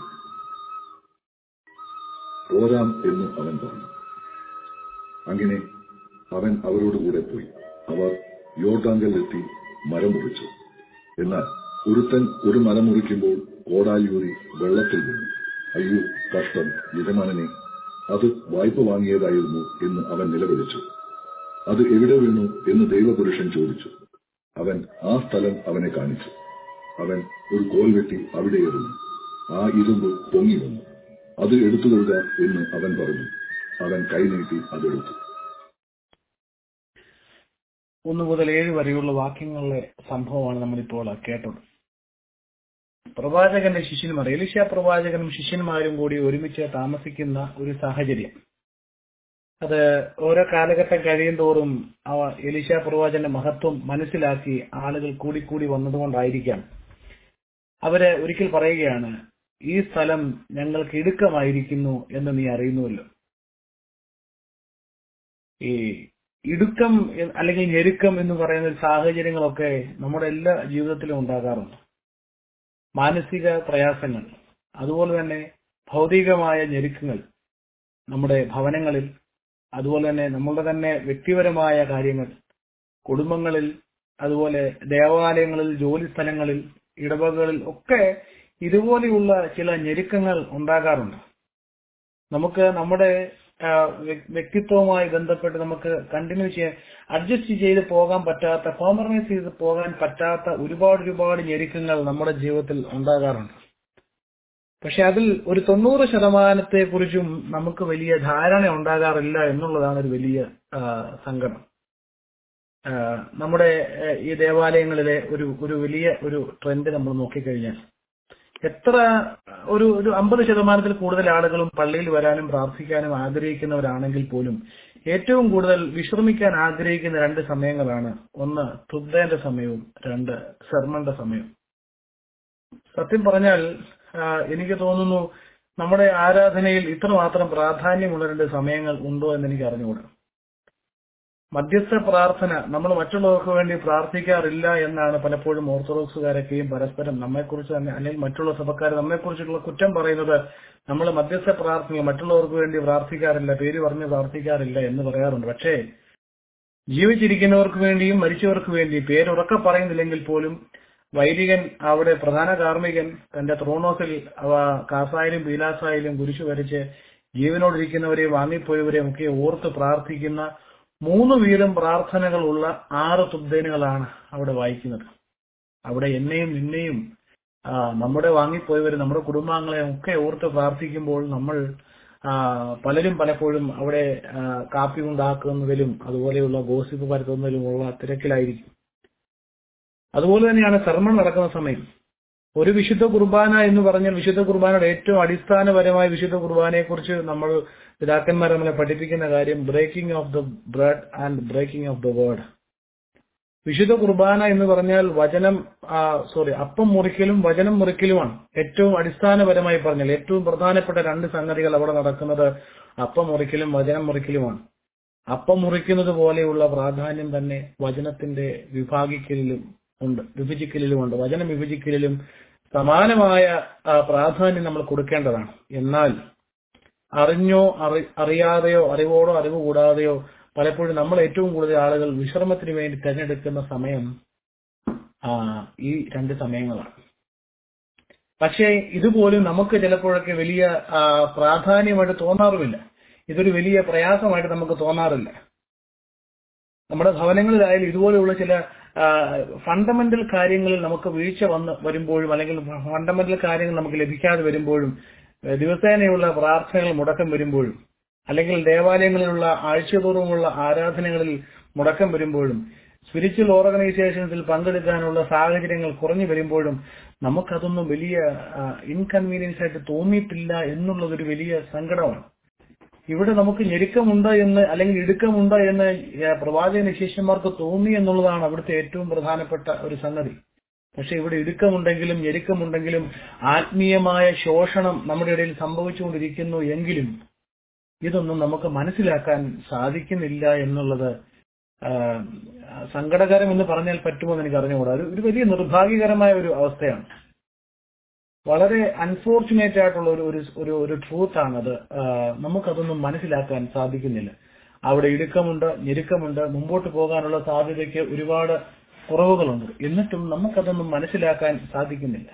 [SPEAKER 8] പോരാം എന്ന് അവൻ പറഞ്ഞു അങ്ങനെ അവൻ അവരോടുകൂടെ പോയി അവർ യോർദാങ്കലിലെത്തി മരം മുറിച്ചു എന്നാൽ ഒരുത്തൻ ഒരു മരം മുറിക്കുമ്പോൾ കോടായൂരി വെള്ളത്തിൽ വീണു അയ്യോ കഷ്ടം യജമാനനെ അത് വായ്പ വാങ്ങിയതായിരുന്നു എന്ന് അവൻ നിലവിളിച്ചു അത് എവിടെ വീണു എന്ന് ദൈവപുരുഷൻ ചോദിച്ചു അവൻ ആ സ്ഥലം അവനെ കാണിച്ചു അവൻ ഒരു കോൽ വെട്ടി അവിടെ എറിഞ്ഞു ആ ഇരുമ്പ് പൊങ്ങി വന്നു അത് എടുത്തു കൊള്ളുക എന്ന് അവൻ പറഞ്ഞു അവൻ കൈനീട്ടി അതെടുത്തു
[SPEAKER 7] ഒന്ന് മുതൽ ഏഴ് വരെയുള്ള വാക്യങ്ങളിലെ സംഭവമാണ് നമ്മളിപ്പോൾ കേട്ടത് പ്രവാചകന്റെ ശിഷ്യന്മാർ എലിശ പ്രവാചകനും ശിഷ്യന്മാരും കൂടി ഒരുമിച്ച് താമസിക്കുന്ന ഒരു സാഹചര്യം അത് ഓരോ കാലഘട്ടം കഴിയും തോറും അവ എലിശ പ്രവാചന്റെ മഹത്വം മനസ്സിലാക്കി ആളുകൾ കൂടിക്കൂടി വന്നതുകൊണ്ടായിരിക്കാം അവര് ഒരിക്കൽ പറയുകയാണ് ഈ സ്ഥലം ഞങ്ങൾക്ക് ഇടുക്കമായിരിക്കുന്നു എന്ന് നീ അറിയുന്നുവല്ലോ ഈ ഇടുക്കം എ- അല്ലെങ്കിൽ ഞെരുക്കം എന്ന് പറയുന്ന ഒരു സാഹചര്യങ്ങളൊക്കെ നമ്മുടെ എല്ലാ ജീവിതത്തിലും ഉണ്ടാകാറുണ്ട് മാനസിക പ്രയാസങ്ങൾ അതുപോലെ തന്നെ ഭൗതികമായ ഞെരുക്കങ്ങൾ നമ്മുടെ ഭവനങ്ങളിൽ അതുപോലെ തന്നെ നമ്മളുടെ തന്നെ വ്യക്തിപരമായ കാര്യങ്ങൾ കുടുംബങ്ങളിൽ അതുപോലെ ദേവാലയങ്ങളിൽ ജോലി സ്ഥലങ്ങളിൽ ഇടവകളിൽ ഒക്കെ ഇതുപോലെയുള്ള ചില ഞെരുക്കങ്ങൾ ഉണ്ടാകാറുണ്ട് നമുക്ക് നമ്മുടെ ആ, വ്യ- വ്യക്തിത്വവുമായി ബന്ധപ്പെട്ട് നമുക്ക് കണ്ടിന്യൂ ചെയ്യാൻ അഡ്ജസ്റ്റ് ചെയ്ത് പോകാൻ പറ്റാത്ത കോംപ്രമൈസ് ചെയ്ത് പോകാൻ പറ്റാത്ത ഒരുപാട് ഒരുപാട് ഞെരുക്കങ്ങൾ നമ്മുടെ ജീവിതത്തിൽ ഉണ്ടാകാറുണ്ട് പക്ഷെ അതിൽ ഒരു തൊണ്ണൂറ് ശതമാനത്തെ കുറിച്ചും നമുക്ക് വലിയ ധാരണ ഉണ്ടാകാറില്ല എന്നുള്ളതാണ് ഒരു വലിയ ആ, സങ്കടം ആ, നമ്മുടെ ആ, ഈ ദേവാലയങ്ങളിലെ ഒരു ഒരു വലിയ ഒരു ട്രെൻഡ് നമ്മൾ നോക്കിക്കഴിഞ്ഞാൽ എത്ര ഒരു ഒരു അമ്പത് ശതമാനത്തിൽ കൂടുതൽ ആളുകളും പള്ളിയിൽ വരാനും പ്രാർത്ഥിക്കാനും ആഗ്രഹിക്കുന്നവരാണെങ്കിൽ പോലും ഏറ്റവും കൂടുതൽ വിശ്രമിക്കാൻ ആഗ്രഹിക്കുന്ന രണ്ട് സമയങ്ങളാണ് ഒന്ന് തുബ്ദേന്റെ സമയവും രണ്ട് സെർമന്റെ സമയവും സത്യം പറഞ്ഞാൽ ആ, എനിക്ക് തോന്നുന്നു നമ്മുടെ ആരാധനയിൽ ഇത്രമാത്രം പ്രാധാന്യമുള്ള രണ്ട് സമയങ്ങൾ ഉണ്ടോ എന്ന് എനിക്ക് അറിഞ്ഞുകൂടാ മധ്യസ്ഥ പ്രാർത്ഥന നമ്മൾ മറ്റുള്ളവർക്ക് വേണ്ടി പ്രാർത്ഥിക്കാറില്ല എന്നാണ് പലപ്പോഴും ഓർത്തഡോക്സുകാരൊക്കെയും പരസ്പരം നമ്മെക്കുറിച്ച് തന്നെ അല്ലെങ്കിൽ മറ്റുള്ള സഭക്കാർ നമ്മെക്കുറിച്ചുള്ള കുറ്റം പറയുന്നത് നമ്മൾ മധ്യസ്ഥ പ്രാർത്ഥന മറ്റുള്ളവർക്ക് വേണ്ടി പ്രാർത്ഥിക്കാറില്ല പേര് പറഞ്ഞ് പ്രാർത്ഥിക്കാറില്ല എന്ന് പറയാറുണ്ട് പക്ഷേ ജീവിച്ചിരിക്കുന്നവർക്ക് വേണ്ടിയും മരിച്ചവർക്ക് വേണ്ടിയും പേരുറക്കെ പറയുന്നില്ലെങ്കിൽ പോലും വൈദികൻ അവിടെ പ്രധാന കാർമ്മികൻ തന്റെ ത്രോണോസിൽ അവ കാസായാലും പീലാസായാലും കുരിശു വരച്ച് ജീവനോടിരിക്കുന്നവരെയും വാങ്ങിപ്പോയവരെയും ഒക്കെ ഓർത്ത് പ്രാർത്ഥിക്കുന്ന മൂന്ന് വീതം പ്രാർത്ഥനകളുള്ള ആറ് തുബ്ദേനുകളാണ് അവിടെ വായിക്കുന്നത് അവിടെ എന്നെയും നിന്നെയും ആ, നമ്മുടെ വാങ്ങിപ്പോയവരും നമ്മുടെ കുടുംബാംഗങ്ങളെയും ഒക്കെ ഓർത്ത് പ്രാർത്ഥിക്കുമ്പോൾ നമ്മൾ ആ, പലരും പലപ്പോഴും അവിടെ ആ, കാപ്പി ഉണ്ടാക്കുന്നതിലും അതുപോലെയുള്ള ഗോസിപ്പ് പരത്തുന്നതിലും ഉള്ള തിരക്കിലായിരിക്കും അതുപോലെ തന്നെയാണ് സർമ്മൺ നടക്കുന്ന സമയം ഒരു വിശുദ്ധ കുർബാന എന്ന് പറഞ്ഞാൽ വിശുദ്ധ കുർബാനയുടെ ഏറ്റവും അടിസ്ഥാനപരമായ വിശുദ്ധ കുർബാനയെ കുറിച്ച് നമ്മൾ പിതാക്കന്മാർ നമ്മളെ പഠിപ്പിക്കുന്ന കാര്യം breaking of the bread and breaking of the word വിശുദ്ധ കുർബാന എന്ന് പറഞ്ഞാൽ വചനം സോറി അപ്പം മുറിക്കലും വചനം മുറിക്കലുമാണ് ഏറ്റവും അടിസ്ഥാനപരമായി പറഞ്ഞാൽ ഏറ്റവും പ്രധാനപ്പെട്ട രണ്ട് സംഗതികൾ അവിടെ നടക്കുന്നത് അപ്പം മുറിക്കലും വചനം മുറിക്കലുമാണ് അപ്പം മുറിക്കുന്നത് പോലെയുള്ള പ്രാധാന്യം തന്നെ വചനത്തിന്റെ വിഭാഗിക്കലിലും ഉണ്ട് വിഭജിക്കലിലുമുണ്ട് വചനം വിഭജിക്കലിലും സമാനമായ ആ, പ്രാധാന്യം നമ്മൾ കൊടുക്കേണ്ടതാണ് എന്നാൽ അറിഞ്ഞോ അറി അറിയാതെയോ അറിവോടോ അറിവ് കൂടാതെയോ പലപ്പോഴും നമ്മൾ ഏറ്റവും കൂടുതൽ ആളുകൾ വിശ്രമത്തിന് വേണ്ടി തിരഞ്ഞെടുക്കുന്ന സമയം ആ, ഈ രണ്ട് സമയങ്ങളാണ് പക്ഷേ ഇതുപോലും നമുക്ക് ചിലപ്പോഴൊക്കെ വലിയ ആ, പ്രാധാന്യമായിട്ട് തോന്നാറുമില്ല ഇതൊരു വലിയ പ്രയാസമായിട്ട് നമുക്ക് തോന്നാറില്ല നമ്മുടെ ഭവനങ്ങളിലായാലും ഇതുപോലെയുള്ള ചില ഫണ്ടമെന്റൽ കാര്യങ്ങളിൽ നമുക്ക് വീഴ്ച വന്ന് വരുമ്പോഴും അല്ലെങ്കിൽ ഫണ്ടമെന്റൽ കാര്യങ്ങൾ നമുക്ക് ലഭിക്കാതെ വരുമ്പോഴും ഏഹ് ദിവസേനയുള്ള പ്രാർത്ഥനകൾ മുടക്കം വരുമ്പോഴും അല്ലെങ്കിൽ ദേവാലയങ്ങളിലുള്ള ആഴ്ചതോറുമുള്ള ആരാധനകളിൽ മുടക്കം വരുമ്പോഴും സ്പിരിച്വൽ ഓർഗനൈസേഷൻസിൽ പങ്കെടുക്കാനുള്ള സാഹചര്യങ്ങൾ കുറഞ്ഞു വരുമ്പോഴും നമുക്കതൊന്നും വലിയ ഇൻകൺവീനിയൻസ് ആയിട്ട് തോന്നിയിട്ടില്ല എന്നുള്ളതൊരു വലിയ സങ്കടമാണ് ഇവിടെ നമുക്ക് ഞെരുക്കമുണ്ട് എന്ന് അല്ലെങ്കിൽ ഇടുക്കമുണ്ട് എന്ന് ഏഹ് പ്രവാചകന ശിഷ്യന്മാർക്ക് തോന്നി എന്നുള്ളതാണ് അവിടുത്തെ ഏറ്റവും പ്രധാനപ്പെട്ട ഒരു സംഗതി പക്ഷെ ഇവിടെ ഇടുക്കമുണ്ടെങ്കിലും ഞെരുക്കമുണ്ടെങ്കിലും ആത്മീയമായ ശോഷണം നമ്മുടെ ഇടയിൽ സംഭവിച്ചുകൊണ്ടിരിക്കുന്നു എങ്കിലും ഇതൊന്നും നമുക്ക് മനസ്സിലാക്കാൻ സാധിക്കുന്നില്ല എന്നുള്ളത് ആഹ്, സങ്കടകരം എന്ന് പറഞ്ഞാൽ പറ്റുമോ എന്ന് എനിക്ക് അറിഞ്ഞുകൂടാ ഒരു ഒരു വലിയ നിർഭാഗ്യകരമായ ഒരു അവസ്ഥയാണ് വളരെ അൺഫോർച്ചുനേറ്റ് ആയിട്ടുള്ള ഒരു ഒരു ഒരു ഒരു ട്രൂത്ത് ആണത് ആഹ്, നമുക്കതൊന്നും മനസ്സിലാക്കാൻ സാധിക്കുന്നില്ല അവിടെ ഇടുക്കമുണ്ട് ഞെരുക്കമുണ്ട് മുമ്പോട്ട് പോകാനുള്ള സാധ്യതയ്ക്ക് ഒരുപാട് കുറവുകളുണ്ട് എന്നിട്ടും നമുക്കതൊന്നും മനസ്സിലാക്കാൻ സാധിക്കുന്നില്ല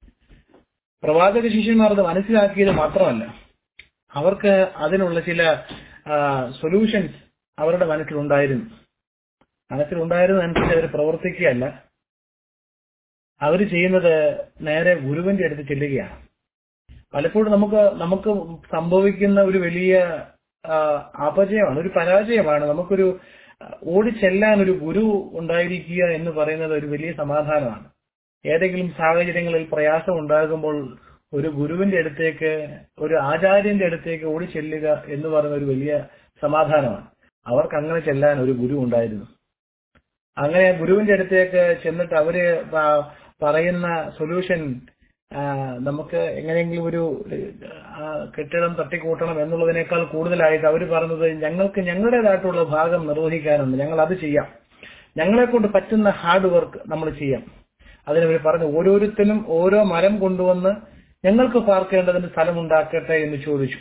[SPEAKER 7] പ്രവാചക ശിഷ്യന്മാർ അത് മനസ്സിലാക്കിയത് മാത്രമല്ല അവർക്ക് അതിനുള്ള ചില സൊല്യൂഷൻസ് അവരുടെ മനസ്സിലുണ്ടായിരുന്നു മനസ്സിലുണ്ടായിരുന്നതനുസരിച്ച് അവർ പ്രവർത്തിക്കുകയല്ല അവർ ചെയ്യുന്നത് നേരെ ഗുരുവിന്റെ അടുത്ത് ചെല്ലുകയാണ് പലപ്പോഴും നമുക്ക് നമുക്ക് സംഭവിക്കുന്ന ഒരു വലിയ ആ, അപജയമാണ് ഒരു പരാജയമാണ് നമുക്കൊരു ആ, ഓടിച്ചെല്ലാൻ ഒരു ഗുരു ഉണ്ടായിരിക്കുക എന്ന് പറയുന്നത് ഒരു വലിയ സമാധാനമാണ് ഏതെങ്കിലും സാഹചര്യങ്ങളിൽ പ്രയാസം ഉണ്ടാകുമ്പോൾ ഒരു ഗുരുവിന്റെ അടുത്തേക്ക് ഒരു ആചാര്യന്റെ അടുത്തേക്ക് ഓടിച്ചെല്ലുക എന്ന് പറയുന്ന ഒരു വലിയ സമാധാനമാണ് അവർക്ക് അങ്ങനെ ചെല്ലാൻ ഒരു ഗുരു ഉണ്ടായിരുന്നു അങ്ങനെ ഗുരുവിന്റെ അടുത്തേക്ക് ചെന്നിട്ട് അവര് പ- പറയുന്ന സൊല്യൂഷൻ നമുക്ക് എങ്ങനെയെങ്കിലും ഒരു ആ, കെട്ടിടം തട്ടിക്കൂട്ടണം എന്നുള്ളതിനേക്കാൾ കൂടുതലായിട്ട് അവർ പറഞ്ഞത് ഞങ്ങൾക്ക് ഞങ്ങളുടേതായിട്ടുള്ള ഭാഗം നിർവഹിക്കാനുണ്ട് ഞങ്ങൾ അത് ചെയ്യാം ഞങ്ങളെ കൊണ്ട് പറ്റുന്ന ഹാർഡ് വർക്ക് നമ്മൾ ചെയ്യാം അതിനവർ പറഞ്ഞു ഓരോരുത്തരും ഓരോ മരം കൊണ്ടുവന്ന് ഞങ്ങൾക്ക് പാർക്കേണ്ടതിന് സ്ഥലമുണ്ടാക്കട്ടെ എന്ന് ചോദിച്ചു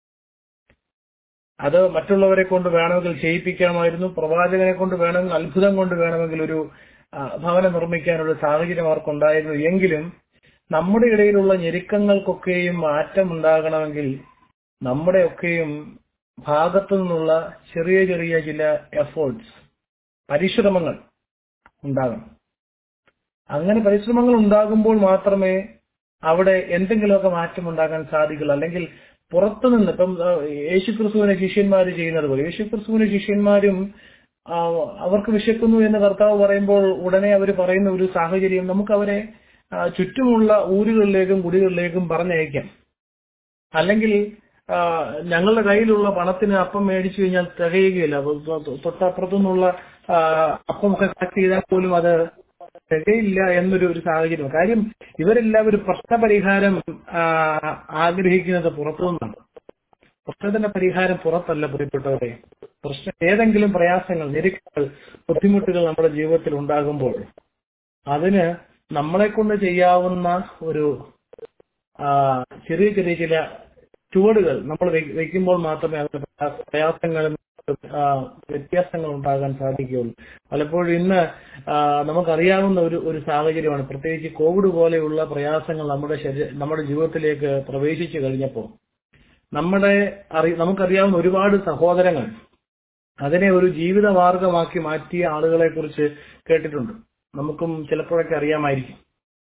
[SPEAKER 7] അത് മറ്റുള്ളവരെ കൊണ്ട് വേണമെങ്കിൽ ചെയ്യിപ്പിക്കാമായിരുന്നു പ്രവാചകനെ കൊണ്ട് വേണമെങ്കിൽ അത്ഭുതം കൊണ്ട് വേണമെങ്കിൽ ഒരു ആ, ഭവനം നിർമ്മിക്കാനുള്ള സാഹചര്യം അവർക്കുണ്ടായിരുന്നു എങ്കിലും നമ്മുടെ ഇടയിലുള്ള ഞെരുക്കങ്ങൾക്കൊക്കെയും മാറ്റം ഉണ്ടാകണമെങ്കിൽ നമ്മുടെയൊക്കെയും ഭാഗത്തു നിന്നുള്ള ചെറിയ ചെറിയ ചില എഫേർട്സ് പരിശ്രമങ്ങൾ ഉണ്ടാകണം അങ്ങനെ പരിശ്രമങ്ങൾ ഉണ്ടാകുമ്പോൾ മാത്രമേ അവിടെ എന്തെങ്കിലുമൊക്കെ മാറ്റം ഉണ്ടാകാൻ സാധിക്കുള്ളൂ അല്ലെങ്കിൽ പുറത്തുനിന്ന് ഇപ്പം ആ, യേശുക്രിസ്തുവിനെ ശിഷ്യന്മാർ ചെയ്യുന്നത് പോലെ യേശുക്രിസ്തുവിന് ശിഷ്യന്മാരും ആ, അവർക്ക് വിശക്കുന്നു എന്ന് കർത്താവ് പറയുമ്പോൾ ഉടനെ അവർ പറയുന്ന ഒരു സാഹചര്യം നമുക്ക് അവരെ ആ, ചുറ്റുമുള്ള ഊരുകളിലേക്കും കുടികളിലേക്കും പറഞ്ഞയക്കാം അല്ലെങ്കിൽ ആ, ഞങ്ങളുടെ കയ്യിലുള്ള പണത്തിന് അപ്പം മേടിച്ചു കഴിഞ്ഞാൽ തികയുകയില്ല അപ്പൊ തൊ- തൊട്ടപ്പുറത്തുനിന്നുള്ള ആ, അപ്പമൊക്കെ കളക്ട് ചെയ്താൽ പോലും അത് തികയില്ല എന്നൊരു ഒരു സാഹചര്യം കാര്യം ഇവരെല്ലാവരും പ്രശ്നപരിഹാരം ആ, ആഗ്രഹിക്കുന്നത് പുറത്തുനിന്നാണ് പ്രശ്നത്തിന്റെ പരിഹാരം പുറത്തല്ല പ്രിയപ്പെട്ടവരെ പ്രശ്നം ഏതെങ്കിലും പ്രയാസങ്ങൾ ഞെരുക്കങ്ങൾ ബുദ്ധിമുട്ടുകൾ നമ്മുടെ ജീവിതത്തിൽ ഉണ്ടാകുമ്പോൾ അതിന് നമ്മളെ കൊണ്ട് ചെയ്യാവുന്ന ഒരു ആ, ചെറിയ ചെറിയ ചില ചുവടുകൾ നമ്മൾ വെ- വെക്കുമ്പോൾ മാത്രമേ അതിന് പ്രയാ- പ്രയാസങ്ങളും ആ, വ്യത്യാസങ്ങൾ ഉണ്ടാകാൻ സാധിക്കുകയുള്ളൂ പലപ്പോഴും ഇന്ന് ആ, നമുക്കറിയാവുന്ന ഒരു ഒരു സാഹചര്യമാണ് പ്രത്യേകിച്ച് കോവിഡ് പോലെയുള്ള പ്രയാസങ്ങൾ നമ്മുടെ ശരീര നമ്മുടെ ജീവിതത്തിലേക്ക് പ്രവേശിച്ചു കഴിഞ്ഞപ്പോൾ നമ്മുടെ അറി നമുക്കറിയാവുന്ന ഒരുപാട് സഹോദരങ്ങൾ അതിനെ ഒരു ജീവിത മാർഗമാക്കി മാറ്റിയ ആളുകളെ കുറിച്ച് കേട്ടിട്ടുണ്ട് നമുക്കും ചിലപ്പോഴൊക്കെ അറിയാമായിരിക്കും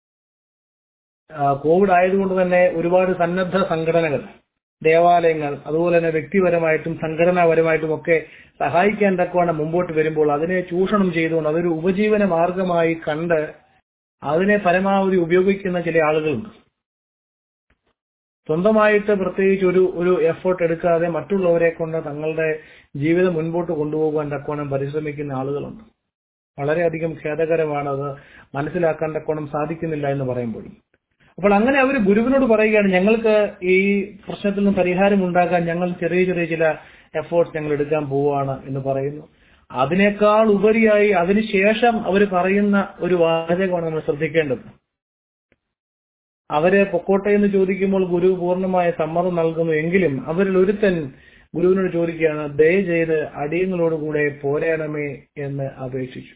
[SPEAKER 7] ആ, കോവിഡ് ആയതുകൊണ്ട് തന്നെ ഒരുപാട് സന്നദ്ധ സംഘടനകൾ ദേവാലയങ്ങൾ അതുപോലെ തന്നെ വ്യക്തിപരമായിട്ടും സംഘടനാപരമായിട്ടും ഒക്കെ സഹായിക്കാൻ തക്കവണ്ണം മുമ്പോട്ട് വരുമ്പോൾ അതിനെ ചൂഷണം ചെയ്തുകൊണ്ട് അതൊരു ഉപജീവന മാർഗമായി കണ്ട് അതിനെ പരമാവധി ഉപയോഗിക്കുന്ന ചില ആളുകളുണ്ട് സ്വന്തമായിട്ട് പ്രത്യേകിച്ച് ഒരു ഒരു എഫേർട്ട് എടുക്കാതെ മറ്റുള്ളവരെ കൊണ്ട് തങ്ങളുടെ ജീവിതം മുൻപോട്ട് കൊണ്ടുപോകാൻ തക്കവണ്ണം പരിശ്രമിക്കുന്ന ആളുകളുണ്ട് വളരെയധികം ഖേദകരമാണ് അത് മനസ്സിലാക്കാൻ തക്കവണ്ണം സാധിക്കുന്നില്ല എന്ന് പറയുമ്പോഴും അപ്പോൾ അങ്ങനെ അവർ ഗുരുവിനോട് പറയുകയാണ് ഞങ്ങൾക്ക് ഈ പ്രശ്നത്തിൽ നിന്ന് പരിഹാരം ഉണ്ടാക്കാൻ ഞങ്ങൾ ചെറിയ ചെറിയ ചില എഫേർട്സ് ഞങ്ങൾ എടുക്കാൻ പോവുകയാണ് എന്ന് പറയുന്നു അതിനേക്കാൾ ഉപരിയായി അതിനുശേഷം അവർ പറയുന്ന ഒരു വാചകമാണ് നമ്മൾ ശ്രദ്ധിക്കേണ്ടത് അവരെ പൊക്കോട്ടെ എന്ന് ചോദിക്കുമ്പോൾ ഗുരു പൂർണ്ണമായ സമ്മതം നൽകുന്നു എങ്കിലും അവരിൽ ഒരുത്തൻ ഗുരുവിനോട് ചോദിക്കുകയാണ് ദയ ചെയ്ത് അടിയങ്ങളോടുകൂടെ പോരാടമേ എന്ന് അപേക്ഷിച്ചു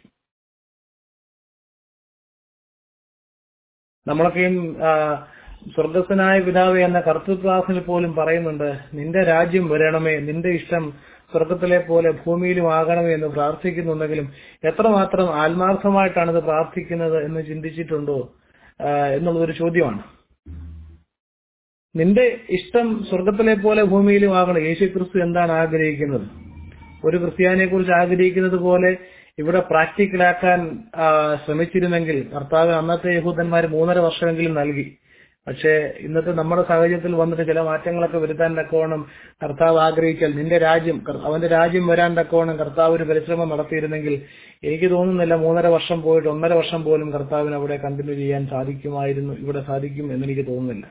[SPEAKER 7] നമ്മളൊക്കെയും ആ, സ്വർഗസ്ഥനായ പിതാവ് എന്ന കർത്തൃക്ലാസിൽ പോലും പറയുന്നുണ്ട് നിന്റെ രാജ്യം വരണമേ നിന്റെ ഇഷ്ടം സ്വർഗത്തിലെ പോലെ ഭൂമിയിലും ആകണമേ എന്ന് പ്രാർത്ഥിക്കുന്നുണ്ടെങ്കിലും എത്രമാത്രം ആത്മാർത്ഥമായിട്ടാണ് ഇത് പ്രാർത്ഥിക്കുന്നത് എന്ന് ചിന്തിച്ചിട്ടുണ്ടോ ആ, എന്നുള്ളതൊരു ചോദ്യമാണ് നിന്റെ ഇഷ്ടം സ്വർഗത്തിലെ പോലെ ഭൂമിയിലും ആകണം യേശു ക്രിസ്തു എന്താണ് ആഗ്രഹിക്കുന്നത് ഒരു ക്രിസ്ത്യാനിയെ കുറിച്ച് ആഗ്രഹിക്കുന്നത് പോലെ ഇവിടെ പ്രാക്ടിക്കലാക്കാൻ ആ, ശ്രമിച്ചിരുന്നെങ്കിൽ കർത്താവ് അന്നത്തെ യഹൂദന്മാർ മൂന്നര വർഷമെങ്കിലും നൽകി പക്ഷേ ഇന്നത്തെ നമ്മുടെ സാഹചര്യത്തിൽ വന്നിട്ട് ചില മാറ്റങ്ങളൊക്കെ വരുത്താൻ തക്കവണ്ണം കർത്താവ് ആഗ്രഹിച്ചാൽ നിന്റെ രാജ്യം കർ- അവന്റെ രാജ്യം വരാൻ തക്കവണ്ണം കർത്താവ് ഒരു പരിശ്രമം നടത്തിയിരുന്നെങ്കിൽ എനിക്ക് തോന്നുന്നില്ല മൂന്നര വർഷം പോയിട്ട് ഒന്നര വർഷം പോലും കർത്താവിന് അവിടെ കണ്ടിന്യൂ ചെയ്യാൻ സാധിക്കുമായിരുന്നു ഇവിടെ സാധിക്കും എന്നെനിക്ക് തോന്നുന്നില്ല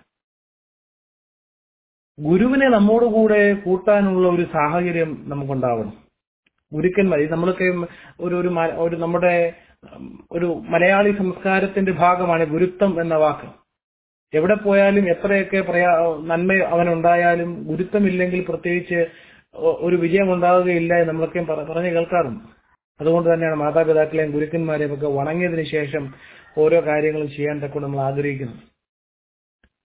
[SPEAKER 7] ഗുരുവിനെ നമ്മോടുകൂടെ കൂട്ടാനുള്ള ഒരു സാഹചര്യം നമുക്കുണ്ടാവണം ഗുരുക്കന്മാർ ഇത് നമ്മളൊക്കെ ഒരു ഒരു മ- ഒരു നമ്മുടെ ഉം, ഒരു മലയാളി സംസ്കാരത്തിന്റെ ഭാഗമാണ് ഗുരുത്വം എന്ന വാക്ക് എവിടെ പോയാലും എത്രയൊക്കെ പ്രയാ നന്മ അവനുണ്ടായാലും ഗുരുത്വമില്ലെങ്കിൽ പ്രത്യേകിച്ച് ഒ- ഒരു വിജയം ഉണ്ടാവുകയില്ല എന്ന് നമ്മളൊക്കെ പറ- പറഞ്ഞു കേൾക്കാറുണ്ട് അതുകൊണ്ട് തന്നെയാണ് മാതാപിതാക്കളെയും ഗുരുക്കന്മാരെയും ഒക്കെ വണങ്ങിയതിനു ശേഷം ഓരോ കാര്യങ്ങളും ചെയ്യാൻ തക്ക നമ്മൾ ആഗ്രഹിക്കുന്നത്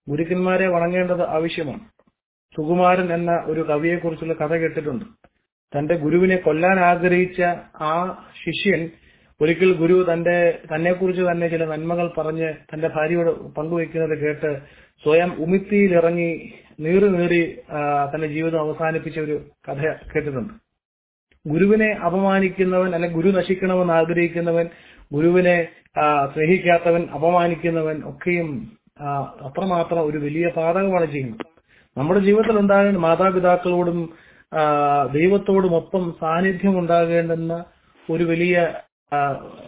[SPEAKER 7] ഗുരുക്കന്മാരെ വണങ്ങേണ്ടത് ആവശ്യമാണ് സുകുമാരൻ എന്ന ഒരു കവിയെക്കുറിച്ചുള്ള കഥ കേട്ടിട്ടുണ്ട് തന്റെ ഗുരുവിനെ കൊല്ലാൻ ആഗ്രഹിച്ച ആ ശിഷ്യൻ ഒരിക്കൽ ഗുരു തന്റെ തന്നെക്കുറിച്ച് തന്നെ ചില നന്മകൾ പറഞ്ഞ് തന്റെ ഭാര്യയോട് പങ്കുവെക്കുന്നത് കേട്ട് സ്വയം ഉമിത്തിയിൽ ഇറങ്ങി നീറി നീറി ആ, തന്റെ ജീവിതം അവസാനിപ്പിച്ച ഒരു കഥ കേട്ടിട്ടുണ്ട് ഗുരുവിനെ അപമാനിക്കുന്നവൻ അല്ലെ ഗുരു നശിക്കണമെന്ന് ആഗ്രഹിക്കുന്നവൻ ഗുരുവിനെ ആ, സ്നേഹിക്കാത്തവൻ അപമാനിക്കുന്നവൻ ഒക്കെയും ആ, അത്രമാത്രം ഒരു വലിയ പാതകമാണ് ചെയ്യുന്നത് നമ്മുടെ ജീവിതത്തിൽ ഉണ്ടാകേണ്ട മാതാപിതാക്കളോടും ആ, ദൈവത്തോടും ഒപ്പം സാന്നിധ്യം ഉണ്ടാകേണ്ടുന്ന ഒരു വലിയ ആ,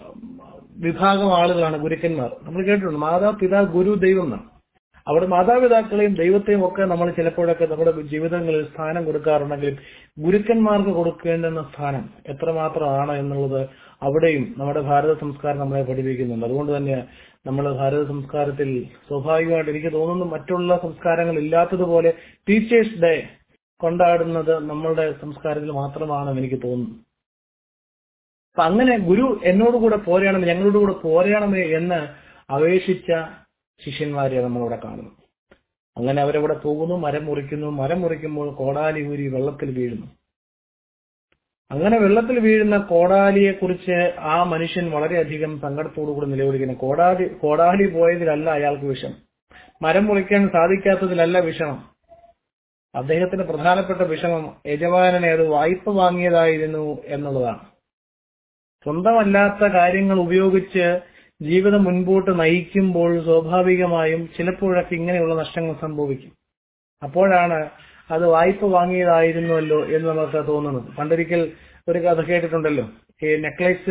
[SPEAKER 7] വിഭാഗം ആളുകളാണ് ഗുരുക്കന്മാർ നമ്മൾ കേട്ടിട്ടുണ്ട് മാതാപിതാ ഗുരു ദൈവം എന്നാണ് അവിടെ മാതാപിതാക്കളെയും ദൈവത്തെയും ഒക്കെ നമ്മൾ ചിലപ്പോഴൊക്കെ നമ്മുടെ ജീവിതങ്ങളിൽ സ്ഥാനം കൊടുക്കാറുണ്ടെങ്കിലും ഗുരുക്കന്മാർക്ക് കൊടുക്കേണ്ടുന്ന സ്ഥാനം എത്രമാത്രമാണ് എന്നുള്ളത് അവിടെയും നമ്മുടെ ഭാരത സംസ്കാരം നമ്മളെ പഠിപ്പിക്കുന്നുണ്ട് അതുകൊണ്ട് തന്നെ നമ്മൾ ഭാരത സംസ്കാരത്തിൽ സ്വാഭാവികമായിട്ട് എനിക്ക് തോന്നുന്നു മറ്റുള്ള സംസ്കാരങ്ങൾ ഇല്ലാത്തതുപോലെ ടീച്ചേഴ്സ് ഡേ കൊണ്ടാടുന്നത് നമ്മളുടെ സംസ്കാരത്തിൽ മാത്രമാണെന്ന് എനിക്ക് തോന്നുന്നു അപ്പൊ അങ്ങനെ ഗുരു എന്നോട് കൂടെ പോരയണമേ ഞങ്ങളോട് കൂടെ പോരയണമേ എന്ന് അപേക്ഷിച്ച ശിഷ്യന്മാരെ നമ്മളിവിടെ കാണുന്നു അങ്ങനെ അവരവിടെ പോകുന്നു മരം മുറിക്കുന്നു മരം മുറിക്കുമ്പോൾ കോടാലി ഊരി വെള്ളത്തിൽ വീഴുന്നു അങ്ങനെ വെള്ളത്തിൽ വീഴുന്ന കോടാലിയെ കുറിച്ച് ആ മനുഷ്യൻ വളരെയധികം സങ്കടത്തോടു കൂടി നിലവിളിക്കുന്നു കോടാലി കോടാലി പോയതിലല്ല അയാൾക്ക് വിഷം മരം മുറിക്കാൻ സാധിക്കാത്തതിലല്ല വിഷമം അദ്ദേഹത്തിന് പ്രധാനപ്പെട്ട വിഷമം യജമാനനെ അത് വായ്പ വാങ്ങിയതായിരുന്നു എന്നുള്ളതാണ് സ്വന്തമല്ലാത്ത കാര്യങ്ങൾ ഉപയോഗിച്ച് ജീവിതം മുൻപോട്ട് നയിക്കുമ്പോൾ സ്വാഭാവികമായും ചിലപ്പോഴൊക്കെ ഇങ്ങനെയുള്ള നഷ്ടങ്ങൾ സംഭവിക്കും അപ്പോഴാണ് അത് വായ്പ വാങ്ങിയതായിരുന്നുവല്ലോ എന്ന് നമുക്ക് തോന്നുന്നത് പണ്ടൊരിക്കൽ ഒരു കഥ കേട്ടിട്ടുണ്ടല്ലോ ഈ നെക്ലേസ്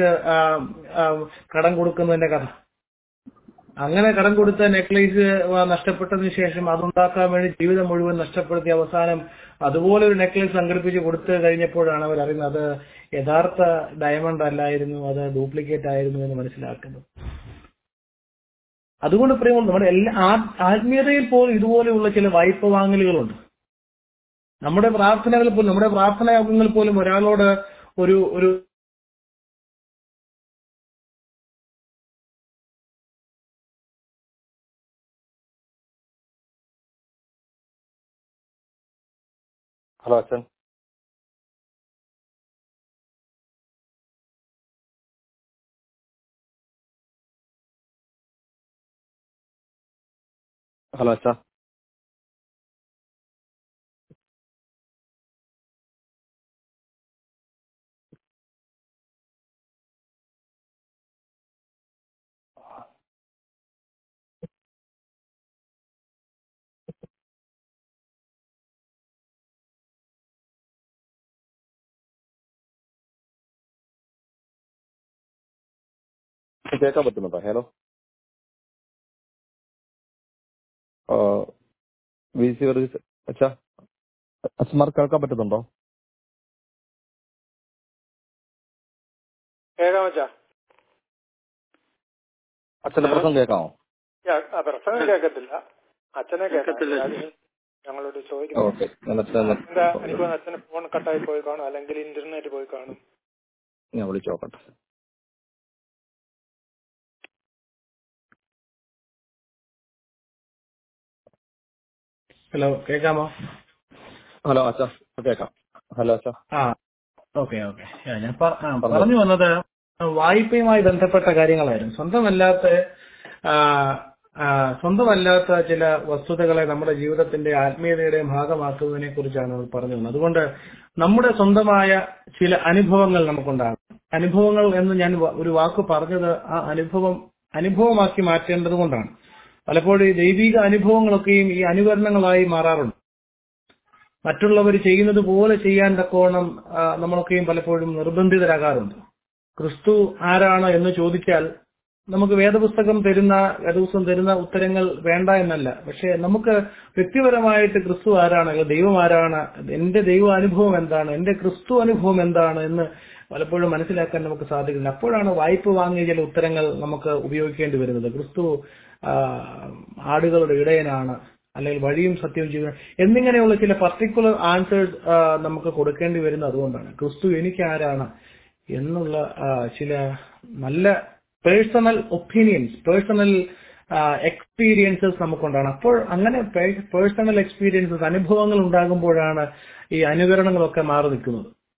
[SPEAKER 7] കടം കൊടുക്കുന്നതിന്റെ കഥ അങ്ങനെ കടം കൊടുത്ത നെക്ലേസ് നഷ്ടപ്പെട്ടതിന് ശേഷം അതുണ്ടാക്കാൻ വേണ്ടി ജീവിതം മുഴുവൻ നഷ്ടപ്പെടുത്തി അവസാനം അതുപോലെ ഒരു നെക്ലേസ് സംഘടിപ്പിച്ച് കൊടുത്തു കഴിഞ്ഞപ്പോഴാണ് അവർ അറിയുന്നത് അത് യഥാർത്ഥ ഡയമണ്ട് അല്ലായിരുന്നു അത് ഡ്യൂപ്ലിക്കേറ്റ് ആയിരുന്നു എന്ന് മനസ്സിലാക്കുന്നത് അതുകൊണ്ട് പറയുമ്പോൾ നമ്മുടെ എല്ലാ ആ- ആത്മീയതയിൽ പോലും ഇതുപോലെയുള്ള ചില വായ്പ വാങ്ങലുകളുണ്ട് നമ്മുടെ പ്രാർത്ഥനകളിൽ പോലും നമ്മുടെ പ്രാർത്ഥനായോഗങ്ങളിൽ പോലും ഒരാളോട് ഒരു ഒരു
[SPEAKER 4] ഹലോ അച്ഛൻ ഹലോ അച്ഛാ കേൾക്കാൻ പറ്റുന്നുണ്ടോ ഹലോ വി സി വർഗീസ് അച്ഛാ അച്ഛന്മാർ കേൾക്കാൻ പറ്റുന്നുണ്ടോ
[SPEAKER 5] കേൾക്കാം വെച്ചാ
[SPEAKER 4] അച്ഛന്റെ പ്രശ്നം കേൾക്കാമോ
[SPEAKER 5] പ്രസംഗം കേൾക്കത്തില്ല അച്ഛനെ
[SPEAKER 6] കേൾക്കത്തില്ല.
[SPEAKER 5] കേൾക്കാം ഞങ്ങളോട് ചോദിക്കുന്നു
[SPEAKER 4] ഓക്കെ ഞാൻ അച്ഛനെ
[SPEAKER 5] എന്താ എനിക്ക് തോന്നുന്നു അച്ഛന് ഫോൺ കട്ടായി പോയി കാണും അല്ലെങ്കിൽ ഇന്റർനെറ്റ് പോയി കാണും
[SPEAKER 4] ഞാൻ വിളിച്ചു നോക്കട്ടെ
[SPEAKER 7] ഹലോ കേൾക്കാമോ
[SPEAKER 4] ഹലോ അച്ഛാ കേൾക്കാം ഹലോ അച്ഛാ
[SPEAKER 7] ആ ഓക്കെ ഓക്കെ ഞാൻ പ- ആ, പറഞ്ഞു വന്നത് വായ്പയുമായി ബന്ധപ്പെട്ട കാര്യങ്ങളായിരുന്നു സ്വന്തമല്ലാത്ത ആ, ആ, സ്വന്തമല്ലാത്ത ചില വസ്തുതകളെ നമ്മുടെ ജീവിതത്തിന്റെ ആത്മീയതയുടെ ഭാഗമാക്കുന്നതിനെ കുറിച്ചാണ് നമ്മൾ പറഞ്ഞു വന്നത് അതുകൊണ്ട് നമ്മുടെ സ്വന്തമായ ചില അനുഭവങ്ങൾ നമുക്കുണ്ടാകും അനുഭവങ്ങൾ എന്ന് ഞാൻ വ- ഒരു വാക്ക് പറഞ്ഞത് ആ അനുഭവം അനുഭവമാക്കി മാറ്റേണ്ടത് കൊണ്ടാണ് പലപ്പോഴും ഈ ദൈവിക അനുഭവങ്ങളൊക്കെയും ഈ അനുകരണങ്ങളായി മാറാറുണ്ട് മറ്റുള്ളവർ ചെയ്യുന്നത് പോലെ ചെയ്യാൻ തക്കോണം ആ, നമ്മളൊക്കെയും പലപ്പോഴും നിർബന്ധിതരാകാറുണ്ട് ക്രിസ്തു ആരാണ് എന്ന് ചോദിച്ചാൽ നമുക്ക് വേദപുസ്തകം തരുന്ന വേദപുസ്തകം തരുന്ന ഉത്തരങ്ങൾ വേണ്ട എന്നല്ല പക്ഷെ നമുക്ക് വ്യക്തിപരമായിട്ട് ക്രിസ്തു ആരാണ് അല്ലെങ്കിൽ ദൈവം ആരാണ് എന്റെ ദൈവ അനുഭവം എന്താണ് എന്റെ ക്രിസ്തു അനുഭവം എന്താണ് എന്ന് പലപ്പോഴും മനസ്സിലാക്കാൻ നമുക്ക് സാധിക്കുന്നില്ല അപ്പോഴാണ് വായ്പ വാങ്ങിയ ചില ഉത്തരങ്ങൾ നമുക്ക് ഉപയോഗിക്കേണ്ടി വരുന്നത് ക്രിസ്തു ആ, ആടുകളുടെ ഇടയനാണ് അല്ലെങ്കിൽ വഴിയും സത്യവും ജീവനും എന്നിങ്ങനെയുള്ള ചില പർട്ടിക്കുലർ ആൻസേഴ്സ് നമുക്ക് കൊടുക്കേണ്ടി വരുന്നത് അതുകൊണ്ടാണ് ക്രിസ്തു എനിക്ക് ആരാണ് എന്നുള്ള ആ, ചില നല്ല പേഴ്സണൽ ഒപ്പീനിയൻസ് പേഴ്സണൽ എക്സ്പീരിയൻസസ് നമുക്കുണ്ടാണ് അപ്പോൾ അങ്ങനെ പേഴ്സണൽ എക്സ്പീരിയൻസസ് അനുഭവങ്ങൾ ഉണ്ടാകുമ്പോഴാണ് ഈ അനുകരണങ്ങളൊക്കെ മാറി നിൽക്കുന്നത്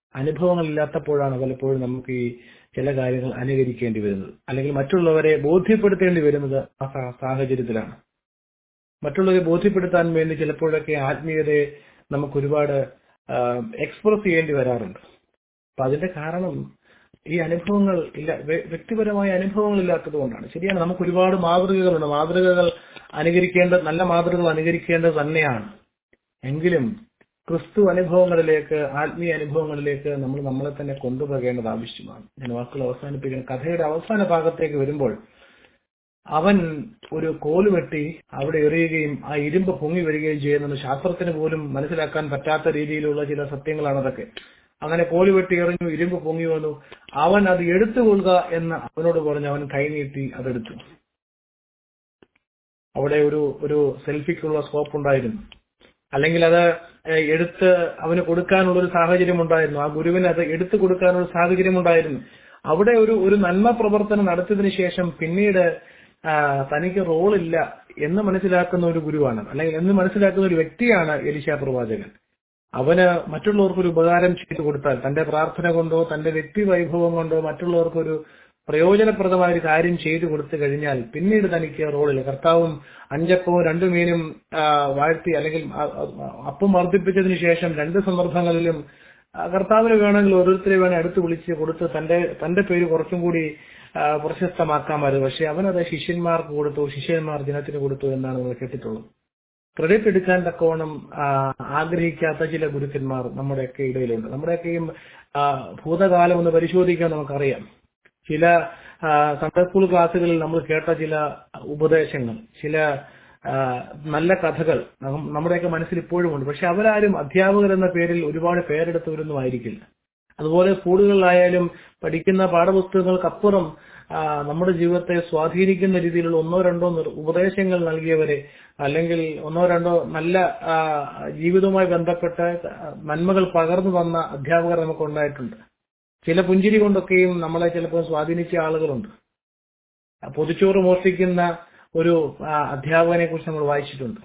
[SPEAKER 7] അനുഭവങ്ങൾ ഇല്ലാത്തപ്പോഴാണ് പലപ്പോഴും നമുക്ക് ഈ ചില കാര്യങ്ങൾ അനുകരിക്കേണ്ടി വരുന്നത് അല്ലെങ്കിൽ മറ്റുള്ളവരെ ബോധ്യപ്പെടുത്തേണ്ടി വരുന്നത് ആ സാ- സാഹചര്യത്തിലാണ് മറ്റുള്ളവരെ ബോധ്യപ്പെടുത്താൻ വേണ്ടി ചിലപ്പോഴൊക്കെ ആത്മീയതയെ നമുക്ക് ഒരുപാട് എക്സ്പ്രസ് ചെയ്യേണ്ടി വരാറുണ്ട് അപ്പൊ അതിന്റെ കാരണം ഈ അനുഭവങ്ങൾ ഇല്ല വ്യ- വ്യക്തിപരമായ അനുഭവങ്ങൾ ഇല്ലാത്തത് കൊണ്ടാണ് ശരിയാണ് നമുക്ക് ഒരുപാട് മാതൃകകളുണ്ട് മാതൃകകൾ അനുകരിക്കേണ്ട നല്ല മാതൃകകൾ അനുകരിക്കേണ്ടത് തന്നെയാണ് എങ്കിലും ക്രിസ്തു അനുഭവങ്ങളിലേക്ക് ആത്മീയ അനുഭവങ്ങളിലേക്ക് നമ്മൾ നമ്മളെ തന്നെ കൊണ്ടുപോകേണ്ടത് ആവശ്യമാണ് ഞാൻ വാക്കുകൾ അവസാനിപ്പിക്കുന്ന കഥയുടെ അവസാന ഭാഗത്തേക്ക് വരുമ്പോൾ അവൻ ഒരു കോല് വെട്ടി അവിടെ എറിയുകയും ആ ഇരുമ്പ് പൊങ്ങി വരികയും ചെയ്യുന്നത് ശാസ്ത്രത്തിന് പോലും മനസ്സിലാക്കാൻ പറ്റാത്ത രീതിയിലുള്ള ചില സത്യങ്ങളാണ് അതൊക്കെ അങ്ങനെ കോല് വെട്ടി എറിഞ്ഞു ഇരുമ്പ് പൊങ്ങി വന്നു അവൻ അത് എടുത്തുകൊള്ളുക എന്ന് അവനോട് പറഞ്ഞു അവൻ കൈനീട്ടി അതെടുത്തു അവിടെ ഒരു ഒരു സെൽഫിക്കുള്ള സ്കോപ്പ് ഉണ്ടായിരുന്നു അല്ലെങ്കിൽ അത് ഏഹ്, എടുത്ത് അവന് കൊടുക്കാനുള്ള ഒരു സാഹചര്യം ഉണ്ടായിരുന്നു ആ ഗുരുവിന് അത് എടുത്തു കൊടുക്കാനുള്ള സാഹചര്യം ഉണ്ടായിരുന്നു അവിടെ ഒരു ഒരു നന്മ പ്രവർത്തനം നടത്തിയതിനു ശേഷം പിന്നീട് ആ, തനിക്ക് റോളില്ല എന്ന് മനസ്സിലാക്കുന്ന ഒരു ഗുരുവാണ് അല്ലെങ്കിൽ എന്ന് മനസ്സിലാക്കുന്ന ഒരു വ്യക്തിയാണ് എലിശ പ്രവാചകൻ അവന് മറ്റുള്ളവർക്ക് ഒരു ഉപകാരം ചെയ്തു കൊടുത്താൽ തന്റെ പ്രാർത്ഥന കൊണ്ടോ തന്റെ വ്യക്തി വൈഭവം കൊണ്ടോ മറ്റുള്ളവർക്ക് ഒരു പ്രയോജനപ്രദമായ ഒരു കാര്യം ചെയ്തു കൊടുത്തു കഴിഞ്ഞാൽ പിന്നീട് തനിക്ക് റോളില്ല കർത്താവും അഞ്ചപ്പവും രണ്ടു മീനും ആ, വാഴ്ത്തി അല്ലെങ്കിൽ ആ- ആ- അപ്പം വർദ്ധിപ്പിച്ചതിന് ശേഷം രണ്ട് സന്ദർഭങ്ങളിലും ആ, കർത്താവിന് വേണമെങ്കിൽ ഓരോരുത്തരെ വേണേൽ അടുത്ത് വിളിച്ച് കൊടുത്ത് തന്റെ തന്റെ പേര് കുറച്ചും കൂടി ആ, പ്രശസ്തമാക്കാമായിരുന്നു പക്ഷെ അവനത് ശിഷ്യന്മാർക്ക് കൊടുത്തു ശിഷ്യന്മാർ ജനത്തിന് കൊടുത്തു എന്നാണ് നമ്മൾ കേട്ടിട്ടുള്ളത് ക്രെഡിറ്റ് എടുക്കാൻ തക്കവണ്ണം ആ, ആഗ്രഹിക്കാത്ത ചില ഗുരുക്കന്മാർ നമ്മുടെയൊക്കെ ഇടയിലുണ്ട് നമ്മുടെയൊക്കെയും ആ, ഭൂതകാലം ഒന്ന് പരിശോധിക്കാൻ നമുക്കറിയാം ചില ആ, സൺഡേ സ്കൂൾ ക്ലാസ്സുകളിൽ നമ്മൾ കേട്ട ചില ഉപദേശങ്ങൾ ചില ആ, നല്ല കഥകൾ നം- നമ്മുടെയൊക്കെ മനസ്സിൽ ഇപ്പോഴും ഉണ്ട് പക്ഷെ അവരാരും അധ്യാപകർ എന്ന പേരിൽ ഒരുപാട് പേരെടുത്തവരൊന്നും ആയിരിക്കില്ല അതുപോലെ സ്കൂളുകളിലായാലും പഠിക്കുന്ന പാഠപുസ്തകങ്ങൾക്കപ്പുറം ആ, നമ്മുടെ ജീവിതത്തെ സ്വാധീനിക്കുന്ന രീതിയിലുള്ള ഒന്നോ രണ്ടോ നിർ- ഉപദേശങ്ങൾ നൽകിയവരെ അല്ലെങ്കിൽ ഒന്നോ രണ്ടോ നല്ല ആ, ജീവിതവുമായി ബന്ധപ്പെട്ട നന്മകൾ പകർന്നു തന്ന അധ്യാപകർ നമുക്ക് ഉണ്ടായിട്ടുണ്ട് ചില പുഞ്ചിരി കൊണ്ടൊക്കെയും നമ്മളെ ചിലപ്പോൾ സ്വാധീനിച്ച ആളുകളുണ്ട് ആ, പൊതിച്ചോറ് മോഷ്ടിക്കുന്ന ഒരു ആ, അധ്യാപകനെ കുറിച്ച് നമ്മൾ വായിച്ചിട്ടുണ്ട്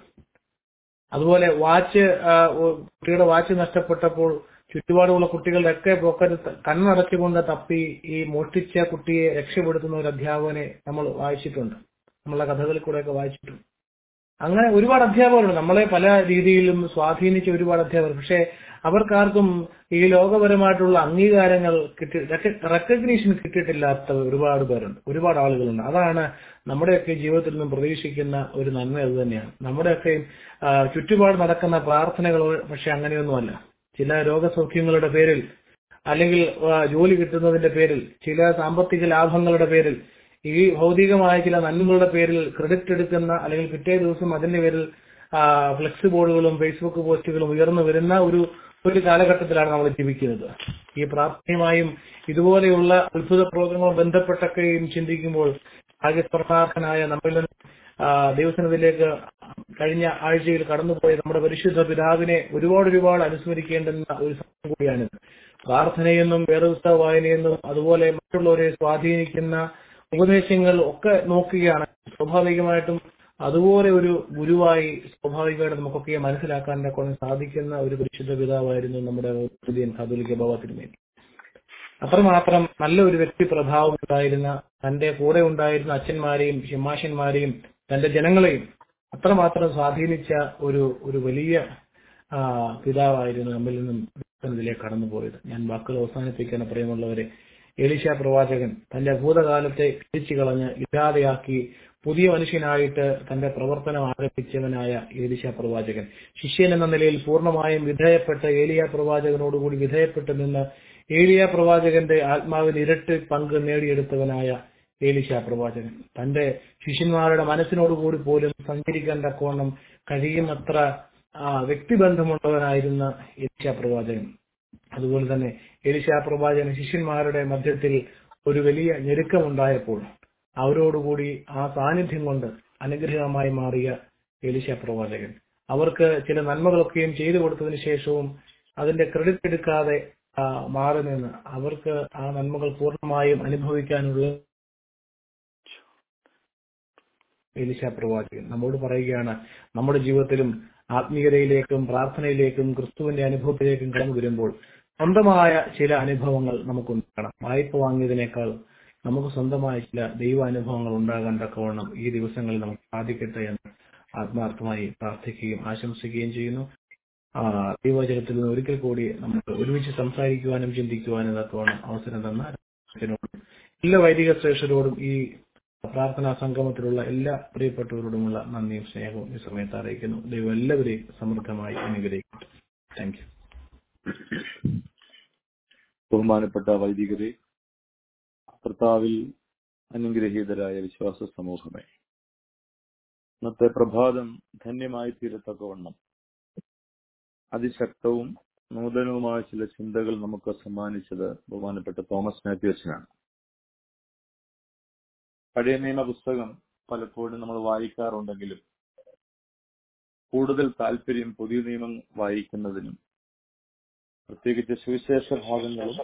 [SPEAKER 7] അതുപോലെ വാച്ച് ആ, ഒ- കുട്ടിയുടെ വാച്ച് നഷ്ടപ്പെട്ടപ്പോൾ ചുറ്റുപാടുമുള്ള കുട്ടികളുടെയൊക്കെ പോക്കറ്റ് കണ്ണടച്ചുകൊണ്ട് തപ്പി ഈ മോഷ്ടിച്ച കുട്ടിയെ രക്ഷപ്പെടുത്തുന്ന ഒരു അധ്യാപകനെ നമ്മൾ വായിച്ചിട്ടുണ്ട് നമ്മളെ കഥകളിൽ കൂടെയൊക്കെ വായിച്ചിട്ടുണ്ട് അങ്ങനെ ഒരുപാട് അധ്യാപകരുണ്ട് നമ്മളെ പല രീതിയിലും സ്വാധീനിച്ച ഒരുപാട് അധ്യാപകർ പക്ഷെ അവർക്കാർക്കും ഈ ലോകപരമായിട്ടുള്ള അംഗീകാരങ്ങൾ കിട്ടി റെക്കഗ്നീഷൻ കിട്ടിയിട്ടില്ലാത്ത ഒരുപാട് പേരുണ്ട് ഒരുപാട് ആളുകളുണ്ട് അതാണ് നമ്മുടെയൊക്കെ ജീവിതത്തിൽ നിന്നും പ്രതീക്ഷിക്കുന്ന ഒരു നന്മ അത് തന്നെയാണ് നമ്മുടെയൊക്കെ ആ, ചുറ്റുപാട് നടക്കുന്ന പ്രാർത്ഥനകൾ പക്ഷെ അങ്ങനെയൊന്നുമല്ല ചില രോഗസൗഖ്യങ്ങളുടെ പേരിൽ അല്ലെങ്കിൽ ആ, ജോലി കിട്ടുന്നതിന്റെ പേരിൽ ചില സാമ്പത്തിക ലാഭങ്ങളുടെ പേരിൽ ഈ ഭൗതികമായ ചില നന്മകളുടെ പേരിൽ ക്രെഡിറ്റ് എടുക്കുന്ന അല്ലെങ്കിൽ പിറ്റേ ദിവസം അതിന്റെ പേരിൽ ആ, ഫ്ലെക്സ് ബോർഡുകളും ഫേസ്ബുക്ക് പോസ്റ്റുകളും ഉയർന്നു വരുന്ന ഒരു ഒരു കാലഘട്ടത്തിലാണ് നമ്മൾ ജീവിക്കുന്നത് ഈ പ്രാർത്ഥനയുമായും ഇതുപോലെയുള്ള അത്ഭുത പ്രവർത്തനങ്ങളും ബന്ധപ്പെട്ടൊക്കെയും ചിന്തിക്കുമ്പോൾ ഭാഗ്യസ്മരണാർഹനായ നമ്മളിൽ നിന്ന് ആ, ദൈവസനത്തിലേക്ക് കഴിഞ്ഞ ആഴ്ചയിൽ കടന്നുപോയ നമ്മുടെ പരിശുദ്ധ പിതാവിനെ ഒരുപാട് ഒരുപാട് അനുസ്മരിക്കേണ്ടുന്ന ഒരു സമയം കൂടിയാണിത് പ്രാർത്ഥനയെന്നും വേദപുസ്തക വായനയെന്നും അതുപോലെ മറ്റുള്ളവരെ സ്വാധീനിക്കുന്ന ഉപദേശങ്ങൾ ഒക്കെ നോക്കുകയാണ് സ്വാഭാവികമായിട്ടും അതുപോലെ ഒരു ഗുരുവായി സ്വാഭാവികമായിട്ട് നമുക്കൊക്കെ മനസ്സിലാക്കാൻ കൊണ്ട് സാധിക്കുന്ന ഒരു പരിശുദ്ധ പിതാവായിരുന്നു നമ്മുടെ പുതിയ കാതോലിക്ക ബാബ തിരുമേനി അത്രമാത്രം നല്ല ഒരു വ്യക്തി പ്രഭാവം ഉണ്ടായിരുന്ന തന്റെ കൂടെ ഉണ്ടായിരുന്ന അച്ഛന്മാരെയും ഷിമാഷന്മാരെയും തന്റെ ജനങ്ങളെയും അത്രമാത്രം സ്വാധീനിച്ച ഒരു ഒരു വലിയ ആ, പിതാവായിരുന്നു നമ്മിൽ നിന്നും ഇതിലേക്ക് കടന്നുപോയത് ഞാൻ വാക്കുകൾ അവസാനിപ്പിക്കാൻ പ്രിയമുള്ളവരെ എലിശ പ്രവാചകൻ തന്റെ ഭൂതകാലത്തെ തിരിച്ചു കളഞ്ഞ് ഇല്ലാതെയാക്കി പുതിയ മനുഷ്യനായിട്ട് തന്റെ പ്രവർത്തനം ആരംഭിച്ചവനായ ഏലിശ പ്രവാചകൻ ശിഷ്യൻ എന്ന നിലയിൽ പൂർണ്ണമായും വിധേയപ്പെട്ട ഏലിയ പ്രവാചകനോടുകൂടി വിധേയപ്പെട്ടു നിന്ന് ഏലിയ പ്രവാചകന്റെ ആത്മാവിന് ഇരട്ടി പങ്ക് നേടിയെടുത്തവനായ ഏലിശ പ്രവാചകൻ തന്റെ ശിഷ്യന്മാരുടെ മനസ്സിനോടുകൂടി പോലും സഞ്ചരിക്കാൻ തക്കവണ്ണം കഴിയുന്നത്ര ആ, വ്യക്തിബന്ധമുള്ളവനായിരുന്ന എലിശ പ്രവാചകൻ അതുപോലെ തന്നെ എലിശ പ്രവാചകൻ ശിഷ്യന്മാരുടെ മധ്യത്തിൽ ഒരു വലിയ ഞെരുക്കമുണ്ടായപ്പോൾ അവരോടുകൂടി ആ സാന്നിധ്യം കൊണ്ട് അനുഗ്രഹമായി മാറിയ എലിശ പ്രവാചകൻ അവർക്ക് ചില നന്മകളൊക്കെയും ചെയ്തു കൊടുത്തതിന് ശേഷവും അതിന്റെ ക്രെഡിറ്റ് എടുക്കാതെ ആ, മാറി നിന്ന് അവർക്ക് ആ നന്മകൾ പൂർണ്ണമായും അനുഭവിക്കാനുള്ള എലിശ പ്രവാചകൻ നമ്മോട് പറയുകയാണ് നമ്മുടെ ജീവിതത്തിലും ആത്മീയതയിലേക്കും പ്രാർത്ഥനയിലേക്കും ക്രിസ്തുവിന്റെ അനുഭവത്തിലേക്കും കടന്നു വരുമ്പോൾ സ്വന്തമായ ചില അനുഭവങ്ങൾ നമുക്കുണ്ടാകണം വായ്പ വാങ്ങിയതിനേക്കാൾ നമുക്ക് സ്വന്തമായ ചില ദൈവാനുഭവങ്ങൾ ഉണ്ടാകാൻ തക്കവണ്ണം ഈ ദിവസങ്ങളിൽ നമുക്ക് സാധിക്കട്ടെ എന്ന് ആത്മാർത്ഥമായി പ്രാർത്ഥിക്കുകയും ആശംസിക്കുകയും ചെയ്യുന്നു ആ, ദൈവവചനത്തിൽ നിന്ന് ഒരിക്കൽ കൂടി നമുക്ക് ഒരുമിച്ച് സംസാരിക്കുവാനും ചിന്തിക്കുവാനും തക്കവണ്ണം അവസരം തന്ന രാജനോടും എല്ലാ വൈദിക ശ്രേഷ്ഠരോടും ഈ പ്രാർത്ഥനാ സംഗമത്തിലുള്ള എല്ലാ പ്രിയപ്പെട്ടവരോടുമുള്ള നന്ദിയും സ്നേഹവും ഈ സമയത്ത് അറിയിക്കുന്നു ദൈവം എല്ലാവരെയും സമൃദ്ധമായി അനുഗ്രഹിക്കട്ടെ താങ്ക് യു
[SPEAKER 9] ബഹുമാനപ്പെട്ട വൈദികരെ കർത്താവിൽ അനുഗ്രഹീതരായ വിശ്വാസ സമൂഹമേ ഇന്നത്തെ പ്രഭാതം ധന്യമായി തീരത്തക്കവണ്ണം അതിശക്തവും നൂതനവുമായ ചില ചിന്തകൾ നമുക്ക് സമ്മാനിച്ചത് ബഹുമാനപ്പെട്ട തോമസ് മാത്യു അച്ഛനാണ് പഴയ നിയമ പുസ്തകം പലപ്പോഴും നമ്മൾ വായിക്കാറുണ്ടെങ്കിലും കൂടുതൽ താല്പര്യം പുതിയ നിയമം വായിക്കുന്നതിനും പ്രത്യേകിച്ച് സുവിശേഷ ഭാഗങ്ങളും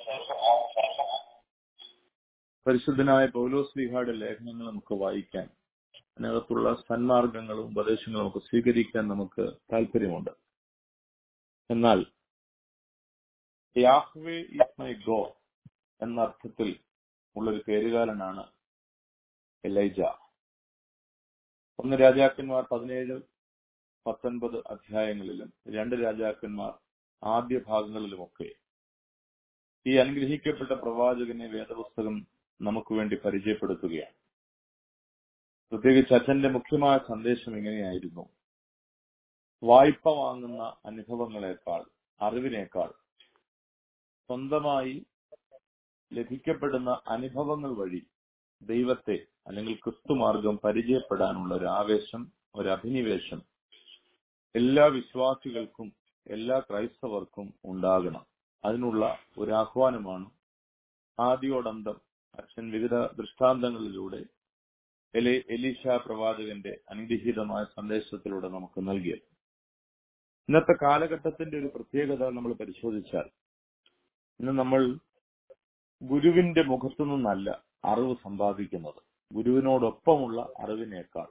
[SPEAKER 9] പരിശുദ്ധനായ പൗലോസ് ലീഹായുടെ ലേഖനങ്ങൾ നമുക്ക് വായിക്കാൻ അതിനകത്തുള്ള സന്മാർഗങ്ങളും ഉപദേശങ്ങളും നമുക്ക് സ്വീകരിക്കാൻ നമുക്ക് താല്പര്യമുണ്ട് എന്നാൽ യാഹ്വേ ഇസ് മൈ ഗോ എന്ന അർത്ഥത്തിൽ ഉള്ളൊരു പേരുകാരനാണ് എലൈജ ഒന്ന് രാജാക്കന്മാർ പതിനേഴ് പത്തൊൻപത് അധ്യായങ്ങളിലും രണ്ട് രാജാക്കന്മാർ ആദ്യ ഭാഗങ്ങളിലുമൊക്കെ ഈ അനുഗ്രഹിക്കപ്പെട്ട പ്രവാചകനെ വേദപുസ്തകം നമുക്ക് വേണ്ടി പരിചയപ്പെടുത്തുകയാണ് പ്രത്യേകിച്ച് അച്ഛന്റെ മുഖ്യമായ സന്ദേശം ഇങ്ങനെയായിരുന്നു വായ്പ വാങ്ങുന്ന അനുഭവങ്ങളെക്കാൾ അറിവിനേക്കാൾ സ്വന്തമായി ലഭിക്കപ്പെടുന്ന അനുഭവങ്ങൾ വഴി ദൈവത്തെ അല്ലെങ്കിൽ ക്രിസ്തുമാർഗം പരിചയപ്പെടാനുള്ള ഒരു ആവേശം ഒരു അഭിനിവേശം എല്ലാ വിശ്വാസികൾക്കും എല്ലാ ക്രൈസ്തവർക്കും ഉണ്ടാകണം അതിനുള്ള ഒരു ആഹ്വാനമാണ് ആദ്യോടന്തം അച്ഛൻ വിവിധ ദൃഷ്ടാന്തങ്ങളിലൂടെ എലി എലീഷ പ്രവാചകന്റെ അനുഗ്രഹീതമായ സന്ദേശത്തിലൂടെ നമുക്ക് നൽകിയത് ഇന്നത്തെ കാലഘട്ടത്തിന്റെ ഒരു പ്രത്യേകത നമ്മൾ പരിശോധിച്ചാൽ ഇന്ന് നമ്മൾ ഗുരുവിന്റെ മുഖത്തു നിന്നല്ല അറിവ് സമ്പാദിക്കുന്നത് ഗുരുവിനോടൊപ്പമുള്ള അറിവിനേക്കാൾ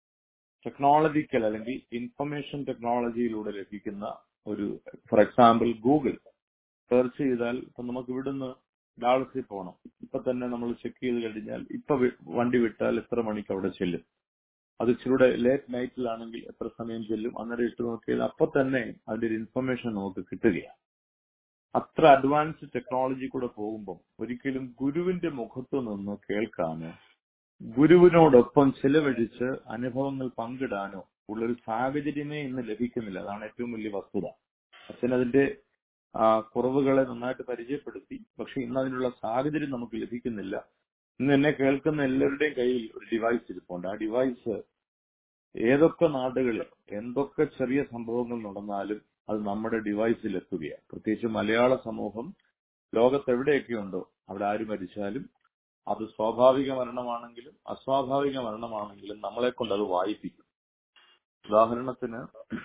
[SPEAKER 9] ടെക്നോളജിക്കൽ അല്ലെങ്കിൽ ഇൻഫർമേഷൻ ടെക്നോളജിയിലൂടെ ലഭിക്കുന്ന ഒരു ഫോർ എക്സാമ്പിൾ ഗൂഗിൾ സെർച്ച് ചെയ്താൽ ഇപ്പൊ നമുക്ക് ഇവിടുന്ന് ഡാളസിൽ പോകണം ഇപ്പൊ തന്നെ നമ്മൾ ചെക്ക് ചെയ്ത് കഴിഞ്ഞാൽ ഇപ്പൊ വി- വണ്ടി വിട്ടാൽ എത്ര മണിക്ക് അവിടെ ചെല്ലും അത് ഇച്ചിരൂടെ ലേറ്റ് നൈറ്റിലാണെങ്കിൽ എത്ര സമയം ചെല്ലും അന്നേരം ഇട്ട് നോക്കിയാൽ അപ്പൊ തന്നെ അതിന്റെ ഒരു ഇൻഫർമേഷൻ നമുക്ക് കിട്ടുകയാണ് അത്ര അഡ്വാൻസ് ടെക്നോളജി കൂടെ പോകുമ്പോൾ ഒരിക്കലും ഗുരുവിന്റെ മുഖത്തു നിന്ന് കേൾക്കാനോ ഗുരുവിനോടൊപ്പം ചിലവഴിച്ച് അനുഭവങ്ങൾ പങ്കിടാനോ ഉള്ളൊരു സാഹചര്യമേ ഇന്ന് ലഭിക്കുന്നില്ല അതാണ് ഏറ്റവും വലിയ വസ്തുത അച്ഛൻ അതിന്റെ ആ, കുറവുകളെ നന്നായിട്ട് പരിചയപ്പെടുത്തി പക്ഷെ ഇന്ന് അതിനുള്ള സാഹചര്യം നമുക്ക് ലഭിക്കുന്നില്ല ഇന്ന് എന്നെ കേൾക്കുന്ന എല്ലാവരുടെയും കയ്യിൽ ഒരു ഡിവൈസ് ഇരിപ്പുണ്ട് ആ ഡിവൈസ് ഏതൊക്കെ നാടുകളിൽ എന്തൊക്കെ ചെറിയ സംഭവങ്ങൾ നടന്നാലും അത് നമ്മുടെ ഡിവൈസിൽ എത്തുകയാണ് പ്രത്യേകിച്ച് മലയാള സമൂഹം ലോകത്ത് എവിടെയൊക്കെയുണ്ടോ അവിടെ ആര് മരിച്ചാലും അത് സ്വാഭാവിക മരണമാണെങ്കിലും അസ്വാഭാവിക മരണമാണെങ്കിലും നമ്മളെ കൊണ്ട് അത് വായിപ്പിക്കും ഉദാഹരണത്തിന്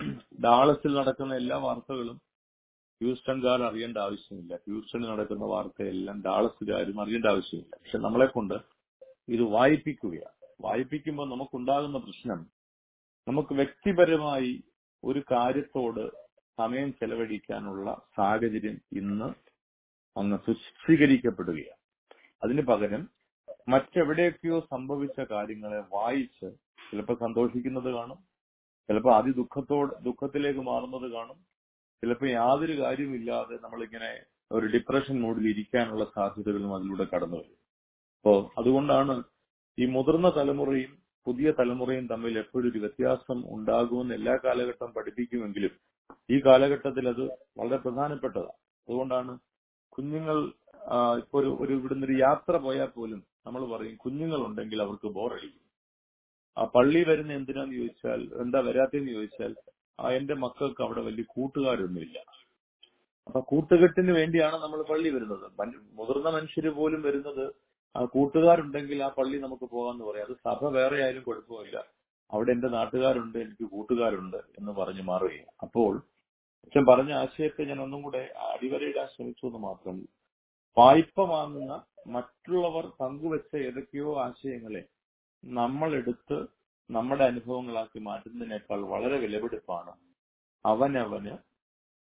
[SPEAKER 9] ഡാളസിൽ നടക്കുന്ന എല്ലാ വാർത്തകളും ഹ്യൂസ്റ്റൺകാർ അറിയേണ്ട ആവശ്യമില്ല ഹ്യൂസ്റ്റണിൽ നടക്കുന്ന വാർത്തയെല്ലാം ഡാളസുകാരും അറിയേണ്ട ആവശ്യമില്ല പക്ഷെ നമ്മളെ കൊണ്ട് ഇത് വായിപ്പിക്കുകയാണ് വായിപ്പിക്കുമ്പോൾ നമുക്കുണ്ടാകുന്ന പ്രശ്നം നമുക്ക് വ്യക്തിപരമായി ഒരു കാര്യത്തോട് സമയം ചെലവഴിക്കാനുള്ള സാഹചര്യം ഇന്ന് അങ്ങ് തുച്ഛീകരിക്കപ്പെടുകയാണ് അതിന് പകരം മറ്റെവിടെയൊക്കെയോ സംഭവിച്ച കാര്യങ്ങളെ വായിച്ച് ചിലപ്പോൾ സന്തോഷിക്കുന്നത് കാണും ചിലപ്പോൾ അതിദുഃഖത്തോട് ദുഃഖത്തിലേക്ക് മാറുന്നത് കാണും ചിലപ്പോൾ യാതൊരു കാര്യമില്ലാതെ നമ്മളിങ്ങനെ ഒരു ഡിപ്രഷൻ മൂഡിൽ ഇരിക്കാനുള്ള സാധ്യതകളും അതിലൂടെ കടന്നു വരും അപ്പോ അതുകൊണ്ടാണ് ഈ മുതിർന്ന തലമുറയും പുതിയ തലമുറയും തമ്മിൽ എപ്പോഴും ഒരു വ്യത്യാസം ഉണ്ടാകുമെന്ന് എല്ലാ കാലഘട്ടം പഠിപ്പിക്കുമെങ്കിലും ഈ കാലഘട്ടത്തിൽ അത് വളരെ പ്രധാനപ്പെട്ടതാണ് അതുകൊണ്ടാണ് കുഞ്ഞുങ്ങൾ ആ, ഇപ്പൊ ഒരു ഒരു ഇവിടുന്ന് ഒരു യാത്ര പോയാൽ പോലും നമ്മൾ പറയും കുഞ്ഞുങ്ങൾ ഉണ്ടെങ്കിൽ അവർക്ക് ബോറടിക്കും ആ പള്ളി വരുന്ന എന്തിനാന്ന് ചോദിച്ചാൽ എന്താ വരാത്തെന്ന് ചോദിച്ചാൽ ആ എന്റെ മക്കൾക്ക് അവിടെ വലിയ കൂട്ടുകാരൊന്നുമില്ല അപ്പൊ കൂട്ടുകെട്ടിന് വേണ്ടിയാണ് നമ്മൾ പള്ളി വരുന്നത് മൻ- മുതിർന്ന മനുഷ്യര് പോലും വരുന്നത് ആ കൂട്ടുകാരുണ്ടെങ്കിൽ ആ പള്ളി നമുക്ക് പോകാമെന്ന് പറയാം അത് സഭ വേറെ ആയാലും കുഴപ്പമില്ല അവിടെ എന്റെ നാട്ടുകാരുണ്ട് എനിക്ക് കൂട്ടുകാരുണ്ട് എന്ന് പറഞ്ഞു മാറുകയാണ് അപ്പോൾ അച്ഛൻ പറഞ്ഞ ആശയത്തെ ഞാൻ ഒന്നും കൂടെ അടിവരയിടാൻ ശ്രമിച്ചു എന്ന് മാത്രം വായ്പ വാങ്ങുന്ന മറ്റുള്ളവർ പങ്കുവെച്ച ഏതൊക്കെയോ ആശയങ്ങളെ നമ്മൾ എടുത്ത് നമ്മുടെ അനുഭവങ്ങളാക്കി മാറ്റുന്നതിനേക്കാൾ വളരെ വിലപിടിപ്പാണ് അവനവന്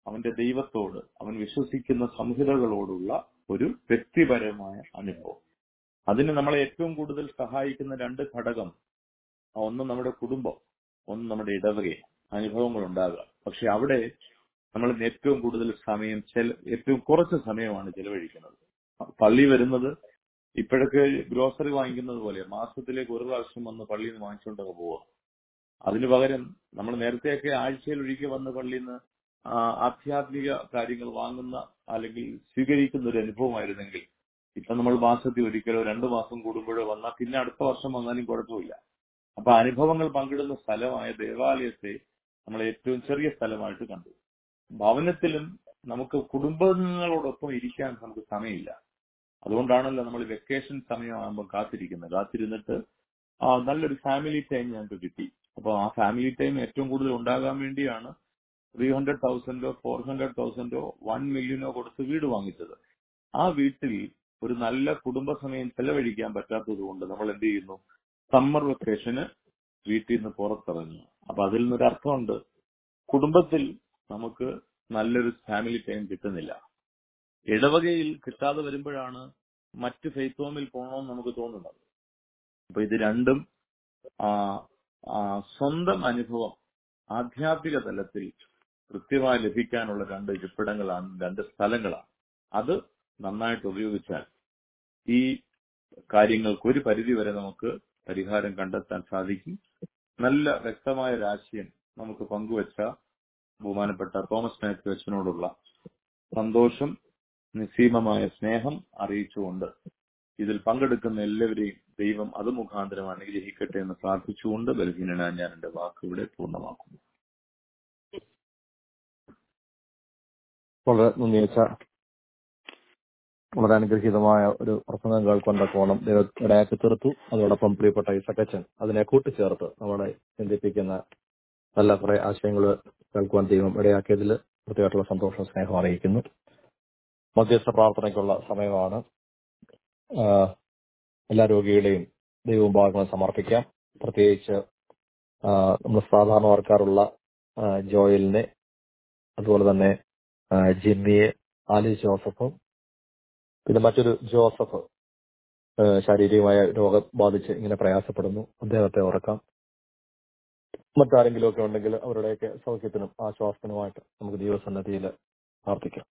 [SPEAKER 9] അവന്റെ ദൈവത്തോട് അവൻ വിശ്വസിക്കുന്ന സംഹിതകളോടുള്ള ഒരു വ്യക്തിപരമായ അനുഭവം അതിന് നമ്മളെ ഏറ്റവും കൂടുതൽ സഹായിക്കുന്ന രണ്ട് ഘടകം ഒന്ന് നമ്മുടെ കുടുംബം ഒന്ന് നമ്മുടെ ഇടവകയും അനുഭവങ്ങൾ ഉണ്ടാകുക പക്ഷെ അവിടെ നമ്മൾ ഇന്ന് ഏറ്റവും കൂടുതൽ സമയം ചെല ഏറ്റവും കുറച്ച് സമയമാണ് ചെലവഴിക്കുന്നത് പള്ളി വരുന്നത് ഇപ്പോഴൊക്കെ ഗ്രോസറി വാങ്ങിക്കുന്നത് പോലെ മാസത്തിലേക്ക് ഒരു പ്രാവശ്യം വന്ന് പള്ളിയിൽ നിന്ന് വാങ്ങിച്ചുകൊണ്ടൊക്കെ പോവുക അതിനു പകരം നമ്മൾ നേരത്തെയൊക്കെ ആഴ്ചയിൽ ഒരിക്കൽ വന്ന് പള്ളിയിൽ നിന്ന് ആ, ആധ്യാത്മിക കാര്യങ്ങൾ വാങ്ങുന്ന അല്ലെങ്കിൽ സ്വീകരിക്കുന്ന ഒരു അനുഭവമായിരുന്നെങ്കിൽ ഇപ്പൊ നമ്മൾ മാസത്തിൽ ഒരിക്കലോ രണ്ടു മാസം കൂടുമ്പോഴോ വന്നാൽ പിന്നെ അടുത്ത വർഷം വന്നാലും കുഴപ്പമില്ല അപ്പൊ അനുഭവങ്ങൾ പങ്കിടുന്ന സ്ഥലമായ ദേവാലയത്തെ നമ്മൾ ഏറ്റവും ചെറിയ സ്ഥലമായിട്ട് കണ്ടു ഭവനത്തിലും നമുക്ക് കുടുംബങ്ങളോടൊപ്പം ഇരിക്കാൻ നമുക്ക് സമയമില്ല അതുകൊണ്ടാണല്ലോ നമ്മൾ വെക്കേഷൻ സമയമാകുമ്പോൾ കാത്തിരിക്കുന്നത് കാത്തിരുന്നിട്ട് ആ നല്ലൊരു ഫാമിലി ടൈം ഞങ്ങൾക്ക് കിട്ടി അപ്പൊ ആ ഫാമിലി ടൈം ഏറ്റവും കൂടുതൽ ഉണ്ടാകാൻ വേണ്ടിയാണ് ത്രീ ഹൺഡ്രഡ് തൗസൻഡോ ഫോർ ഹൺഡ്രഡ് തൗസൻഡോ വൺ മില്യനോ കൊടുത്ത് വീട് വാങ്ങിച്ചത് ആ വീട്ടിൽ ഒരു നല്ല കുടുംബസമയം ചെലവഴിക്കാൻ പറ്റാത്തത് കൊണ്ട് നമ്മൾ എന്ത് ചെയ്യുന്നു സമ്മർ വെക്കേഷന് വീട്ടിൽ നിന്ന് പുറത്തിറങ്ങുന്നു അപ്പൊ അതിൽ നിന്നൊരു അർത്ഥമുണ്ട് കുടുംബത്തിൽ നമുക്ക് നല്ലൊരു ഫാമിലി ടൈം കിട്ടുന്നില്ല ഇടവകയിൽ കിട്ടാതെ വരുമ്പോഴാണ് മറ്റ് ഫെയ്ത്ത് ഹോമിൽ പോകണമെന്ന് നമുക്ക് തോന്നുന്നത് അപ്പൊ ഇത് രണ്ടും ആ, ആ, സ്വന്തം അനുഭവം ആധ്യാത്മിക തലത്തിൽ കൃത്യമായി ലഭിക്കാനുള്ള രണ്ട് ഇരിപ്പിടങ്ങളാണ് രണ്ട് സ്ഥലങ്ങളാണ് അത് നന്നായിട്ട് ഉപയോഗിച്ചാൽ ഈ കാര്യങ്ങൾക്ക് ഒരു പരിധി വരെ നമുക്ക് പരിഹാരം കണ്ടെത്താൻ സാധിക്കും നല്ല വ്യക്തമായ ഒരു ആശയം നമുക്ക് പങ്കുവച്ച ബഹുമാനപ്പെട്ട തോമസ് മാത്യു അച്ഛനോടുള്ള സന്തോഷം നിസ്സീമമായ സ്നേഹം അറിയിച്ചുകൊണ്ട് ഇതിൽ പങ്കെടുക്കുന്ന എല്ലാവരെയും ദൈവം അത് മുഖാന്തരം അനുഗ്രഹിക്കട്ടെ എന്ന് പ്രാർത്ഥിച്ചുകൊണ്ട് ബലഹീനനായ ഞാൻ എന്റെ വാക്കുകളെ പൂർണ്ണമാക്കുന്നു
[SPEAKER 4] വളരെ നന്ദി വെച്ച വളരെ അനുഗ്രഹീതമായ ഒരു പ്രസംഗം കേൾക്കൊണ്ട കോണം ദൈവം ഇടയാക്കി തീർത്തു അതോടൊപ്പം പ്രിയപ്പെട്ട ഇസക്കച്ചൻ അതിനെ കൂട്ടിച്ചേർത്ത് നമ്മളെ ചിന്തിപ്പിക്കുന്ന നല്ല കുറെ ആശയങ്ങൾ കേൾക്കുവാൻ ദൈവം ഇടയാക്കിയതിൽ പ്രത്യേകമായിട്ടുള്ള സന്തോഷം സ്നേഹം അറിയിക്കുന്നു മധ്യസ്ഥ പ്രാർത്ഥനയ്ക്കുള്ള സമയമാണ് ആ, എല്ലാ രോഗികളെയും ദൈവം ഭാഗങ്ങൾ സമർപ്പിക്കാം പ്രത്യേകിച്ച് ആ, നമ്മൾ സാധാരണ ഓർക്കാറുള്ള ആ, ജോയലിനെ അതുപോലെ തന്നെ ആ, ജിമ്മിയെ ആലി ജോസഫും പിന്നെ മറ്റൊരു ജോസഫ് ആ, ശാരീരികമായ രോഗം ബാധിച്ച് ഇങ്ങനെ പ്രയാസപ്പെടുന്നു അദ്ദേഹത്തെ ഓർക്കാം മറ്റാരെങ്കിലും ഒക്കെ ഉണ്ടെങ്കിൽ അവരുടെയൊക്കെ സൗഖ്യത്തിനും ആശ്വാസത്തിനുമായിട്ട് നമുക്ക് ദൈവസന്നദ്ധിയിൽ പ്രാർത്ഥിക്കാം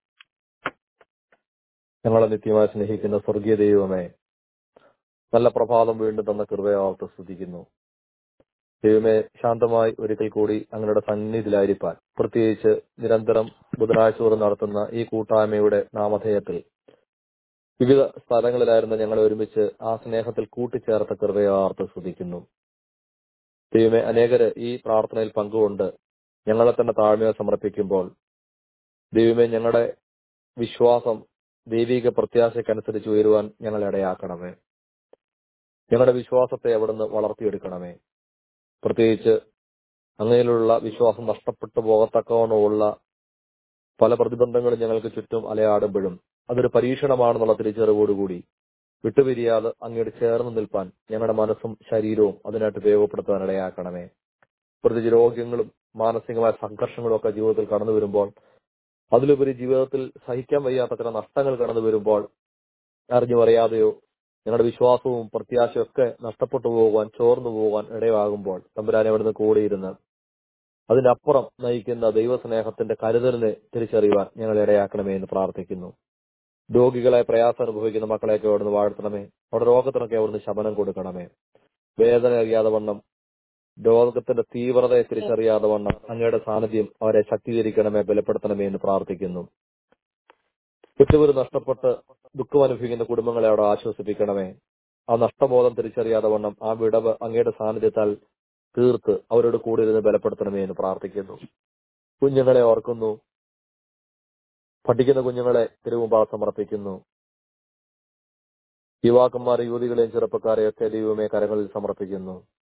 [SPEAKER 4] ഞങ്ങളെ നിത്യമായി സ്നേഹിക്കുന്ന സ്വർഗീയ ദൈവമേ നല്ല പ്രഭാതം വീണ്ടും തന്ന കൃപയോർത്ത് സ്തുതിക്കുന്നു ദൈവമേ ശാന്തമായി ഒരിക്കൽ കൂടി അങ്ങയുടെ സന്നിധിയിലായിരിക്കാൻ പ്രത്യേകിച്ച് നിരന്തരം ബുധനാഴ്ച തോറും നടത്തുന്ന ഈ കൂട്ടായ്മയുടെ നാമധേയത്തിൽ വിവിധ സ്ഥലങ്ങളിലായിരുന്ന ഞങ്ങളെ ഒരുമിച്ച് ആ സ്നേഹത്തിൽ കൂട്ടിച്ചേർത്ത കൃപയാർത്ത് സ്തുതിക്കുന്നു ദൈവമേ അനേകര് ഈ പ്രാർത്ഥനയിൽ പങ്കുകൊണ്ട് ഞങ്ങളെ തന്നെ താഴ്മയെ സമർപ്പിക്കുമ്പോൾ ദൈവമേ ഞങ്ങളുടെ വിശ്വാസം ദൈവിക പ്രത്യാശയ്ക്കനുസരിച്ച് ഉയരുവാൻ ഞങ്ങൾ ഇടയാക്കണമേ ഞങ്ങളുടെ വിശ്വാസത്തെ അവിടുന്ന് വളർത്തിയെടുക്കണമേ പ്രത്യേകിച്ച് അങ്ങയിലുള്ള വിശ്വാസം നഷ്ടപ്പെട്ടു പോകത്തക്കവണ്ണമുള്ള പല പ്രതിബന്ധങ്ങളും ഞങ്ങൾക്ക് ചുറ്റും അലയാടുമ്പോഴും അതൊരു പരീക്ഷണമാണെന്നുള്ള തിരിച്ചറിവോടുകൂടി വിട്ടുപിരിയാതെ അങ്ങോട്ട് ചേർന്ന് നിൽപ്പാൻ ഞങ്ങളുടെ മനസ്സും ശരീരവും അതിനായിട്ട് ഉപയോഗപ്പെടുത്താൻ ഇടയാക്കണമേ പ്രത്യേകിച്ച് രോഗങ്ങളും മാനസികമായ സംഘർഷങ്ങളും ഒക്കെ ജീവിതത്തിൽ കടന്നു വരുമ്പോൾ അതിലുപരി ജീവിതത്തിൽ സഹിക്കാൻ വയ്യാത്ത ചില നഷ്ടങ്ങൾ കടന്നു വരുമ്പോൾ അറിഞ്ഞു അറിയാതെയോ ഞങ്ങളുടെ വിശ്വാസവും പ്രത്യാശയും ഒക്കെ നഷ്ടപ്പെട്ടു പോകുവാൻ ചോർന്നു പോകാൻ ഇടയാകുമ്പോൾ തമ്പുരാനെ അവിടുന്ന് കൂടിയിരുന്ന് അതിനപ്പുറം നയിക്കുന്ന ദൈവസ്നേഹത്തിന്റെ കരുതലിനെ തിരിച്ചറിയുവാൻ ഞങ്ങൾ ഇടയാക്കണമേ എന്ന് പ്രാർത്ഥിക്കുന്നു രോഗികളെ പ്രയാസം അനുഭവിക്കുന്ന മക്കളെയൊക്കെ അവിടുന്ന് വാഴ്ത്തണമേ അവിടെ രോഗത്തിനൊക്കെ അവിടുന്ന് ശമനം കൊടുക്കണമേ വേദന അറിയാതെ വണ്ണം രോഗത്തിന്റെ തീവ്രതയെ തിരിച്ചറിയാതെ വണ്ണം അങ്ങയുടെ സാന്നിധ്യം അവരെ ശക്തീകരിക്കണമേ ബലപ്പെടുത്തണമേ എന്ന് പ്രാർത്ഥിക്കുന്നു കുറ്റവര് നഷ്ടപ്പെട്ട് ദുഃഖം അനുഭവിക്കുന്ന കുടുംബങ്ങളെ അവിടെ ആശ്വസിപ്പിക്കണമേ ആ നഷ്ടബോധം തിരിച്ചറിയാതെ വണ്ണം ആ വിടവ് അങ്ങയുടെ സാന്നിധ്യത്താൽ തീർത്ത് അവരോട് കൂടെ ഇരുന്ന് ബലപ്പെടുത്തണമേ എന്ന് പ്രാർത്ഥിക്കുന്നു കുഞ്ഞുങ്ങളെ ഓർക്കുന്നു പഠിക്കുന്ന കുഞ്ഞുങ്ങളെ തിരുമുമ്പാ സമർപ്പിക്കുന്നു യുവാക്കന്മാർ യുവതികളെയും ചെറുപ്പക്കാരെയൊക്കെ ദൈവമേ കരങ്ങളിൽ സമർപ്പിക്കുന്നു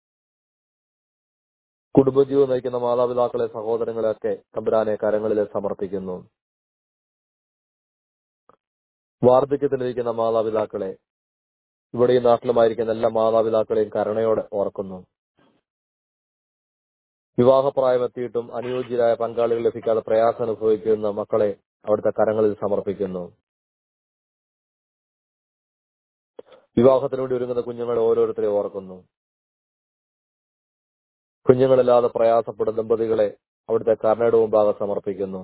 [SPEAKER 4] കുടുംബജീവൻ നയിക്കുന്ന മാതാപിതാക്കളെ സഹോദരങ്ങളെയൊക്കെ തമ്പുരാനെ കരങ്ങളിൽ സമർപ്പിക്കുന്നു വാർദ്ധക്യത്തിലിരിക്കുന്ന മാതാപിതാക്കളെ ഇവിടെ ഈ നാട്ടിലുമായിരിക്കുന്ന എല്ലാ മാതാപിതാക്കളെയും കരുണയോടെ ഓർക്കുന്നു വിവാഹപ്രായമെത്തിയിട്ടും അനുയോജ്യരായ പങ്കാളികൾ ലഭിക്കാതെ പ്രയാസം അനുഭവിക്കുന്ന മക്കളെ അവിടുത്തെ കരങ്ങളിൽ സമർപ്പിക്കുന്നു വിവാഹത്തിനു വേണ്ടി ഒരുങ്ങുന്ന കുഞ്ഞുങ്ങളെ ഓരോരുത്തരെ ഓർക്കുന്നു കുഞ്ഞുങ്ങളില്ലാതെ പ്രയാസപ്പെടുന്ന ദമ്പതികളെ അവിടുത്തെ കർണയുടെ മുമ്പാകെ സമർപ്പിക്കുന്നു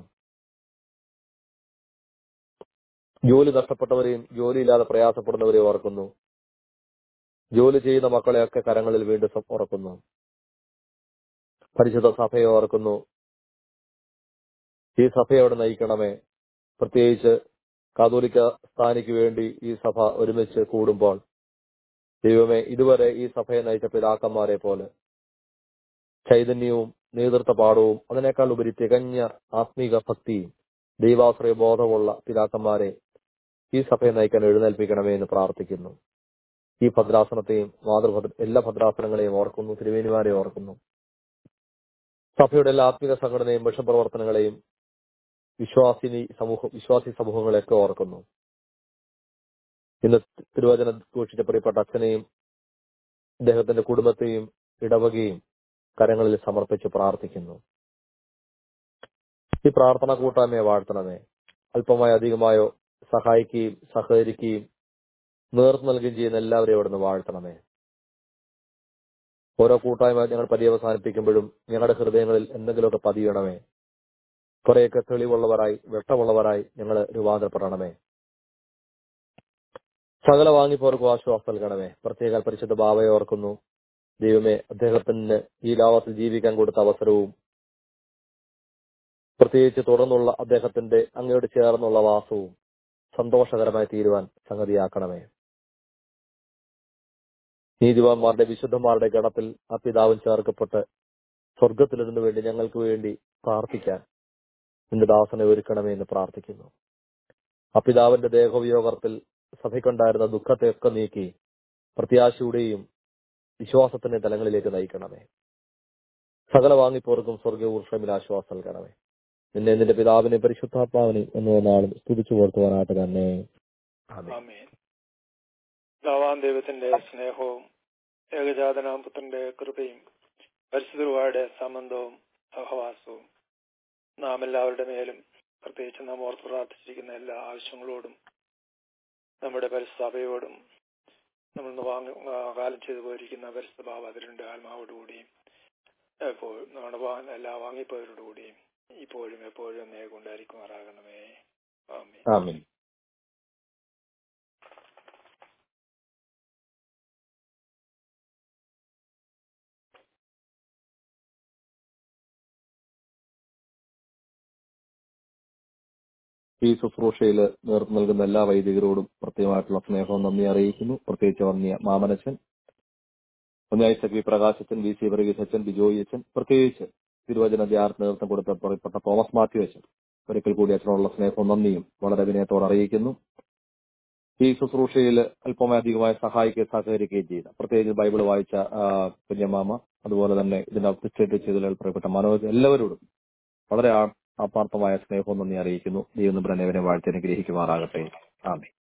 [SPEAKER 4] ജോലി നഷ്ടപ്പെട്ടവരെയും ജോലിയില്ലാതെ പ്രയാസപ്പെടുന്നവരെയും ഓർക്കുന്നു ജോലി ചെയ്യുന്ന മക്കളെയൊക്കെ കരങ്ങളിൽ വീണ്ടും സം- ഓർക്കുന്നു പരിശുദ്ധ സഭയെ ഓർക്കുന്നു ഈ സഭയെ അവിടെ നയിക്കണമേ പ്രത്യേകിച്ച് കാതോലിക്ക സ്ഥാനിക്ക് വേണ്ടി ഈ സഭ ഒരുമിച്ച് കൂടുമ്പോൾ ദൈവമേ ഇതുവരെ ഈ സഭയെ നയിച്ച പിതാക്കന്മാരെ പോലെ ചൈതന്യവും നേതൃത്വ പാഠവും അതിനേക്കാൾ ഉപരി തികഞ്ഞ ആത്മീക ഭക്തിയും ദൈവാശ്രയ ബോധമുള്ള പിതാക്കന്മാരെ ഈ സഭയെ നയിക്കാൻ എഴുന്നേൽപ്പിക്കണമേ എന്ന് പ്രാർത്ഥിക്കുന്നു ഈ ഭദ്രാസനത്തെയും മാതൃഭദ്ര എല്ലാ ഭദ്രാസനങ്ങളെയും ഓർക്കുന്നു തിരുവേനിമാരെ ഓർക്കുന്നു സഭയുടെ എല്ലാ ആത്മീക സംഘടനയും മിഷപ്രവർത്തനങ്ങളെയും വിശ്വാസിനി സമൂഹം വിശ്വാസി സമൂഹങ്ങളെയൊക്കെ ഓർക്കുന്നു ഇന്ന് തിരുവചന ഘോഷിച്ച പ്രിയപ്പെട്ട അച്ഛനെയും അദ്ദേഹത്തിന്റെ കുടുംബത്തെയും ഇടവകയും കരങ്ങളിൽ സമർപ്പിച്ച് പ്രാർത്ഥിക്കുന്നു ഈ പ്രാർത്ഥന കൂട്ടായ്മയെ വാഴ്ത്തണമേ അല്പമായോ അധികമായോ സഹായിക്കുകയും സഹകരിക്കുകയും നേർത്തു നൽകുകയും ചെയ്യുന്ന എല്ലാവരെയും അവിടുന്ന് വാഴ്ത്തണമേ ഓരോ കൂട്ടായ്മ ഞങ്ങൾ പര്യവസാനിപ്പിക്കുമ്പോഴും ഞങ്ങളുടെ ഹൃദയങ്ങളിൽ എന്തെങ്കിലുമൊക്കെ പതിയണമേ കുറെയൊക്കെ തെളിവുള്ളവരായി വെട്ടമുള്ളവരായി ഞങ്ങൾ രൂപാന്തരപ്പെടണമേ സകല വാങ്ങിപ്പോർക്കും ആശ്വാസം നൽകണമേ പ്രത്യേക പരിശുദ്ധ ബാവയെ ഓർക്കുന്നു ദൈവമേ അദ്ദേഹത്തിന് ഈ ലോകത്തിൽ ജീവിക്കാൻ കൊടുത്ത അവസരവും പ്രത്യേകിച്ച് തുടർന്നുള്ള അദ്ദേഹത്തിന്റെ അങ്ങയോട് ചേർന്നുള്ള വാസവും സന്തോഷകരമായി തീരുവാൻ സംഗതിയാക്കണമേ നീതിവാന്മാരുടെ വിശുദ്ധന്മാരുടെ ഗണത്തിൽ ആ പിതാവും ചേർക്കപ്പെട്ട് സ്വർഗത്തിലിരുന്നു വേണ്ടി ഞങ്ങൾക്ക് വേണ്ടി പ്രാർത്ഥിക്കാൻ നിന്റെ ദാസനെ ഒരുക്കണമേ എന്ന് പ്രാർത്ഥിക്കുന്നു ആ പിതാവിന്റെ ദേഹവിയോഗത്തിൽ സഭയ്ക്കുണ്ടായിരുന്ന ദുഃഖത്തെയൊക്കെ നീക്കി പ്രത്യാശയുടെയും വിശ്വാസത്തിന്റെ തലങ്ങളിലേക്ക് നയിക്കണമേ സകല വാങ്ങിപ്പോർക്കും സ്വർഗ ഊർഷമിൽ ആശ്വാസം നൽകണമേ നിന്നെ നിന്റെ പിതാവിനെ പരിശുദ്ധാത്മാവിനെ എന്നോ നാളും സ്തുതിച്ചു കൊടുത്തുവാനായിട്ട് തന്നെ ആമേൻ.
[SPEAKER 5] ആമേൻ ദാവാൻ ദൈവത്തിന്റെ സ്നേഹവും ഏകജാതനാം പുത്രന്റെ കൃപയും പരിശുദ്ധരുടെ സംബന്ധവും സഹവാസവും നാം എല്ലാവരുടെ മേലും പ്രത്യേകിച്ച് നാം ഓർത്ത് പ്രാർത്ഥിച്ചിരിക്കുന്ന എല്ലാ ആവശ്യങ്ങളോടും നമ്മുടെ പരിസ്ഥഭയോടും നമ്മൾ ഇന്ന് വാങ്ങ ആ, കാലം ചെയ്തു പോയിരിക്കുന്ന പരിസ്ഥ ഭാവത്തിലുണ്ട് ആത്മാവോടുകൂടിയും എപ്പോൾ നമ്മുടെ വാ- എല്ലാ വാങ്ങിപ്പോയവരോടുകൂടിയും ഇപ്പോഴും എപ്പോഴും നേകൊണ്ടായിരിക്കുമാറാകണമേ ആമേൻ
[SPEAKER 4] ആമേൻ ഈ ശുശ്രൂഷയിൽ നേതൃത്വം നൽകുന്ന എല്ലാ വൈദികരോടും പ്രത്യേകമായിട്ടുള്ള സ്നേഹവും നന്ദി അറിയിക്കുന്നു പ്രത്യേകിച്ച് വന്നിയ മാമനച്ചൻ ഒന്നാഴ്ച വി പ്രകാശച്ചൻ വി സി വർഗീസ് അച്ഛൻ ബിജോയി അച്ഛൻ പ്രത്യേകിച്ച് തിരുവചന ധ്യാനത്തിന് നേതൃത്വം കൊടുത്ത പറയപ്പെട്ട തോമസ് മാത്യു അച്ഛൻ ഒരിക്കൽ കൂടി അച്ഛനോടുള്ള സ്നേഹവും നന്ദിയും വളരെ വിനയത്തോടെ അറിയിക്കുന്നു ഈ ശുശ്രൂഷയിൽ അല്പമധികമായി സഹായിക്കുകയും സഹകരിക്കുകയും ചെയ്ത പ്രത്യേകിച്ച് ബൈബിൾ വായിച്ച ആ, കുഞ്ഞമാമ അതുപോലെ തന്നെ ഇതിന്റെ അപ്രിസ്റ്റേറ്റ് ചെയ്തതിൽ പ്രിയപ്പെട്ട മനോജ് എല്ലാവരോടും വളരെ ആ- ആത്മാർത്ഥമായ സ്നേഹവും നന്ദി അറിയിക്കുന്നു ദൈവം നമ്മുടെ വാഴ്ത്തി അനുഗ്രഹിക്കുമാറാകട്ടെ ആമേ